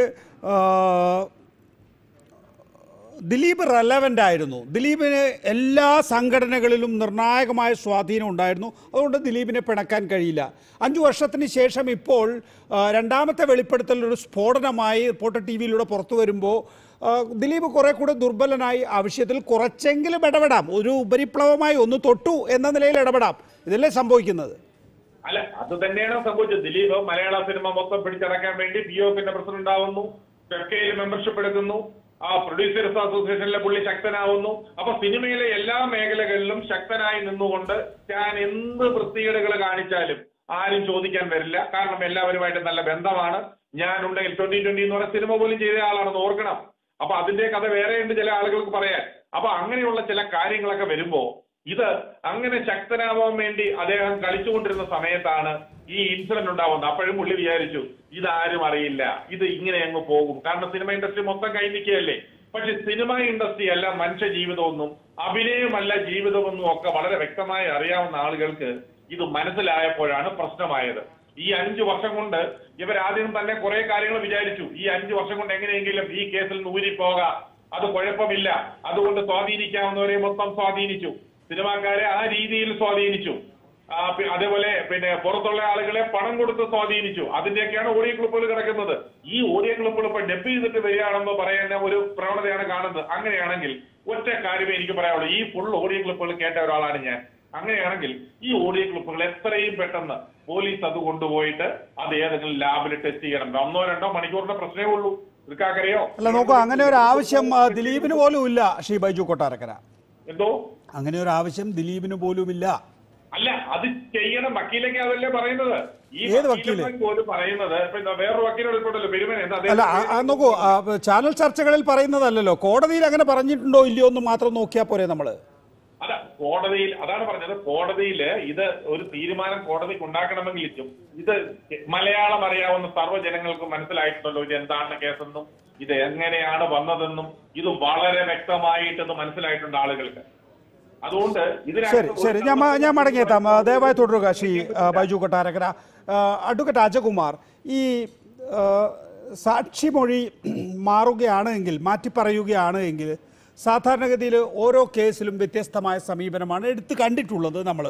ദിലീപ് റെലവൻ്റ് ആയിരുന്നു ദിലീപിന് എല്ലാ സംഘടനകളിലും നിർണായകമായ സ്വാധീനം ഉണ്ടായിരുന്നു അതുകൊണ്ട് ദിലീപിനെ പിണക്കാൻ കഴിയില്ല അഞ്ചു വർഷത്തിന് ശേഷം ഇപ്പോൾ ആ, രണ്ടാമത്തെ വെളിപ്പെടുത്തൽ ഒരു സ്ഫോടനമായി റിപ്പോർട്ടർ ടി വിയിലൂടെ പുറത്തു വരുമ്പോൾ ആ, ദിലീപ് കുറെ കൂടെ ദുർബലനായി ആ വിഷയത്തിൽ കുറച്ചെങ്കിലും ഇടപെടാം ഒരു ഉപരിപ്ലവമായി ഒന്ന് തൊട്ടു എന്ന നിലയിൽ ഇടപെടാം ഇതല്ലേ സംഭവിക്കുന്നത് അല്ല അത് തന്നെയാണ് സംഭവിച്ചത് ദിലീപ് മലയാള സിനിമ മൊത്തം പിടിച്ചടക്കാൻ വേണ്ടി പി ഒ പ്രസിഡന്റ് ആവുന്നു ഫെഫ്കയിൽ മെമ്പർഷിപ്പ് എടുക്കുന്നു ആ പ്രൊഡ്യൂസേഴ്സ് അസോസിയേഷനിലെ പുള്ളി ശക്തനാവുന്നു അപ്പൊ സിനിമയിലെ എല്ലാ മേഖലകളിലും ശക്തനായി നിന്നുകൊണ്ട് ഞാൻ എന്ത് വൃത്തികേടുകൾ കാണിച്ചാലും ആരും ചോദിക്കാൻ വരില്ല കാരണം എല്ലാവരുമായിട്ട് നല്ല ബന്ധമാണ് ഞാനുണ്ടെങ്കിൽ ട്വന്റി ട്വന്റി എന്ന് പറഞ്ഞ സിനിമ പോലും ചെയ്ത ആളാണെന്ന് ഓർക്കണം അപ്പൊ അതിന്റെ കഥ വേറെയുണ്ട് ചില ആളുകൾക്ക് പറയാൻ അപ്പൊ അങ്ങനെയുള്ള ചില കാര്യങ്ങളൊക്കെ വരുമ്പോ ഇത് അങ്ങനെ ശക്തനാവാൻ വേണ്ടി അദ്ദേഹം കളിച്ചുകൊണ്ടിരുന്ന സമയത്താണ് ഈ ഇൻസിഡന്റ് ഉണ്ടാവുന്നത് അപ്പോഴും പുള്ളി വിചാരിച്ചു ഇതാരും അറിയില്ല ഇത് ഇങ്ങനെ അങ്ങ് പോകും കാരണം സിനിമ ഇൻഡസ്ട്രി മൊത്തം കൈ നിൽക്കുകയല്ലേ പക്ഷെ സിനിമ ഇൻഡസ്ട്രി അല്ല മനുഷ്യ ജീവിതമൊന്നും അഭിനയമല്ല ജീവിതമൊന്നും ഒക്കെ വളരെ വ്യക്തമായി അറിയാവുന്ന ആളുകൾക്ക് ഇത് മനസ്സിലായപ്പോഴാണ് പ്രശ്നമായത് ഈ അഞ്ചു വർഷം കൊണ്ട് ഇവരാദ്യം തന്നെ കുറെ കാര്യങ്ങൾ വിചാരിച്ചു ഈ അഞ്ചു വർഷം കൊണ്ട് എങ്ങനെയെങ്കിലും ഈ കേസിൽ നിന്ന് ഊരിപ്പോകാം അത് കുഴപ്പമില്ല അതുകൊണ്ട് സ്വാധീനിക്കാവുന്നവരെ മൊത്തം സ്വാധീനിച്ചു സിനിമാക്കാരെ ആ രീതിയിൽ സ്വാധീനിച്ചു ആ, പി- അതേപോലെ പിന്നെ പുറത്തുള്ള ആളുകളെ പണം കൊടുത്ത് സ്വാധീനിച്ചു അതിന്റെയൊക്കെയാണ് ഓഡിയോ ക്ലിപ്പുകൾ കിടക്കുന്നത് ഈ ഓഡിയോ ക്ലിപ്പുകൾ ഇപ്പൊ ഡെപ്പ് ചെയ്തിട്ട് വരികയാണെന്ന് പറയുന്ന ഒരു പ്രവണതയാണ് കാണുന്നത് അങ്ങനെയാണെങ്കിൽ ഒറ്റ കാര്യമേ എനിക്ക് പറയാനുള്ളൂ ഈ ഫുൾ ഓഡിയോ ക്ലിപ്പുകൾ കേട്ട ഒരാളാണ് ഞാൻ അങ്ങനെയാണെങ്കിൽ ഈ ഓഡിയോ ക്ലിപ്പുകൾ എത്രയും പെട്ടെന്ന് പോലീസ് അത് കൊണ്ടുപോയിട്ട് അത് ഏതെങ്കിലും ലാബിൽ ടെസ്റ്റ് ചെയ്യണം ഒന്നോ രണ്ടോ മണിക്കൂറിന്റെ പ്രശ്നമേ ഉള്ളൂ ഇവർക്കറിയോ അല്ല നോക്കൂ അങ്ങനെ ഒരു ആവശ്യം ആ, ദിലീപിന് പോലും ഇല്ല ശ്രീ ബൈജു കൊട്ടാരക്കര എന്തോ അങ്ങനെ ഒരു ആവശ്യം ദിലീപിന് പോലും ഇല്ല അല്ല അത് ചെയ്യണം വക്കീലൊക്കെ അതല്ലേ പറയുന്നത് ഈ ഏത് വക്കീലന്മാർ വക്കീല്? പോലും പറയുന്നത് ഇപ്പൊ ഇതാ വേറൊരു വക്കീലോട് ഇപ്പോഴല്ലോ പെരുമന എന്താ അല്ല ആ- ആ നോക്കൂ ആ, ചാനൽ ചർച്ചകളിൽ പറയുന്നതല്ലല്ലോ കോടതിയിൽ അങ്ങനെ പറഞ്ഞിട്ടുണ്ടോ ഇല്ലയോ എന്ന് മാത്രം നോക്കിയാൽ പോരെ നമ്മൾ അല്ല കോടതിയിൽ അതാണ് പറഞ്ഞത് കോടതിയിൽ ഇത് ഒരു തീരുമാനം കോടതിക്ക് ഉണ്ടാക്കണമെങ്കിൽ ഇറ്റും ഇത് മലയാളം അറിയാവുന്ന സർവ്വജനങ്ങൾക്ക് മനസ്സിലായിട്ടുണ്ടല്ലോ ഇത് എന്താണ് കേസെന്നും ഇത് എങ്ങനെയാണ് വന്നതെന്നും ഇത് വളരെ വ്യക്തമായിട്ടെന്ന് മനസ്സിലായിട്ടുണ്ട് ആളുകൾക്ക് അതുകൊണ്ട് ശരി ശരി ഞാൻ മ- ഞാൻ മടങ്ങിയെത്താം ആ, ദയവായി തുടരുക ശ്രീ ആ, ബൈജു കൊട്ടാരക്കര ആ, അഡ്വക്കേറ്റ് അജകുമാർ ഈ ആ, സാക്ഷിമൊഴി മാറുകയാണ് എങ്കിൽ മാറ്റി പറയുകയാണ് എങ്കിൽ സാധാരണഗതിയിൽ ഓരോ കേസിലും വ്യത്യസ്തമായ സമീപനമാണ് എടുത്ത് കണ്ടിട്ടുള്ളത് നമ്മൾ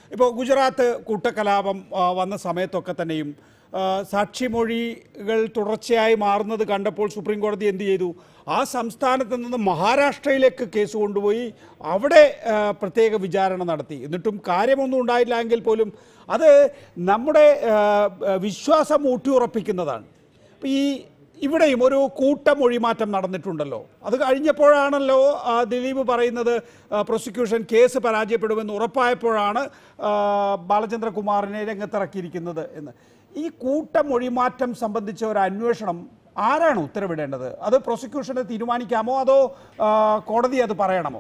ഇപ്പോൾ ഗുജറാത്ത് കൂട്ടക്കലാപം ആ, വന്ന സമയത്തൊക്കെ തന്നെയും ആ, സാക്ഷിമൊഴികൾ തുടർച്ചയായി മാറുന്നത് കണ്ടപ്പോൾ സുപ്രീം കോടതി എന്ത് ചെയ്തു ആ സംസ്ഥാനത്ത് നിന്ന് മഹാരാഷ്ട്രയിലേക്ക് കേസ് കൊണ്ടുപോയി അവിടെ ആ, പ്രത്യേക വിചാരണ നടത്തി എന്നിട്ടും കാര്യമൊന്നും ഉണ്ടായില്ല എങ്കിൽ പോലും അത് നമ്മുടെ ആ, വിശ്വാസം ഊട്ടിയുറപ്പിക്കുന്നതാണ് അപ്പോൾ ഈ ഇവിടെയും ഒരു കൂട്ടമൊഴിമാറ്റം നടന്നിട്ടുണ്ടല്ലോ അത് കഴിഞ്ഞപ്പോഴാണല്ലോ ആ, ദിലീപ് പറയുന്നത് ആ, പ്രോസിക്യൂഷൻ കേസ് പരാജയപ്പെടുമെന്ന് ഉറപ്പായപ്പോഴാണ് ആ, ബാലചന്ദ്രകുമാറിനെ രംഗത്തിറക്കിയിരിക്കുന്നത് എന്ന് ഈ കൂട്ടമൊഴിമാറ്റം സംബന്ധിച്ച ഒരു അന്വേഷണം ആരാണ് ഉത്തരവിടേണ്ടത് അത് പ്രോസിക്യൂഷന് തീരുമാനിക്കാമോ അതോ ആ, കോടതി അത് പറയണമോ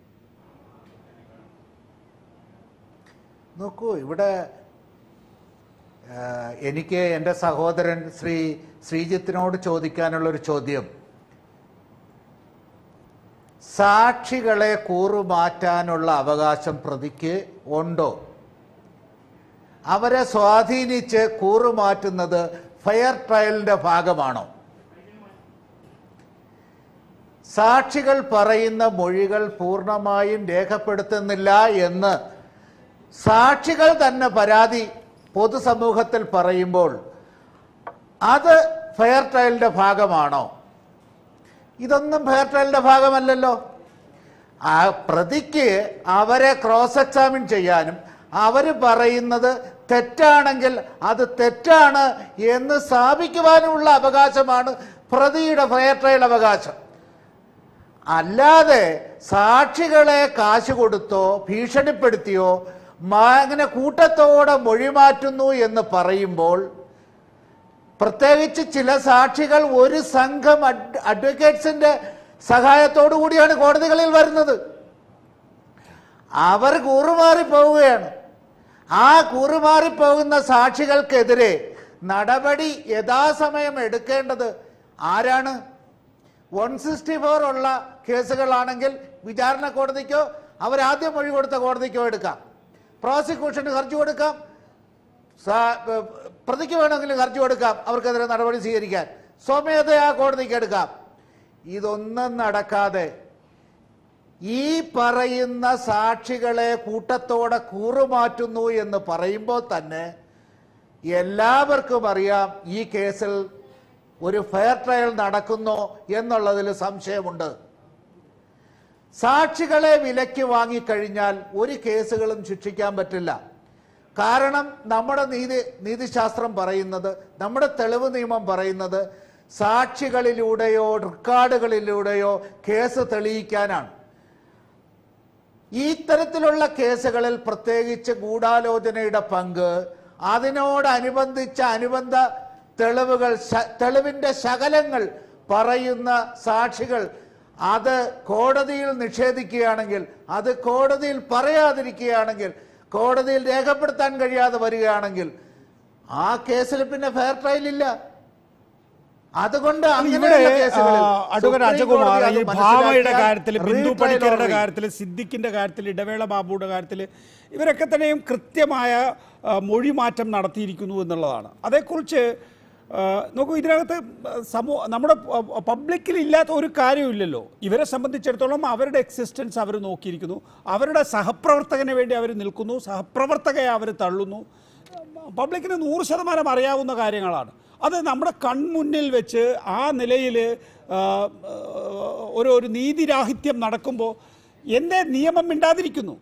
നോക്കൂ ഇവിടെ ആ, എനിക്ക് എൻ്റെ സഹോദരൻ ശ്രീ ശ്രീജിത്തിനോട് ചോദിക്കാനുള്ളൊരു ചോദ്യം സാക്ഷികളെ കൂറുമാറ്റാനുള്ള അവകാശം പ്രതിക്ക് ഉണ്ടോ അവരെ സ്വാധീനിച്ച് കൂറുമാറ്റുന്നത് ഫെയർ ട്രയലിന്റെ ഭാഗമാണോ സാക്ഷികൾ പറയുന്ന മൊഴികൾ പൂർണ്ണമായും രേഖപ്പെടുത്തുന്നില്ല എന്ന് സാക്ഷികൾ തന്നെ പരാതി പൊതുസമൂഹത്തിൽ പറയുമ്പോൾ അത് ഫെയർ ട്രയലിന്റെ ഭാഗമാണോ ഇതൊന്നും ഫെയർ ട്രയലിന്റെ ഭാഗമല്ലല്ലോ ആ പ്രതിക്ക് അവരെ ക്രോസ് എക്സാമിൻ ചെയ്യാനും അവർ പറയുന്നത് തെറ്റാണെങ്കിൽ അത് തെറ്റാണ് എന്ന് സ്ഥാപിക്കുവാനുമുള്ള അവകാശമാണ് പ്രതിയുടെ ഫെയർ ട്രയൽ അവകാശം അല്ലാതെ സാക്ഷികളെ കാശ് കൊടുത്തോ ഭീഷണിപ്പെടുത്തിയോ മാ- അങ്ങനെ കൂട്ടത്തോടെ മൊഴിമാറ്റുന്നു എന്ന് പറയുമ്പോൾ പ്രത്യേകിച്ച് ചില സാക്ഷികൾ ഒരു സംഘം അഡ് അഡ്വക്കേറ്റ്സിന്റെ സഹായത്തോടു കൂടിയാണ് കോടതികളിൽ വരുന്നത് അവർ കൂറുമാറി പോവുകയാണ് ആ കൂറുമാറി പോകുന്ന സാക്ഷികൾക്കെതിരെ നടപടി യഥാസമയം എടുക്കേണ്ടത് ആരാണ് വൺ സിക്സ്റ്റി ഫോർ ഉള്ള കേസുകളാണെങ്കിൽ വിചാരണ കോടതിക്കോ അവരാദ്യം മൊഴി കൊടുത്ത കോടതിക്കോ എടുക്കാം പ്രോസിക്യൂഷന് ഹർജി കൊടുക്കാം സാ- ഏ, പ്രതിക്ക് വേണമെങ്കിലും ഹർജി കൊടുക്കാം അവർക്കെതിരെ നടപടി സ്വീകരിക്കാൻ സ്വമേധയാ കോടതിക്ക് എടുക്കാം ഇതൊന്നും നടക്കാതെ ഈ പറയുന്ന സാക്ഷികളെ കൂട്ടത്തോടെ കൂറുമാറ്റുന്നു എന്ന് പറയുമ്പോൾ തന്നെ എല്ലാവർക്കും അറിയാം ഈ കേസിൽ ഒരു ഫെയർ ട്രയൽ നടക്കുന്നോ എന്നുള്ളതിൽ സംശയമുണ്ട് സാക്ഷികളെ വിലയ്ക്ക് വാങ്ങിക്കഴിഞ്ഞാൽ ഒരു കേസുകളും ശിക്ഷിക്കാൻ പറ്റില്ല കാരണം നമ്മുടെ നീതി നീതിശാസ്ത്രം പറയുന്നത് നമ്മുടെ തെളിവ് നിയമം പറയുന്നത് സാക്ഷികളിലൂടെയോ റെക്കോർഡുകളിലൂടെയോ കേസ് തെളിയിക്കാനാണ് ഈ തരത്തിലുള്ള കേസുകളിൽ പ്രത്യേകിച്ച് ഗൂഢാലോചനയുടെ പങ്ക് അതിനോടനുബന്ധിച്ച അനുബന്ധ തെളിവുകൾ ശ- തെളിവിന്റെ ശകലങ്ങൾ പറയുന്ന സാക്ഷികൾ അത് കോടതിയിൽ നിഷേധിക്കുകയാണെങ്കിൽ അത് കോടതിയിൽ പറയാതിരിക്കുകയാണെങ്കിൽ കോടതിയിൽ രേഖപ്പെടുത്താൻ കഴിയാതെ വരികയാണെങ്കിൽ ആ കേസിൽ പിന്നെ ഫെയർ ട്രയൽ ഇല്ല അതുകൊണ്ട് ഇവിടെ അങ്ങനെയുള്ള കേസുകളിൽ അഡ്വക്കേറ്റ് സുപ്രീം അജകുമാർ കോടതി അത് ഈ ഭാമയുടെ മനസ്സിലാക്കിയാൽ കാര്യത്തിൽ ബിന്ദു റീട്രയൽ പണിക്കരുടെ ഓർഡർ ചെയ്യും. കാര്യത്തിൽ സിദ്ദിഖിന്റെ കാര്യത്തിൽ ഇടവേള ബാബുയുടെ കാര്യത്തിൽ ഇവരൊക്കെ തന്നെയും കൃത്യമായ ആ, മൊഴിമാറ്റം നടത്തിയിരിക്കുന്നു എന്നുള്ളതാണ് അതേക്കുറിച്ച് ആ, നോക്കൂ ഇതിനകത്ത് സമൂഹ നമ്മുടെ പബ്ലിക്കിൽ ഇല്ലാത്ത ഒരു കാര്യമില്ലല്ലോ ഇവരെ സംബന്ധിച്ചിടത്തോളം അവരുടെ എക്സിസ്റ്റൻസ് അവർ നോക്കിയിരിക്കുന്നു അവരുടെ സഹപ്രവർത്തകന് വേണ്ടി അവർ നിൽക്കുന്നു സഹപ്രവർത്തകയെ അവർ തള്ളുന്നു പബ്ലിക്കിന് നൂറ് ശതമാനം അറിയാവുന്ന കാര്യങ്ങളാണ് അത് നമ്മുടെ കൺമുന്നിൽ വെച്ച് ആ നിലയിൽ ഒരു ഒരു നീതിരാഹിത്യം നടക്കുമ്പോൾ എൻ്റെ നിയമം മിണ്ടാതിരിക്കുന്നു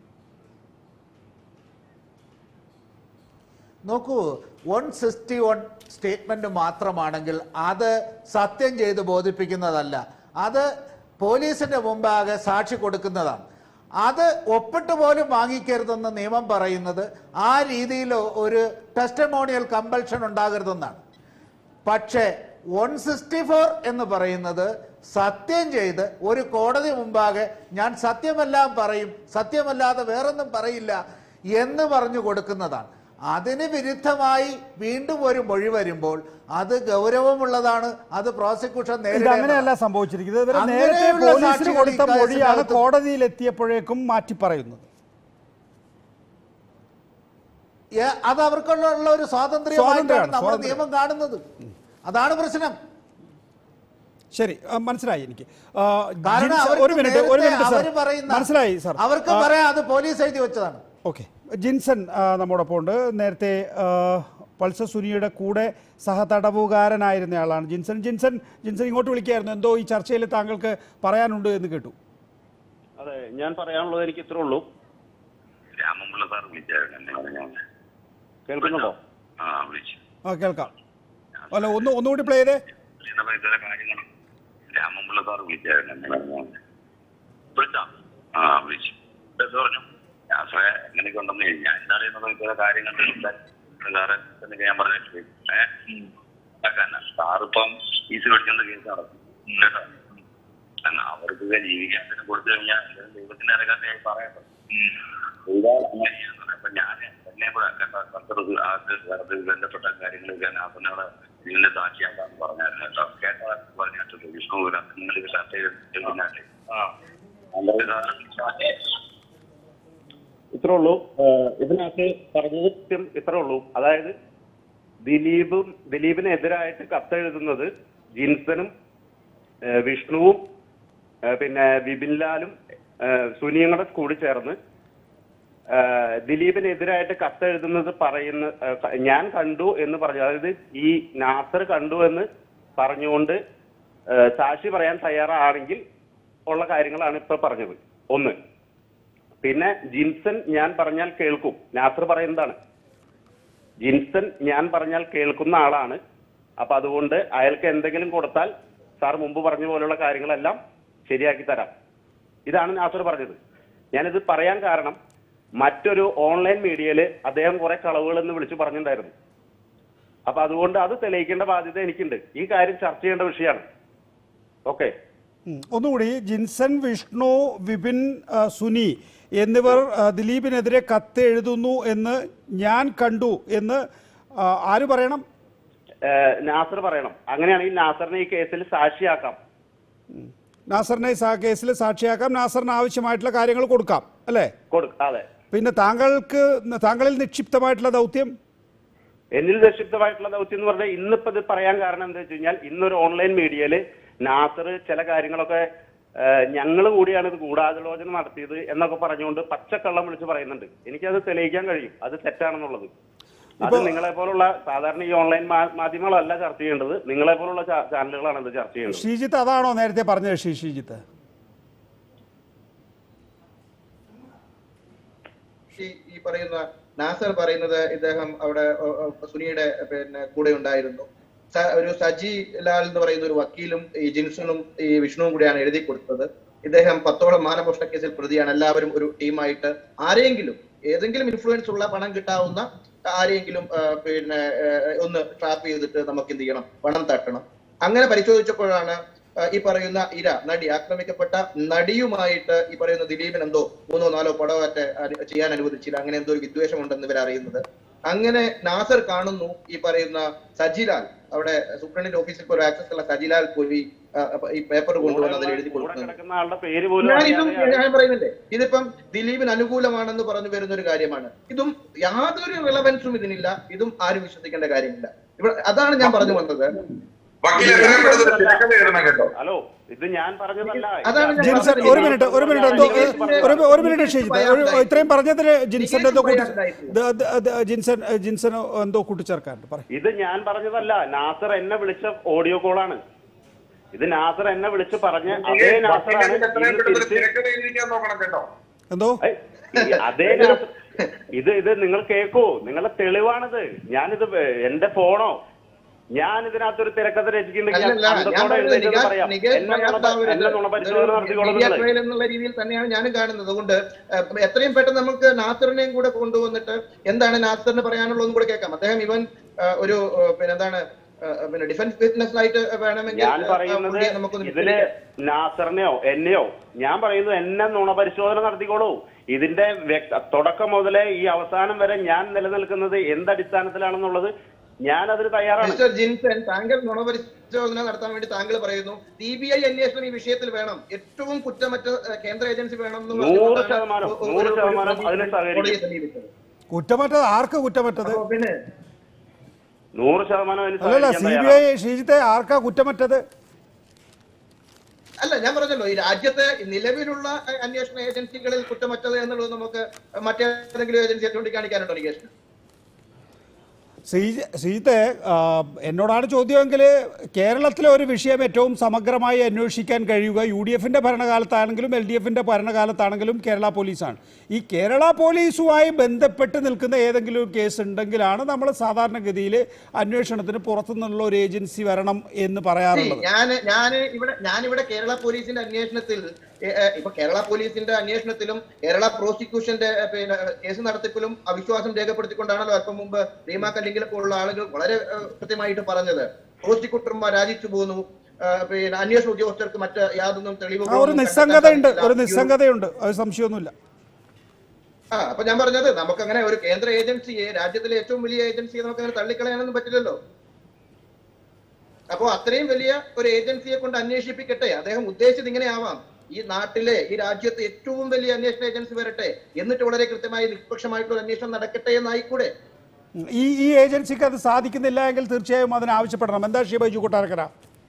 നോക്കൂ വൺ സിക്സ്റ്റി വൺ സ്റ്റേറ്റ്മെന്റ് മാത്രമാണെങ്കിൽ അത് സത്യം ചെയ്ത് ബോധിപ്പിക്കുന്നതല്ല അത് പോലീസിന്റെ മുമ്പാകെ സാക്ഷി കൊടുക്കുന്നതാണ് അത് ഒപ്പിട്ട് പോലും വാങ്ങിക്കരുതെന്ന് നിയമം പറയുന്നത് ആ രീതിയിൽ ഒരു ടെസ്റ്റമോണിയൽ കമ്പൽഷൻ ഉണ്ടാകരുതെന്നാണ് പക്ഷേ വൺ സിക്സ്റ്റി ഫോർ എന്ന് പറയുന്നത് സത്യം ചെയ്ത് ഒരു കോടതി മുമ്പാകെ ഞാൻ സത്യമെല്ലാം പറയും സത്യമല്ലാതെ വേറൊന്നും പറയില്ല എന്ന് പറഞ്ഞു കൊടുക്കുന്നതാണ് അതിന് വിരുദ്ധമായി വീണ്ടും ഒരു മൊഴി വരുമ്പോൾ അത് ഗൗരവമുള്ളതാണ് അത് പ്രോസിക്യൂഷൻ ഇത് നേരിടേണ്ടതാണ്. അങ്ങനെയല്ല സംഭവിച്ചിരിക്കുന്നത് ഇവർ നേരത്തെ അങ്ങനെയുള്ള പോലീസിന് സാക്ഷികൾ കൊടുത്ത ഇക്കാര്യത്തിൽ മൊഴിയാണ് അകത്ത് കോടതിയിൽ എത്തിയപ്പോഴേക്കും മാറ്റി പറയുന്നത് ഏ, അത് അവർക്കുള്ള ഉള്ള ഒരു സ്വാതന്ത്ര്യമായിട്ടാണ് സ്വാതന്ത്ര്യമാണ്, നമ്മുടെ സ്വാതന്ത്ര്യം. നിയമം കാണുന്നത് അതാണ് പ്രശ്നം ശരി ആ, മനസ്സിലായി എനിക്ക് ആ, കാരണം ജിൻസ്, അവർക്ക് ഒരു മിനിറ്റ് ഒരു നേരത്തെ മിനിറ്റ് അവര് സാർ പറയുന്ന മനസ്സിലായി സാർ അവർക്ക് ആ, പറയാം അത് പോലീസ് എഴുതി വെച്ചതാണ് ഓക്കെ ജിൻസൺ ആ, നമ്മോടൊപ്പം ഉണ്ട് നേരത്തെ ആ, പൾസർ സുനിയുടെ കൂടെ സഹതടവുകാരനായിരുന്നയാളാണ് ജിൻസൺ ജിൻസൺ ജിൻസൺ ഇങ്ങോട്ട് വിളിക്കായിരുന്നു എന്തോ ഈ ചർച്ചയിൽ താങ്കൾക്ക് പറയാനുണ്ട് എന്ന് കേട്ടു അതെ ഞാൻ പറയാനുള്ളത് എനിക്ക് ഇത്രേ ഉള്ളൂ രാമൻപിള്ള സാർ വിളിച്ചായിരുന്നു എന്നെ പറഞ്ഞോണ്ട് കേൾക്കുന്നുണ്ടോ ആ വിളിച്ചു ആ കേൾക്കാം അല്ല ഒന്ന് ഒന്നുകൂടി പ്ലേ ചെയ്തേ വിളിച്ചപ്പോ ഇത്തരം കാര്യങ്ങൾ രാമൻപിള്ള സാർ വിളിച്ചായിരുന്നു എന്നെ പറഞ്ഞോണ്ട് വിളിച്ചാ ആ വിളിച്ചു എന്ത് പറഞ്ഞു യാത്ര എങ്ങനെയൊക്കെ ഉണ്ടെന്ന് ഞാൻ എന്താണ് ചെയ്യുന്നത് ഇത്തരം കാര്യങ്ങൾ സാറ് എന്നൊക്കെ ഞാൻ പറഞ്ഞിട്ട് ഏഹ് സാറിപ്പം ഫീസ് മേടിക്കുന്ന കേസ് നടക്കും കേട്ടോ കാരണം അവർക്ക് ജീവിക്കാൻ തന്നെ കൊടുത്തു കഴിഞ്ഞാൽ എന്തായാലും ദൈവത്തിന്റെ ഇറക്കാതെ പറയട്ടെ ചെയ്താൽ അങ്ങനെ ചെയ്യാൻ പറയാം. അപ്പൊ ഞാൻ എന്നെ കൂടെ കണ്ടത് ആൾക്ക് വേറെ ബന്ധപ്പെട്ട കാര്യങ്ങളൊക്കെ നാസനോട് ഇതിന്റെ സാക്ഷിയാക്കാന്ന് പറഞ്ഞായിരുന്നു കേട്ടോ കേട്ടോ പറഞ്ഞിട്ടുണ്ട് വിഷ്ണു നിങ്ങൾ ചർച്ച ചെയ്തിട്ടുണ്ടാലേ ഇത്രേ ഉള്ളൂ ഏഹ് ഇതിനകത്ത് പറഞ്ഞത് കൃത്യം ഇത്രേ ഉള്ളൂ അതായത് ദിലീപും ദിലീപിനെതിരായിട്ട് കത്തെഴുതുന്നത് ജിൻസനും ഏഹ് വിഷ്ണുവും ഏഹ് പിന്നെ വിപിൻലാലും ഏഹ് സുനിയും കൂടെ കൂടി ചേർന്ന് ഏഹ് ദിലീപിനെതിരായിട്ട് കത്തെഴുതുന്നത് പറയുന്ന ഏഹ് ഞാൻ കണ്ടു എന്ന് പറഞ്ഞു അതായത് ഈ നാസർ കണ്ടു എന്ന് പറഞ്ഞുകൊണ്ട് ഏഹ് സാക്ഷി പറയാൻ തയ്യാറാണെങ്കിൽ ഉള്ള കാര്യങ്ങളാണ് ഇപ്പൊ പറഞ്ഞത് ഒന്ന് പിന്നെ ജിൻസൺ ഞാൻ പറഞ്ഞാൽ കേൾക്കും നാസർ പറയുന്നതാണ് ജിൻസൺ ഞാൻ പറഞ്ഞാൽ കേൾക്കുന്ന ആളാണ് അപ്പൊ അതുകൊണ്ട് അയാൾക്ക് എന്തെങ്കിലും കൊടുത്താൽ സാർ മുമ്പ് പറഞ്ഞ പോലെയുള്ള കാര്യങ്ങളെല്ലാം ശരിയാക്കി തരാം ഇതാണ് നാസർ പറഞ്ഞത് ഞാനിത് പറയാൻ കാരണം മറ്റൊരു ഓൺലൈൻ മീഡിയയില് അദ്ദേഹം കുറെ കളവുകൾ എന്ന് വിളിച്ചു പറഞ്ഞിട്ടുണ്ടായിരുന്നു അപ്പൊ അതുകൊണ്ട് അത് തെളിയിക്കേണ്ട ബാധ്യത എനിക്കുണ്ട് ഈ കാര്യം ചർച്ച ചെയ്യേണ്ട വിഷയമാണ് ഓക്കെ ഉം. ഒന്നുകൂടി ജിൻസൺ വിഷ്ണു വിപിൻ ആ, സുനി എന്നിവർ ആ, ദിലീപിനെതിരെ കത്ത് എഴുതുന്നു എന്ന് ഞാൻ കണ്ടു എന്ന് ആ, ആര് പറയണം നാസർ പറയണം അങ്ങനെയാണെങ്കിൽ നാസറിനെ ഈ കേസിൽ സാക്ഷിയാക്കാം നാസറിനെ സാ കേസിൽ സാക്ഷിയാക്കാം നാസറിന് ആവശ്യമായിട്ടുള്ള കാര്യങ്ങൾ കൊടുക്കാം അല്ലേ കൊടു- അതെ പിന്നെ താങ്കൾക്ക് താങ്കളിൽ നിക്ഷിപ്തമായിട്ടുള്ള ദൗത്യം എന്നിൽ നിക്ഷിപ്തമായിട്ടുള്ള ദൗത്യം എന്ന് പറഞ്ഞാൽ ഇന്നിപ്പോ ഇത് പറയാൻ കാരണം എന്താ വെച്ച് കഴിഞ്ഞാൽ ഇന്നൊരു ഓൺലൈൻ മീഡിയയില് നാസർ ചില കാര്യങ്ങളൊക്കെ ഞങ്ങൾ കൂടിയാണ് ഇത് ഗൂഢാലോചന നടത്തിയത് എന്നൊക്കെ പറഞ്ഞുകൊണ്ട് പച്ചക്കള്ളം വിളിച്ച് പറയുന്നുണ്ട് എനിക്കത് തെളിയിക്കാൻ കഴിയും അത് തെറ്റാണെന്നുള്ളത് അത് നിങ്ങളെ പോലുള്ള സാധാരണ ഈ ഓൺലൈൻ മാധ്യമങ്ങളല്ല ചർച്ച ചെയ്യേണ്ടത് നിങ്ങളെ പോലുള്ള ചാനലുകളാണ് ഇത് ചർച്ച ചെയ്യേണ്ടത് ശ്രീജിത്ത് അതാണോ നേരത്തെ പറഞ്ഞത് ശ്രീ ശ്രീജിത്ത് ഈ ഈ പറയുന്ന നാസർ പറയുന്നത് ഇദ്ദേഹം അവിടെ ഏഹ്, ഏഹ്, സുനിയുടെ പിന്നെ കൂടെ ഉണ്ടായിരുന്നു സ- ഒരു സജി ലാൽ എന്ന് പറയുന്ന ഒരു വക്കീലും ഈ ജിൻസണും ഈ വിഷ്ണുവും കൂടിയാണ് എഴുതി കൊടുത്തത് ഇദ്ദേഹം പത്തോളം മാനഭോഷണ കേസിൽ പ്രതിയാണ് എല്ലാവരും ഒരു ടീമായിട്ട് ആരെങ്കിലും ഏതെങ്കിലും ഇൻഫ്ലുവൻസ് ഉള്ള പണം കിട്ടാവുന്ന ആരെങ്കിലും ആ, പിന്നെ ഏഹ്, ഒന്ന് ട്രാപ്പ് ചെയ്തിട്ട് നമുക്ക് എന്ത് ചെയ്യണം പണം തട്ടണം അങ്ങനെ പരിശോധിച്ചപ്പോഴാണ് ആ, ഈ പറയുന്ന ഇര നടി ആക്രമിക്കപ്പെട്ട നടിയുമായിട്ട് ഈ പറയുന്ന ദിലീപിന് എന്തോ മൂന്നോ നാലോ പടമൊക്കെ അനു- ചെയ്യാൻ അനുവദിച്ചില്ല അങ്ങനെ എന്തോ ഒരു വിദ്വേഷമുണ്ടെന്ന് ഇവർ അറിയുന്നത് അങ്ങനെ നാസർ കാണുന്നു ഈ പറയുന്ന സജിലാൽ അവിടെ സൂപ്രണ്ടിന്റെ ഓഫീസിൽ പോയി ആക്സസ് ഉള്ള സജിലാൽ പോയി ആ, അപ്പൊ ഈ പേപ്പർ കൊണ്ടുവന്ന് അതിൽ എഴുതി കൂടെ കൊടുക്കുന്നത് കിടക്കുന്ന ആളുടെ പേര് പോലും ഞാൻ ഇതും അറിയാതെയാണ് ഞാൻ പറയുന്നില്ലേ ഇതിപ്പം ദിലീപിന് അനുകൂലമാണെന്ന് പറഞ്ഞു വരുന്ന ഒരു കാര്യമാണ് ഇതും യാതൊരു റിലവൻസും ഇതിനില്ല ഇതും ആരും വിശ്വസിക്കേണ്ട കാര്യമില്ല ഇവിടെ അതാണ് ഞാൻ പറഞ്ഞു വന്നത് ഹലോ ഇത് ഞാൻ പറഞ്ഞതല്ല അതാണ് ഞാൻ ജിൻസൺ പറഞ്ഞത്. ഒരു മിനിറ്റ് ഒരു മിനിറ്റ് എന്തോ ഒരു ഒരു മിനിറ്റ് ഷീജിത്ത് ഒരു ഇത്രയും പറഞ്ഞതിന് ജിൻസൺ എന്തോ കൂട്ടി ദ- ദ- ദ- ജിൻസൺ ജിൻസൺ എന്തോ കൂട്ടിച്ചേർക്കാനുണ്ട് പറ ഇത് ഞാൻ പറഞ്ഞതല്ല നാസർ എന്നെ വിളിച്ച ഓഡിയോ കോളാണ് ഇത് നാസർ എന്നെ വിളിച്ച് പറഞ്ഞ അതേ നാസറാണ് ഇന്ന് തിരിച്ച് എന്തോ ഏയ്, ഈ അതേ നാസർ ഇത് ഇത് നിങ്ങൾ കേക്കൂ നിങ്ങളുടെ തെളിവാണിത് ഞാനിത് വേ- എന്റെ ഫോണോ ഞാൻ ഇതിനകത്തൊരു തിരക്കഥ രചിക്കുന്നുണ്ടെങ്കിൽ അല്ലല്ല ഞാൻ അന്തത്തോടെ പറഞ്ഞത് എഴുന്നേറ്റ് നികേഷ് പറയാം നികേഷ് എന്നെ നുണ- പറയാത്താവരുത്. എന്നെ നുണ പരിശോധന ഇതൊരു നടത്തിക്കോളും media നിങ്ങള്. trial എന്നുള്ള രീതിയിൽ തന്നെയാണ് ഞാനും കാണുന്നത് അതുകൊണ്ട് ഏഹ്, എത്രയും പെട്ടെന്ന് നമുക്ക് നാസറിനെയും കൂടെ കൊണ്ടുവന്നിട്ട് എന്താണ് നാസറിന് പറയാനുള്ളതെന്നും കൂടെ കേൾക്കാം അദ്ദേഹം ഇവൻ ഏഹ്, ഒരു ഏഹ്, പിന്നെ എന്താണ് ഏഹ്, പിന്നെ ഡിഫൻസ് വിറ്റ്നസ് ആയിട്ട് വേണമെങ്കിൽ ഞാൻ ഏഹ്, പറയുന്നത് പുള്ളിയെ നമുക്കൊന്ന് ഇതില് വിസ്തരിക്കാം. നാസറിനെയോ എന്നെയോ ഞാൻ പറയുന്നത് എന്നെ നുണ പരിശോധന നടത്തിക്കോളൂ ഇതിന്റെ വ്യക്ത- തുടക്കം മുതലേ ഈ അവസാനം വരെ ഞാൻ നിലനിൽക്കുന്നത് എന്തടിസ്ഥാനത്തിലാണെന്നുള്ളത് ഞാൻ അതിന് തയ്യാറാണ് മിസ്റ്റർ ജിൻസൺ താങ്കൾ നുണപരിശോധന നടത്താൻ വേണ്ടി താങ്കൾ പറയുന്നു സി ബി ഐ അന്വേഷണം ഈ വിഷയത്തിൽ വേണം ഏറ്റവും കുറ്റമറ്റ ഏഹ്, കേന്ദ്ര ഏജൻസി വേണം എന്ന് നൂറ് പറഞ്ഞുകൊണ്ടാണ് ശതമാനം, ഒ- ഒ- നൂറ് ഒരു- ശതമാനം ഒരു അതിന് സഹകരിക്കും. കോടതിയെ സമീപിച്ചത് കുറ്റമറ്റത് ആർക്ക് കുറ്റമറ്റത് അപ്പൊ പിന്നെ നൂറ് ശതമാനം അതിന് അല്ലല്ല സഹകരിക്കാൻ സി ബി തയ്യാറാണ് ഐ ഷീജിത്തെ ആർക്കാ കുറ്റമറ്റത് അല്ല ഞാൻ പറഞ്ഞല്ലോ ഈ രാജ്യത്തെ നിലവിലുള്ള അഹ്, അന്വേഷണ ഏജൻസികളിൽ കുറ്റമറ്റത് എന്നുള്ളത് നമുക്ക് മറ്റേതെങ്കിലും ഏജൻസിയെ ചൂണ്ടിക്കാണിക്കാനുണ്ടോ നികേഷ് ശ്രീ ശ്രീജിത്തെ ആ, എന്നോടാണ് ചോദ്യമെങ്കിൽ കേരളത്തിലെ ഒരു വിഷയം ഏറ്റവും സമഗ്രമായി അന്വേഷിക്കാൻ കഴിയുക യു ഡി എഫിൻ്റെ ഭരണകാലത്താണെങ്കിലും എൽ ഡി എഫിൻ്റെ ഭരണകാലത്താണെങ്കിലും കേരള പോലീസാണ് ഈ കേരള പോലീസുമായി ബന്ധപ്പെട്ട് നിൽക്കുന്ന ഏതെങ്കിലും കേസ് ഉണ്ടെങ്കിലാണ് നമ്മൾ സാധാരണഗതിയിൽ അന്വേഷണത്തിന് പുറത്തുനിന്നുള്ള ഒരു ഏജൻസി വരണം എന്ന് പറയാറുള്ളത് ഞാൻ ഞാൻ ഇവിടെ ഞാൻ ഇവിടെ കേരള പോലീസിന്റെ അന്വേഷണത്തിൽ ഏ, ഏ, ഇപ്പൊ കേരള പോലീസിന്റെ അന്വേഷണത്തിലും കേരള പ്രോസിക്യൂഷന്റെ ഏ, പിന്നെ കേസ് നടത്തിപ്പിലും അവിശ്വാസം രേഖപ്പെടുത്തിക്കൊണ്ടാണല്ലോ അല്പം മുമ്പ് റീമ കല്ലിങ്കിലൊക്കെ ഉള്ള ആളുകൾ വളരെ ഏ, കൃത്യമായിട്ട് പറഞ്ഞത് പ്രോസിക്യൂട്ടർമാർ രാജിച്ചു പോന്നു ഏ, പിന്നെ അന്വേഷണ ഉദ്യോഗസ്ഥർക്ക് മറ്റ് യാതൊന്നും ആ തെളിവുകളൊന്നും ഒരു കണ്ടെത്താൻ നിസ്സംഗതയുണ്ട് സാധിച്ചില്ല. ഒരു ഈ ഒരു- നിസ്സംഗതയുണ്ട് അത് സംശയമൊന്നുമില്ല ആ അപ്പൊ ഞാൻ പറഞ്ഞത് നമുക്കങ്ങനെ ഒരു കേന്ദ്ര ഏജൻസിയെ രാജ്യത്തിലെ ഏറ്റവും വലിയ ഏജൻസിയെ നമുക്ക് അങ്ങനെ തള്ളിക്കളയാനൊന്നും പറ്റില്ലല്ലോ അപ്പോ അത്രയും വലിയ ഒരു ഏജൻസിയെ കൊണ്ട് അന്വേഷിപ്പിക്കട്ടെ അദ്ദേഹം ഉദ്ദേശിച്ചത് ഇങ്ങനെ ആവാം ഈ നാട്ടിലെ ഈ രാജ്യത്തെ ഏറ്റവും വലിയ അന്വേഷണ ഏജൻസി വരട്ടെ എന്നിട്ട് വളരെ കൃത്യമായി നിഷ്പക്ഷമായിട്ടുള്ള ഒരു അന്വേഷണം നടക്കട്ടെ എന്നായിക്കൂടെ ഈ ഈ ഏജൻസിക്ക് അത് സാധിക്കുന്നില്ല എങ്കിൽ തീർച്ചയായും അതിന് ആവശ്യപ്പെടണം എന്താ ഷീ ബൈജു കൊട്ടാരക്കര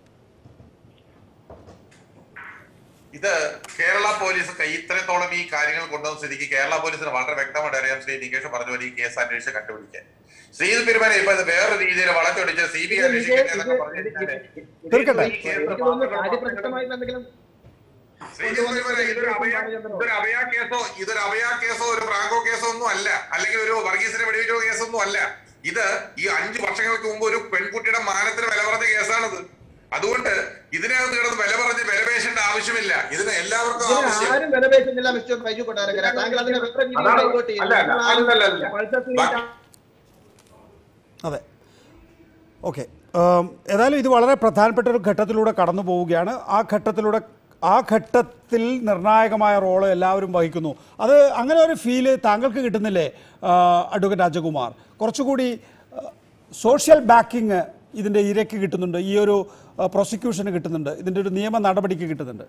ഇത് കേരള പോലീസ് കൈ ഇത്രത്തോളം ഈ കാര്യങ്ങൾ കൊണ്ടുവന്ന സ്ഥിതിക്ക് കേരള പോലീസിന് വളരെ വ്യക്തമായിട്ട് അറിയാം ശ്രീ നികേഷ് പറഞ്ഞ പോലെ ഈ കേസ് അന്വേഷിച്ച് കണ്ടുപിടിക്കാൻ ശ്രീത് പെരുമാനെ ഇപ്പൊ ഇത് വേറെ രീതിയിൽ വളച്ചൊടിച്ച് സി ബി ഐ അന്വേഷിക്കട്ടെ എന്നൊക്കെ പറഞ്ഞു കഴിഞ്ഞാല് തീർക്കട്ടെ ഈ കേസ് എനിക്ക് തോന്നുന്നു കാര്യപ്രസക്തമായിട്ട് എന്തെങ്കിലും ശ്രീജിത്ത് പെരുമാനെ ഇതൊരു അഭയ ഇതൊരു അഭയ കേസോ ഇതൊരു അഭയ കേസോ ഒരു ഫ്രാങ്കോ കേസോ ഒന്നും അല്ല അല്ലെങ്കിൽ ഒരു വർഗീസിനെ വെടിവെച്ചോ കേസൊന്നും അല്ല ഇത് ഈ അഞ്ചു വർഷങ്ങൾക്ക് മുമ്പ് ഒരു പെൺകുട്ടിയുടെ മാനത്തിന് വില പറഞ്ഞ കേസാണിത് അതുകൊണ്ട് ഇതിനകത്ത് കിടന്ന് വില പറഞ്ഞ് വിലപേശേണ്ട ആവശ്യമില്ല ഇതിന് എല്ലാവർക്കും ഇതിന് ആവശ്യം ആരും വിലപേശുന്നില്ല മിസ്റ്റർ ബൈജു കൊട്ടാരക്കര താങ്കൾ അതിനെ വേറെ രീതിയിൽ അതാണ് ഡൈവേർട്ട് ചെയ്യുന്നു. അല്ല, അല്ല, നിങ്ങൾ ആരും അല്ല, അല്ല. പൾസർ സുനിൽ അതെ ഓക്കെ ഏതായാലും ഇത് വളരെ പ്രധാനപ്പെട്ട ഒരു ഘട്ടത്തിലൂടെ കടന്നു പോവുകയാണ് ആ ഘട്ടത്തിലൂടെ ആ ഘട്ടത്തിൽ നിർണായകമായ റോള് എല്ലാവരും വഹിക്കുന്നു അത് അങ്ങനെ ഒരു ഫീല് താങ്കൾക്ക് കിട്ടുന്നില്ലേ ആ, അഡ്വക്കേറ്റ് രാജകുമാർ കുറച്ചുകൂടി സോഷ്യൽ ബാക്കിങ് ഇതിൻ്റെ ഇരയ്ക്ക് കിട്ടുന്നുണ്ട് ഈ ഒരു പ്രോസിക്യൂഷന് കിട്ടുന്നുണ്ട് ഇതിൻ്റെ ഒരു നിയമ നടപടിക്ക് കിട്ടുന്നുണ്ട്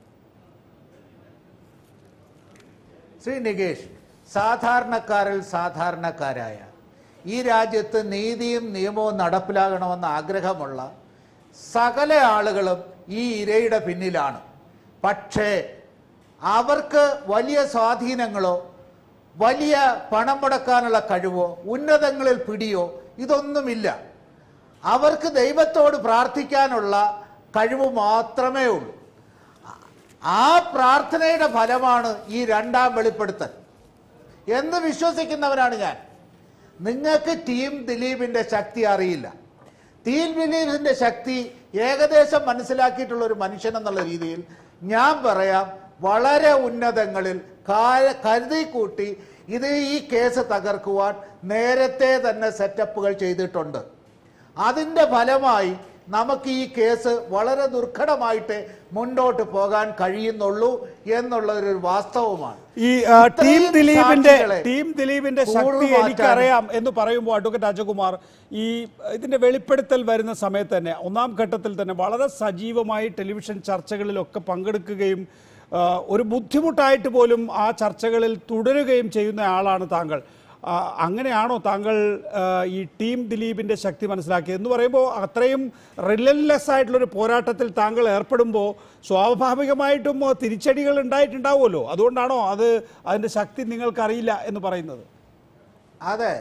ശ്രീ നികേഷ് സാധാരണക്കാരിൽ സാധാരണക്കാരായ ഈ രാജ്യത്ത് നീതിയും നിയമവും നടപ്പിലാകണമെന്ന് ആഗ്രഹമുള്ള സകല ആളുകളും ഈ ഇരയുടെ പിന്നിലാണ് പക്ഷേ അവർക്ക് വലിയ സ്വാധീനങ്ങളോ വലിയ പണം മുടക്കാനുള്ള കഴിവോ ഉന്നതങ്ങളിൽ പിടിയോ ഇതൊന്നുമില്ല അവർക്ക് ദൈവത്തോട് പ്രാർത്ഥിക്കാനുള്ള കഴിവ് മാത്രമേ ഉള്ളൂ ആ പ്രാർത്ഥനയുടെ ഫലമാണ് ഈ രണ്ടാം വെളിപ്പെടുത്തൽ എന്ന് വിശ്വസിക്കുന്നവരാണ് ഞാൻ നിങ്ങൾക്ക് ടീം ദിലീപിന്റെ ശക്തി അറിയില്ല ടീം ദിലീപിന്റെ ശക്തി ഏകദേശം മനസ്സിലാക്കിയിട്ടുള്ള ഒരു മനുഷ്യൻ എന്നുള്ള രീതിയിൽ ഞാൻ പറയാം വളരെ ഉന്നതങ്ങളിൽ കാ- കരുതി കൂട്ടി ഇത് ഈ കേസ് തകർക്കുവാൻ നേരത്തെ തന്നെ സെറ്റപ്പുകൾ ചെയ്തിട്ടുണ്ട് അതിൻ്റെ ഫലമായി നമുക്ക് ഈ കേസ് വളരെ ദുർഘടമായിട്ട് മുന്നോട്ട് പോകാൻ കഴിയുന്നുള്ളൂ എന്നുള്ള ഒരു വാസ്തവമാണ് ഈ ആ, ടീം ഇത്രയും ദിലീപിന്റെ സാക്ഷികളെ ടീം ദിലീപിന്റെ ശക്തി കൂറുമാറ്റാനും എനിക്കറിയാം എന്ന് പറയുമ്പോൾ അഡ്വക്കേറ്റ് രാജകുമാർ ഈ ഇതിന്റെ വെളിപ്പെടുത്തൽ വരുന്ന സമയത്ത് തന്നെ ഒന്നാം ഘട്ടത്തിൽ തന്നെ വളരെ സജീവമായി ടെലിവിഷൻ ചർച്ചകളിലൊക്കെ പങ്കെടുക്കുകയും ആ, ഒരു ബുദ്ധിമുട്ടായിട്ട് പോലും ആ ചർച്ചകളിൽ തുടരുകയും ചെയ്യുന്ന ആളാണ് താങ്കൾ ആ, അങ്ങനെയാണോ താങ്കൾ ആ, ഈ ടീം ദിലീപിന്റെ ശക്തി മനസ്സിലാക്കിയത് എന്ന് പറയുമ്പോൾ അത്രയും റിലൻലെസ് ആയിട്ടുള്ളൊരു പോരാട്ടത്തിൽ താങ്കൾ ഏർപ്പെടുമ്പോൾ സ്വാഭാവികമായിട്ടും തിരിച്ചടികൾ ഉണ്ടായിട്ടുണ്ടാവുമല്ലോ അതുകൊണ്ടാണോ അത് അതിന്റെ ശക്തി നിങ്ങൾക്കറിയില്ല എന്ന് പറയുന്നത് അതെ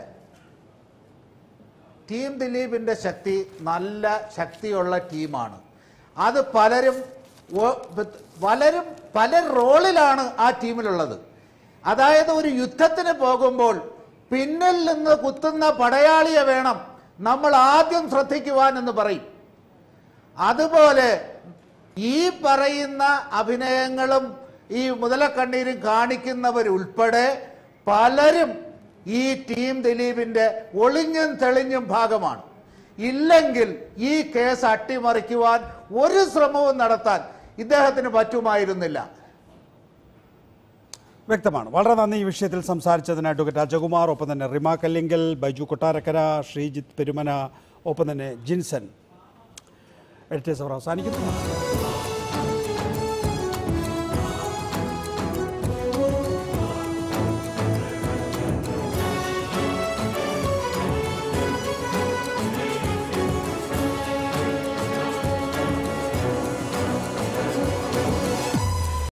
ടീം ദിലീപിന്റെ ശക്തി നല്ല ശക്തിയുള്ള ടീമാണ് അത് പലരും ഒ- പലരും പല റോളിലാണ് ആ ടീമിലുള്ളത് അതായത് ഒരു യുദ്ധത്തിന് പോകുമ്പോൾ പിന്നിൽ നിന്ന് കുത്തുന്ന പടയാളിയെ വേണം നമ്മൾ ആദ്യം ശ്രദ്ധിക്കുവാൻ എന്ന് പറയും അതുപോലെ ഈ പറയുന്ന അഭിനയങ്ങളും ഈ മുതലക്കണ്ണീരും കാണിക്കുന്നവരുൾപ്പെടെ പലരും ഈ ടീം ദിലീപിന്റെ ഒളിഞ്ഞും തെളിഞ്ഞും ഭാഗമാണ് ഇല്ലെങ്കിൽ ഈ കേസ് അട്ടിമറിക്കുവാൻ ഒരു ശ്രമവും നടത്താൻ ഇദ്ദേഹത്തിന് പറ്റുമായിരുന്നില്ല വ്യക്തമാണ് വളരെ നന്ദി ഈ വിഷയത്തിൽ സംസാരിച്ചതിന് അഡ്വക്കേറ്റ് രാജകുമാർ ഒപ്പം തന്നെ റിമ കല്ലിങ്കൽ ബൈജു കൊട്ടാരക്കര ശ്രീജിത്ത് പെരുമന ഒപ്പം തന്നെ ജിൻസൺ എഡിറ്റേഴ്സ് അവർ അവസാനിക്കുന്നു